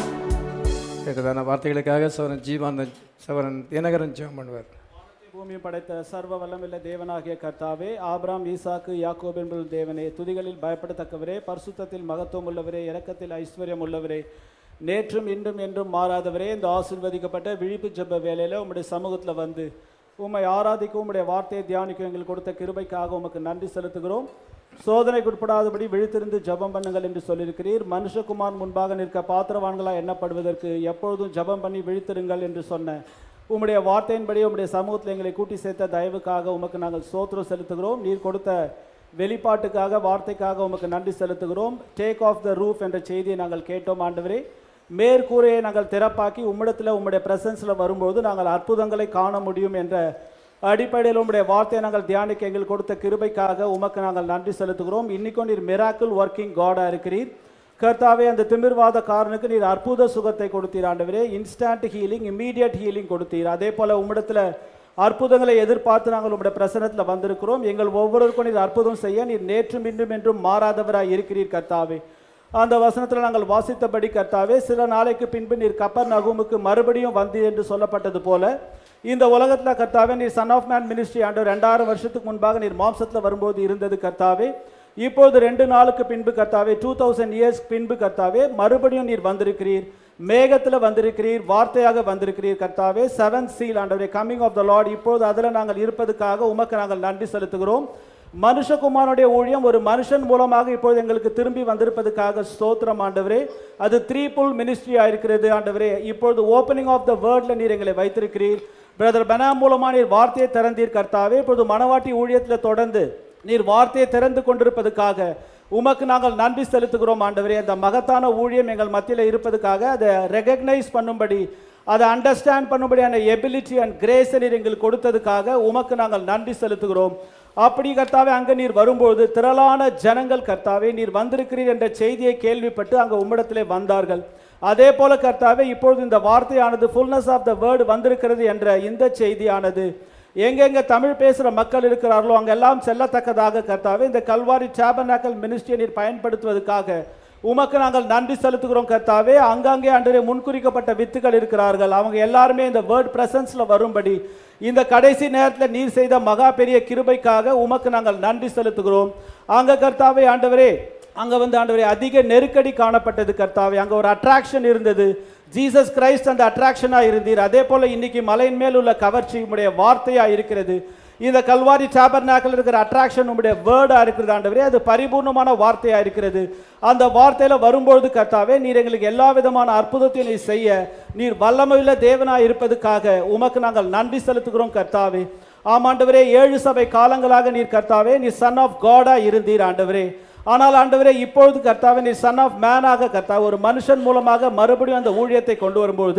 கேட்டதான வார்த்தைகளுக்காக சவரன் ஜீவானந்த சவரன் தினகரன் ஜெபம் பண்ணுவார் பூமியை படைத்த சர்வ வல்லமில்ல தேவனாகிய கர்த்தாவே ஆபிராம் ஈசாக்கு யாக்கோப் என்பது தேவனே துதிகளில் பயப்படத்தக்கவரே பரிசுத்தத்தில் மகத்துவம் உள்ளவரே இரக்கத்தில் ஐஸ்வர்யம் உள்ளவரே நேற்றும் இன்றும் என்றும் மாறாதவரே இந்த ஆசிர்வதிக்கப்பட்ட விழிப்பு ஜெப வேலையில உம்முடைய சமூகத்துல வந்து உம்மை ஆராதிக்கும் உம்முடைய வார்த்தையை தியானிக்கும் எங்களுக்கு கொடுத்த கிருபைக்காக உமக்கு நன்றி செலுத்துகிறோம் சோதனைக்குட்படாதபடி விழித்திருந்து ஜெபம் பண்ணுங்கள் என்று சொல்லியிருக்கிறீர் மனுஷகுமார் முன்பாக நிற்க பாத்திரவான்களாக எண்ணப்படுவதற்கு எப்பொழுதும் ஜெபம் பண்ணி விழித்திருங்கள் என்று சொன்ன உம்முடைய வார்த்தையின்படி உம்முடைய சமூகத்தில் எங்களை கூட்டி சேர்த்த தயவுக்காக உமக்கு நாங்கள் சோத்திரம் செலுத்துகிறோம் நீர் கொடுத்த வெளிப்பாட்டுக்காக வார்த்தைக்காக உமக்கு நன்றி செலுத்துகிறோம் டேக் ஆஃப் த ரூஃப் என்ற செய்தியை நாங்கள் கேட்டோம் ஆண்டவரே மேற்கூரையை நாங்கள் திறப்பாக்கி உம்மிடத்தில் உம்முடைய பிரசன்ஸில் வரும்போது நாங்கள் அற்புதங்களை காண முடியும் என்ற அடிப்படையில் உம்முடைய வார்த்தையை நாங்கள் தியானிக்க எங்களுக்கு கொடுத்த கிருபைக்காக உமக்கு நாங்கள் நன்றி செலுத்துகிறோம் இன்னைக்கும் நீர் மிராக்கிள் ஒர்க்கிங் காடாக இருக்கிறீர் கர்த்தாவே அந்த திமிர்வாத காரனுக்கு நீர் அற்புத சுகத்தை கொடுத்தீர் ஆண்டவரே இன்ஸ்டன்ட் ஹீலிங் இம்மீடியட் ஹீலிங் கொடுத்தீர் அதே போல உம்மிடத்துல அற்புதங்களை எதிர்பார்த்து நாங்கள் உம்முடைய பிரசனத்தில் வந்திருக்கிறோம் எங்கள் ஒவ்வொருவருக்கும் நீர் அற்புதம் செய்ய நீர் நேற்றும் இன்றும் என்றும் மாறாதவராய் இருக்கிறீர் கர்த்தாவே அந்த வசனத்தில் நாங்கள் வாசித்தபடி கர்த்தாவே சில நாளைக்கு பின்பு நீர் கப்பர் நகுமுக்கு மறுபடியும் வந்து என்று சொல்லப்பட்டது போல இந்த உலகத்தில் கர்த்தாவே நீர் சன் ஆஃப் மேன் மினிஸ்ட்ரி ஆண்டு ரெண்டாயிரம் வருஷத்துக்கு முன்பாக நீர் மாம்சத்தில் வரும்போது இருந்தது கர்த்தாவே இப்போது ரெண்டு நாளுக்கு பின்பு கர்த்தாவே டூ தௌசண்ட் இயர்ஸ் பின்பு கர்த்தாவே மறுபடியும் நீர் வந்திருக்கிறீர் மேகத்தில் வந்திருக்கிறீர் வார்த்தையாக வந்திருக்கிறீர் கர்த்தாவே செவன் சீல் ஆண்டவரே கம்மிங் ஆஃப் த லார்ட் இப்போது அதில் நாங்கள் இருப்பதுக்காக உமக்கு நாங்கள் நன்றி செலுத்துகிறோம் மனுஷகுமாரனுடைய ஊழியம் ஒரு மனுஷன் மூலமாக இப்பொழுது எங்களுக்கு திரும்பி வந்திருப்பதுக்காக ஸ்தோத்திரம் ஆண்டவரே அது த்ரீ புல் மினிஸ்ட்ரி ஆயிருக்கிறது ஆண்டவரே இப்பொழுது ஓப்பனிங் ஆஃப் த வேர்ட்ல நீர் எங்களை வைத்திருக்கிறீர் பிரதர் பெனா மூலமா நீர் வார்த்தையை திறந்தீர் கர்த்தாவே இப்பொழுது மனவாட்டி ஊழியத்தில் தொடர்ந்து நீர் வார்த்தையை திறந்து கொண்டிருப்பதுக்காக உமக்கு நாங்கள் நன்றி செலுத்துகிறோம் ஆண்டவரே அந்த மகத்தான ஊழியம் எங்கள் மத்தியில் இருப்பதுக்காக அதை ரெகக்னைஸ் பண்ணும்படி அதை அண்டர்ஸ்டாண்ட் பண்ணும்படியான எபிலிட்டி அண்ட் கிரேஸை நீர் எங்களுக்கு கொடுத்ததுக்காக உமக்கு நாங்கள் நன்றி செலுத்துகிறோம் அப்படி கர்த்தாவே அங்கே நீர் வரும்போது திரளான ஜனங்கள் கர்த்தாவே நீர் வந்திருக்கிறீர் என்ற செய்தியை கேள்விப்பட்டு அங்கே உம்மிடத்திலே வந்தார்கள் அதே போல கர்த்தாவே இப்பொழுது இந்த வார்த்தையானது ஃபுல்னஸ் ஆஃப் த வேர்டு வந்திருக்கிறது என்ற இந்த செய்தியானது எங்கெங்க தமிழ் பேசுகிற மக்கள் இருக்கிறார்களோ அங்கெல்லாம் செல்லத்தக்கதாக கர்த்தாவே இந்த கல்வாரி சாபநாக்கல் மினிஸ்ட்ரியை நீர் பயன்படுத்துவதற்காக உமக்கு நாங்கள் நன்றி செலுத்துகிறோம் கர்த்தாவே அங்கங்கே அன்றே முன்குறிக்கப்பட்ட வித்துகள் இருக்கிறார்கள் அவங்க எல்லாருமே இந்த வேர்ட் பிரசன்ஸ்ல வரும்படி இந்த கடைசி நேரத்தில் நீர் செய்த மகா பெரிய கிருபைக்காக உமக்கு நாங்கள் நன்றி செலுத்துகிறோம் அங்க கர்த்தாவே ஆண்டவரே அங்க வந்து ஆண்டவரே அதிக நெருக்கடி காணப்பட்டது கர்த்தாவே அங்க ஒரு அட்ராக்ஷன் இருந்தது ஜீசஸ் கிரைஸ்ட் அந்த அட்ராக்ஷனா இருந்தீர் அதே போல இன்னைக்கு மலையின் மேல் உள்ள கவர்ச்சி உம்முடைய வார்த்தையா இருக்கிறது இந்த கல்வாரி சாபர்நாக்கில் இருக்கிற அட்ராக்ஷன் உம்முடைய வேர்டா இருக்கிறது ஆண்டவரே அது பரிபூர்ணமான வார்த்தையா இருக்கிறது அந்த வார்த்தையில வரும்பொழுது கர்த்தாவே நீர் எங்களுக்கு எல்லா விதமான அற்புதத்தையும் நீர் செய்ய நீர் வல்லமையுள்ள தேவனா இருப்பதுக்காக உமக்கு நாங்கள் நன்றி செலுத்துகிறோம் கர்த்தாவே ஆமாண்டவரே ஏழு சபை காலங்களாக நீர் கர்த்தாவே நீர் சன் ஆஃப் காடா இருந்தீர் ஆண்டவரே ஆனால் ஆண்டவரே இப்பொழுது கர்த்தாவே நீர் சன் ஆஃப் மேனாக கர்த்தா ஒரு மனுஷன் மூலமாக மறுபடியும் அந்த ஊழியத்தை கொண்டு வரும்பொழுது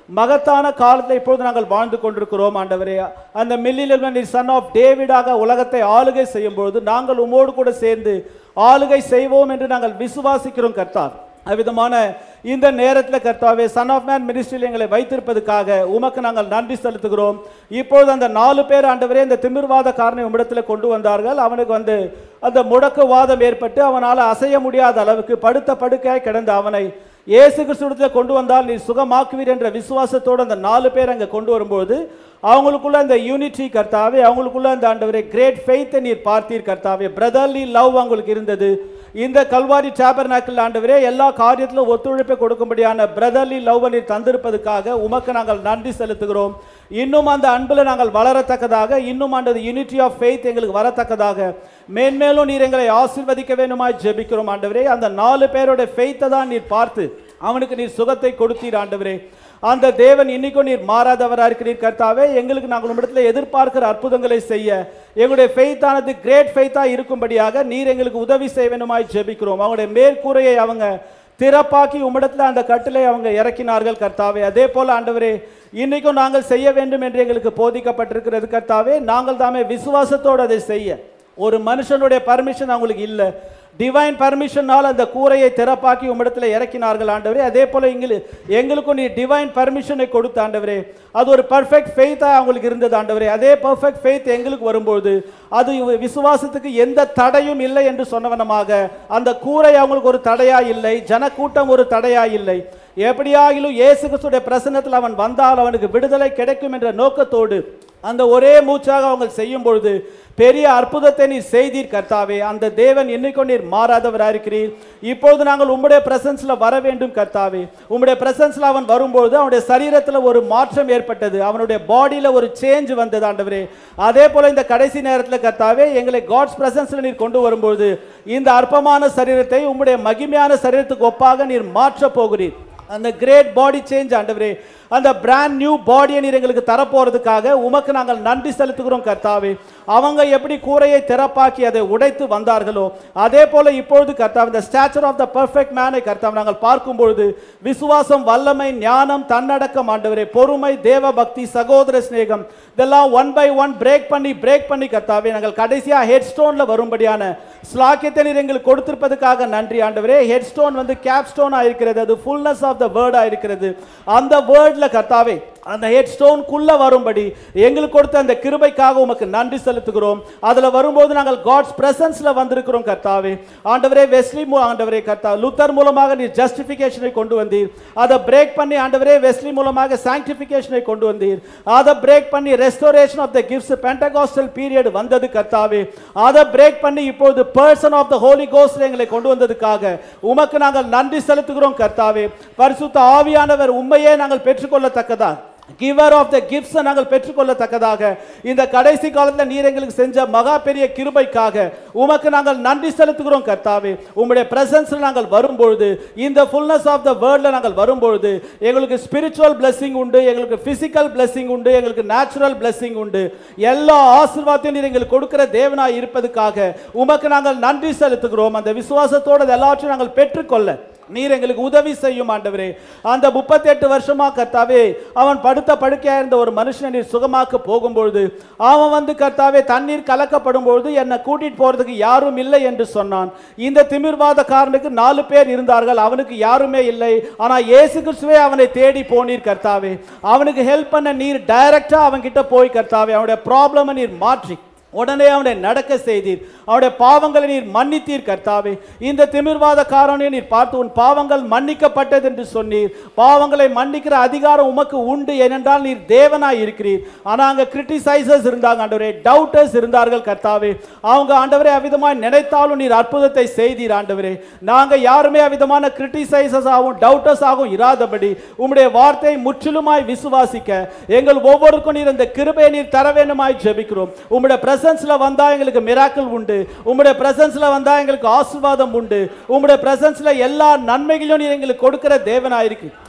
மகத்தான காலத்தில் இப்பொழுது நாங்கள் வாழ்ந்து கொண்டிருக்கிறோம் ஆண்டவரே அந்த மில்லில் நீர் சன் ஆஃப் டேவிடாக உலகத்தை ஆளுகை செய்யும் பொழுது நாங்கள் உமோடு கூட சேர்ந்து ஆளுகை செய்வோம் என்று நாங்கள் விசுவாசிக்கிறோம் கர்த்தார் அவ்விதமான இந்த நேரத்தில் கர்த்தாவே சன் ஆஃப் மேன் மினிஸ்ட்ரியில் எங்களை வைத்திருப்பதற்காக உமக்கு நாங்கள் நன்றி செலுத்துகிறோம் இப்பொழுது அந்த நாலு பேர் ஆண்டவரே இந்த திமிர்வாத காரனை உம்மிடத்தில் கொண்டு வந்தார்கள் அவனுக்கு வந்து அந்த முடக்குவாதம் ஏற்பட்டு அவனால் அசைய முடியாத அளவுக்கு படுத்த படுக்கையாய் கிடந்த அவனை இயேசு கிறிஸ்துவத்தில் கொண்டு வந்தால் நீ சுகமாக்குவீர் என்ற விசுவாசத்தோடு அந்த நாலு பேர் அங்கே கொண்டு வரும்போது அவங்களுக்குள்ள அந்த யூனிட்டி கர்த்தாவே அவங்களுக்குள்ள அந்த ஆண்டவரே கிரேட் ஃபெய்த்தை நீர் பார்த்தீர் கர்த்தாவே பிரதர்லி லவ் அவங்களுக்கு இருந்தது இந்த கல்வாரி சாபர்நாக்கில் ஆண்டவரே எல்லா காரியத்திலும் ஒத்துழைப்பை கொடுக்கும்படியான பிரதர்லி லவ் நீர் தந்திருப்பதற்காக உமக்கு நாங்கள் நன்றி செலுத்துகிறோம் இன்னும் அந்த அன்பில் நாங்கள் வளரத்தக்கதாக இன்னும் அந்த யூனிட்டி ஆஃப் ஃபெய்த் எங்களுக்கு வரத்தக்கதாக மேன்மேலும் நீர் எங்களை ஆசீர்வதிக்க வேண்டுமாய் ஜெபிக்கிறோம் ஆண்டவரே அந்த நாலு பேரோட ஃபெய்த்தை தான் நீர் பார்த்து அவனுக்கு நீர் சுகத்தை கொடுத்தீர் ஆண்டவரே அந்த தேவன் இன்னைக்கும் நீர் மாறாதவராக இருக்கிறீர் கர்த்தாவே எங்களுக்கு நாங்கள் உம்மிடத்தில் எதிர்பார்க்கிற அற்புதங்களை செய்ய எங்களுடைய ஃபெய்த்தானது கிரேட் ஃபெய்த்தாக இருக்கும்படியாக நீர் எங்களுக்கு உதவி செய்ய வேண்டுமாய் ஜெபிக்கிறோம் அவங்களுடைய மேற்கூரையை அவங்க திறப்பாக்கி உம்மிடத்தில் அந்த கட்டிலை அவங்க இறக்கினார்கள் கர்த்தாவே அதே போல ஆண்டவரே இன்னைக்கும் நாங்கள் செய்ய வேண்டும் என்று எங்களுக்கு போதிக்கப்பட்டிருக்கிறது கர்த்தாவே நாங்கள் தாமே விசுவாசத்தோடு அதை செய்ய ஒரு மனுஷனுடைய பர்மிஷன் அவங்களுக்கு இல்லை டிவைன் பர்மிஷனால் அந்த கூரையை திறப்பாக்கி உம்மிடத்தில் இறக்கினார்கள் ஆண்டவரே அதே போல எங்களுக்கு எங்களுக்கும் நீ டிவைன் பர்மிஷனை கொடுத்த ஆண்டவரே அது ஒரு பர்ஃபெக்ட் ஃபெய்த்தாக அவங்களுக்கு இருந்தது ஆண்டவரே அதே பர்ஃபெக்ட் ஃபெய்த் எங்களுக்கு வரும்போது அது விசுவாசத்துக்கு எந்த தடையும் இல்லை என்று சொன்னவனமாக அந்த கூரை அவங்களுக்கு ஒரு தடையா இல்லை ஜனக்கூட்டம் ஒரு தடையா இல்லை எப்படியாகிலும் இயேசு கிறிஸ்துடைய பிரசன்னத்தில் அவன் வந்தால் அவனுக்கு விடுதலை கிடைக்கும் என்ற நோக்கத்தோடு அந்த ஒரே மூச்சாக அவங்க செய்யும் பொழுது பெரிய அற்புதத்தை நீர் செய்தீர் கர்த்தாவே அந்த தேவன் என்னைக்கும் நீர் மாறாதவராக இருக்கிறீர் இப்பொழுது நாங்கள் உம்முடைய பிரசன்ஸ்ல வர வேண்டும் கர்த்தாவே உம்முடைய பிரசன்ஸ்ல அவன் வரும்பொழுது அவனுடைய சரீரத்துல ஒரு மாற்றம் ஏற்பட்டது அவனுடைய பாடியில ஒரு சேஞ்ச் வந்தது ஆண்டவரே அதே போல இந்த கடைசி நேரத்தில் கர்த்தாவே எங்களை காட்ஸ் பிரசன்ஸ்ல நீர் கொண்டு வரும்போது இந்த அற்பமான சரீரத்தை உம்முடைய மகிமையான சரீரத்துக்கு ஒப்பாக நீர் மாற்ற போகிறீர் அந்த கிரேட் பாடி சேஞ்ச் ஆண்டவரே அந்த பிராண்ட் நியூ பாடியை நீர் எங்களுக்கு தரப்போறதுக்காக உமக்கு நாங்கள் நன்றி செலுத்துகிறோம் கர்த்தாவே அவங்க எப்படி கூரையை திறப்பாக்கி அதை உடைத்து வந்தார்களோ அதே போல இப்பொழுது கர்த்தாவே இந்த ஸ்டாச்சர் ஆஃப் த பர்ஃபெக்ட் மேனை கர்த்தாவே நாங்கள் பார்க்கும் பொழுது விசுவாசம் வல்லமை ஞானம் தன்னடக்கம் ஆண்டவரே பொறுமை தேவ பக்தி சகோதர சிநேகம் இதெல்லாம் ஒன் பை ஒன் பிரேக் பண்ணி பிரேக் பண்ணி கர்த்தாவே நாங்கள் கடைசியா ஹெட் ஸ்டோன்ல வரும்படியான ஸ்லாக்கியத்தை நீர் எங்களுக்கு கொடுத்திருப்பதற்காக நன்றி ஆண்டவரே ஹெட் ஸ்டோன் வந்து கேப் ஸ்டோனா இருக்கிறது அது ஃபுல்னஸ் ஆஃப் த வேர்டா இருக்கிறது அந்த வேர்ட்ல கர்த்தாவே அந்த ஹெட் ஸ்டோன்குள்ள வரும்படி எங்களுக்கு கொடுத்த அந்த கிருபைக்காக உமக்கு நன்றி செலுத்துகிறோம் அதுல வரும்போது நாங்கள் காட்ஸ் பிரசன்ஸ்ல வந்திருக்கிறோம் கர்த்தாவே ஆண்டவரே வெஸ்லி மூ- ஆண்டவரே கர்த்தா லுத்தர் மூலமாக நீர் ஜஸ்டிஃபிகேஷனை கொண்டு வந்தீர் அதை பிரேக் பண்ணி ஆண்டவரே வெஸ்லி மூலமாக சாங்டிஃபிகேஷனை கொண்டு வந்தீர் அதை பிரேக் பண்ணி restoration of the gifts pentecostal period வந்தது கர்த்தாவே அதை பிரேக் பண்ணி இப்போது person of the holy ghost எங்களை கொண்டு வந்ததுக்காக உமக்கு நாங்கள் நன்றி செலுத்துகிறோம் கர்த்தாவே பரிசுத்த ஆவியானவர் உண்மையே நாங்கள் பெற்றுக்கொள்ளத்தக்கதா கிவர் ஆஃப் த கிஃப்ட்ஸ் நாங்கள் பெற்றுக்கொள்ளத்தக்கதாக இந்த கடைசி காலத்தில் நீர் எங்களுக்கு செஞ்ச மகா பெரிய கிருபைக்காக உமக்கு நாங்கள் நன்றி செலுத்துகிறோம் கர்த்தாவே உம்முடைய பிரசன்ஸ்ல நாங்கள் வரும்பொழுது இந்த ஃபுல்னஸ் ஆஃப் த வேர்ல்ட்ல நாங்கள் வரும்பொழுது எங்களுக்கு ஸ்பிரிச்சுவல் blessing உண்டு எங்களுக்கு பிசிக்கல் blessing உண்டு எங்களுக்கு நேச்சுரல் blessing உண்டு எல்லா ஆசீர்வாதத்தையும் நீர் எங்களுக்கு கொடுக்கிற தேவனாய் இருப்பதற்காக உமக்கு நாங்கள் நன்றி செலுத்துகிறோம் அந்த விசுவாசத்தோடு இது எல்லாவற்றையும் நாங்கள் பெற்றுக்கொள்ள நீர் எங்களுக்கு உதவி செய்யும் ஆண்டவரே அந்த முப்பத்தெட்டு வருஷமா கர்த்தாவே அவன் படுத்த படுக்கையா இருந்த ஒரு மனுஷனை நீர் சுகமாக்க போகும்பொழுது அவன் வந்து கர்த்தாவே தண்ணீர் கலக்கப்படும் பொழுது என்னை கூட்டிட்டு போறதுக்கு யாரும் இல்லை என்று சொன்னான் இந்த திமிர்வாதக்காரனுக்கு நாலு பேர் இருந்தார்கள் அவனுக்கு யாருமே இல்லை ஆனா இயேசு கிறிஸ்துவே அவனை தேடி போனீர் கர்த்தாவே அவனுக்கு ஹெல்ப் பண்ண நீர் டைரக்டா அவன் கிட்ட போய் கர்த்தாவே அவனுடைய ப்ராப்ளமை நீர் மாற்றி உடனே அவனை நடக்க செய்தீர் அவனுடைய பாவங்களை நீர் மன்னித்தீர் கர்த்தாவே இந்த திமிர்வாத காரனை நீர் பார்த்து உன் பாவங்கள் மன்னிக்கப்பட்டது என்று சொன்னீர் பாவங்களை மன்னிக்கிற அதிகாரம் உமக்கு உண்டு ஏனென்றால் நீர் தேவனாய் இருக்கிறீர் ஆனா அங்க கிரிட்டிசைசர்ஸ் இருந்தாங்க ஆண்டவரே டவுட்டர்ஸ் இருந்தார்கள் கர்த்தாவே அவங்க ஆண்டவரே அவிதமாய் நினைத்தாலும் நீர் அற்புதத்தை செய்தீர் ஆண்டவரே நாங்க யாருமே அவிதமான கிரிட்டிசைசர்ஸ் ஆகும் டவுட்டர்ஸ் ஆகும் இராதபடி உம்முடைய வார்த்தையை முற்றிலுமாய் விசுவாசிக்க எங்கள் ஒவ்வொருக்கும் நீர் இந்த கிருபையை நீர் தர வேண்டுமாய் ஜெபிக்கிறோம் உம்முடைய பிரசன்ஸ்ல வந்தா எங்களுக்கு மிராக்கிள் உண்டு உம்முடைய பிரசன்ஸ்ல வந்தா எங்களுக்கு ஆசீர்வாதம் உண்டு உம்முடைய பிரசன்ஸ்ல எல்லா நன்மைகளையும் நீர் எங்களுக்கு கொடுக்கிற தேவனாயிருக்கு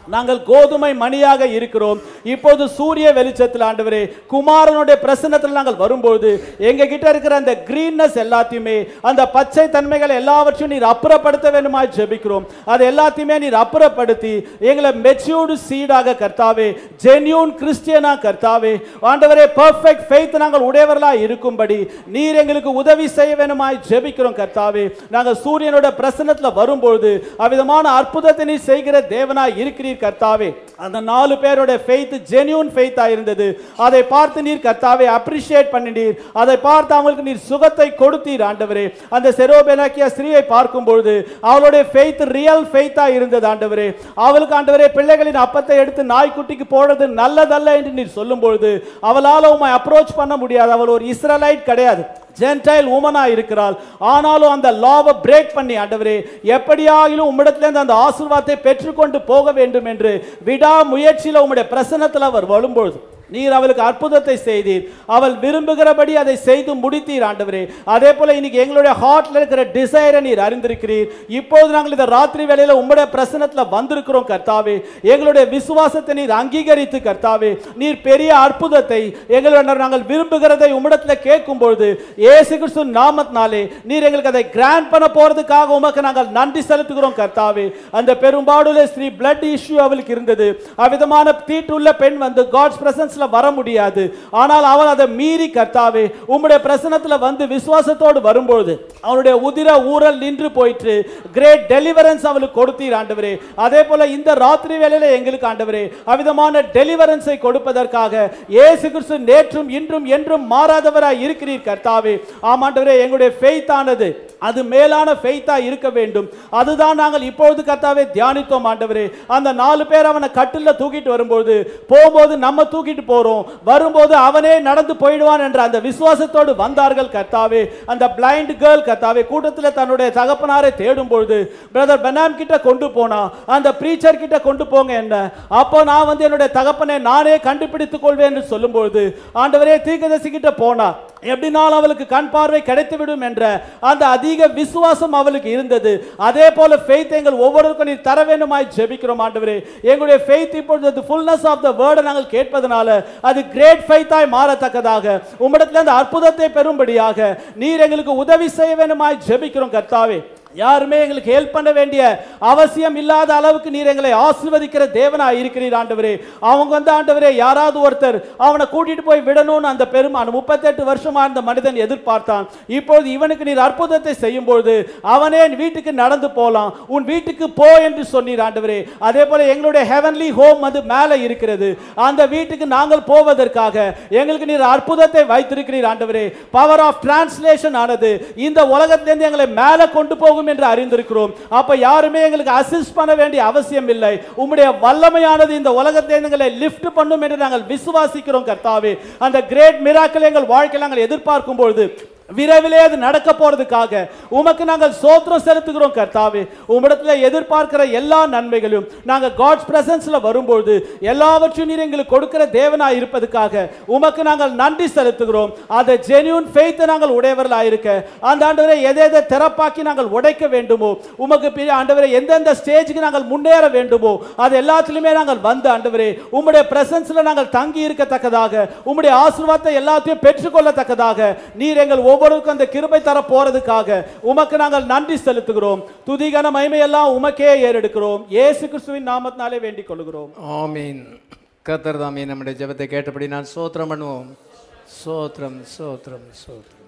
நாங்கள் கோதுமை மணியாக இருக்கிறோம் இப்போது சூரிய வெளிச்சத்தில் ஆண்டவரே குமாரனுடைய பிரசன்னத்தில் நாங்கள் வரும்போது எங்க கிட்ட இருக்கிற அந்த கிரீன்னஸ் எல்லாத்தையுமே அந்த பச்சை தன்மைகள் எல்லாவற்றையும் நீர் அப்புறப்படுத்த வேண்டுமாய் ஜெபிக்கிறோம் அது எல்லாத்தையுமே நீர் அப்புறப்படுத்தி எங்களை மெச்சூர்டு சீடாக கர்த்தாவே ஜென்யூன் கிறிஸ்டியனா கர்த்தாவே ஆண்டவரே பர்ஃபெக்ட் ஃபெய்த் நாங்கள் உடையவர்களா இருக்கும்படி நீர் எங்களுக்கு உதவி செய்ய வேண்டுமாய் ஜெபிக்கிறோம் கர்த்தாவே நாங்கள் சூரியனோட பிரசன்னத்துல வரும்பொழுது அவ்விதமான அற்புதத்தை நீர் செய்கிற தேவனாய் இருக்கிறீர் கர்த்தாவே அந்த நாலு பேரோட ஃபெய்த் ஜென்யூன் ஃபெய்த்தா இருந்தது அதை பார்த்து நீர் கர்த்தாவே அப்ரிஷியேட் பண்ணினீர் அதை பார்த்து அவங்களுக்கு நீர் சுகத்தை கொடுத்தீர் ஆண்டவரே அந்த செரோபெனாக்கிய ஸ்திரீயை பார்க்கும் பொழுது அவளுடைய ஃபெய்த் ரியல் ஃபெய்த்தா இருந்தது ஆண்டவரே அவளுக்கு ஆண்டவரே பிள்ளைகளின் அப்பத்தை எடுத்து நாய்க்குட்டிக்கு போடுறது நல்லதல்ல என்று நீர் சொல்லும் பொழுது அவளால உம்மை அப்ரோச் பண்ண முடியாது அவள் ஒரு இஸ்ரலைட் கிடையாது ஜென்டைல் உமனா இருக்கிறாள் ஆனாலும் அந்த லாவை பிரேக் பண்ணி ஆண்டவரே எப்படியாகிலும் உம்மிடத்திலிருந்து அந்த ஆசீர்வாதத்தை பெற்றுக்கொண்டு போக வேண்டும் என்று விடா முயற்சியில் உம்முடைய பிரசன்னத்தில் அவர் வரும்பொழுது நீர் அவளுக்கு அற்புதத்தை செய்தீர் அவள் விரும்புகிறபடி அதை செய்து முடித்தீர் ஆண்டவரே அதே போல இன்னைக்கு எங்களுடைய ஹார்ட்ல இருக்கிற டிசைரை நீர் அறிந்திருக்கிறீர் இப்போது நாங்கள் இந்த ராத்திரி வேளையில உம்முடைய பிரசனத்துல வந்திருக்கிறோம் கர்த்தாவே எங்களுடைய விசுவாசத்தை நீர் அங்கீகரித்து கர்த்தாவே நீர் பெரிய அற்புதத்தை எங்களுடைய நாங்கள் விரும்புகிறதை உம்மிடத்துல கேட்கும் பொழுது இயேசு கிறிஸ்து நாமத்தினாலே நீர் எங்களுக்கு அதை கிராண்ட் பண்ண போறதுக்காக உமக்கு நாங்கள் நன்றி செலுத்துகிறோம் கர்த்தாவே அந்த பெரும்பாடுள்ள ஸ்ரீ பிளட் இஷ்யூ அவளுக்கு இருந்தது அவ்விதமான தீட்டுள்ள பெண் வந்து காட்ஸ் பிரசன்ஸ்ல வர முடியாது ஆனால் அவள் அதை மீறி கர்த்தாவே உம்முடைய பிரசனத்துல வந்து விசுவாசத்தோடு வரும்பொழுது அவனுடைய உதிர ஊரல் நின்று போயிற்று கிரேட் டெலிவரன்ஸ் அவளுக்கு கொடுத்தீர் ஆண்டவரே அதே போல இந்த ராத்திரி வேளையில எங்களுக்கு ஆண்டவரே அவ்விதமான டெலிவரன்ஸை கொடுப்பதற்காக இயேசு கிறிஸ்து நேற்றும் இன்றும் என்றும் மாறாதவராய் இருக்கிறீர் கர்த்தாவே ஆமாண்டவரே எங்களுடைய faith ஆனது அது மேலான ஃபெய்த்தா இருக்க வேண்டும் அதுதான் நாங்கள் இப்பொழுது கர்த்தாவே தியானித்தோம் ஆண்டவரே அந்த நாலு பேர் அவனை கட்டில்ல தூக்கிட்டு வரும்போது போகும்போது நம்ம தூக்கிட்டு போறோம் வரும்போது அவனே நடந்து போயிடுவான் என்ற அந்த விசுவாசத்தோடு வந்தார்கள் கர்த்தாவே அந்த பிளைண்ட் கேர்ள் கர்த்தாவே கூட்டத்தில் தன்னுடைய தகப்பனாரை தேடும் பொழுது பிரதர் பெனாம் கிட்ட கொண்டு போனா அந்த பிரீச்சர் கிட்ட கொண்டு போங்க என்ன அப்போ நான் வந்து என்னுடைய தகப்பனை நானே கண்டுபிடித்துக் கொள்வேன் என்று சொல்லும்பொழுது ஆண்டவரே தீர்க்கதரிசி கிட்ட போனா எப்படினாலும் அவளுக்கு கண் பார்வை கிடைத்துவிடும் என்ற அந்த அதிக விசுவாசம் அவளுக்கு இருந்தது அதே போல ஃபெய்த் எங்கள் ஒவ்வொருவருக்கும் நீர் தர வேண்டுமாய் ஜெபிக்கிறோம் ஆண்டவரே எங்களுடைய ஃபெய்த் இப்பொழுது ஃபுல்னஸ் ஆஃப் த வேர்டை நாங்கள் கேட்பதனால அது கிரேட் ஃபெய்த்தாய் மாறத்தக்கதாக உம்மிடத்துல அந்த அற்புதத்தை பெறும்படியாக நீர் எங்களுக்கு உதவி செய்ய வேண்டுமாய் ஜெபிக்கிறோம் கர்த்தாவே யாருமே எங்களுக்கு ஹெல்ப் பண்ண வேண்டிய அவசியம் இல்லாத அளவுக்கு நீர் எங்களை ஆசீர்வதிக்கிற தேவனா இருக்கிறீர் ஆண்டவரே அவங்க வந்து ஆண்டவரே யாராவது ஒருத்தர் அவனை கூட்டிட்டு போய் விடணும்னு அந்த பெருமான் முப்பத்தெட்டு வருஷமா அந்த மனிதன் எதிர்பார்த்தான் இப்பொழுது இவனுக்கு நீர் அற்புதத்தை செய்யும் பொழுது அவனே என் வீட்டுக்கு நடந்து போலாம் உன் வீட்டுக்கு போ என்று சொன்னீர் ஆண்டவரே அதே போல எங்களுடைய ஹெவன்லி ஹோம் வந்து மேலே இருக்கிறது அந்த வீட்டுக்கு நாங்கள் போவதற்காக எங்களுக்கு நீர் அற்புதத்தை வைத்திருக்கிறீர் ஆண்டவரே பவர் ஆஃப் டிரான்ஸ்லேஷன் ஆனது இந்த உலகத்திலிருந்து எங்களை மேலே கொண்டு போகும் என்று அறிந்திருக்கிறோம் அப்ப யாருமே எங்களுக்கு அசிஸ்ட் பண்ண வேண்டிய அவசியம் இல்லை உம்முடைய வல்லமையானது இந்த உலகத்திலிருந்து எங்களை லிஃப்ட் பண்ணும் என்று நாங்கள் விசுவாசிக்கிறோம் கர்த்தாவே அந்த கிரேட் மிராக்கள் எங்கள் வாழ்க்கையில் நாங்கள் எதிர்பார்க்கும் பொழுது விரைவிலே அது நடக்க போறதுக்காக உமக்கு நாங்கள் சோத்திரம் செலுத்துகிறோம் கர்த்தாவே உம்மிடத்துல எதிர்பார்க்கிற எல்லா நன்மைகளும் நாங்கள் காட்ஸ் பிரசன்ஸ்ல வரும்பொழுது எல்லாவற்றையும் நீர் எங்களுக்கு கொடுக்கிற தேவனா இருப்பதுக்காக உமக்கு நாங்கள் நன்றி செலுத்துகிறோம் அதை ஜெனியூன் ஃபெய்த்தை நாங்கள் உடையவர்களா இருக்க அந்த ஆண்டவரை எதை எதை திறப்பாக்கி நாங்கள் உடைக்க வேண்டுமோ உமக்கு பிரிய ஆண்டவரை எந்தெந்த ஸ்டேஜுக்கு நாங்கள் முன்னேற வேண்டுமோ அது எல்லாத்திலுமே நாங்கள் வந்து ஆண்டவரே உம்முடைய பிரசன்ஸ்ல நாங்கள் தங்கி இருக்கத்தக்கதாக உம்முடைய ஆசீர்வாதத்தை எல்லாத்தையும் பெற்றுக்கொள்ளத்தக்கதாக நீர் எங்கள் ஒவ்வொருவருக்கும் அந்த கிருபை தர போறதுக்காக உமக்கு நாங்கள் நன்றி செலுத்துகிறோம் துதிகன மகிமையெல்லாம் உமக்கே ஏறெடுக்கிறோம் இயேசு கிறிஸ்துவின் நாமத்தினாலே வேண்டிக் கொள்கிறோம் ஆமீன் கத்தர் தாமே நம்முடைய ஜெபத்தை கேட்டபடி நான் சோத்திரம் பண்ணுவோம் சோத்திரம் சோத்திரம் சோத்திரம்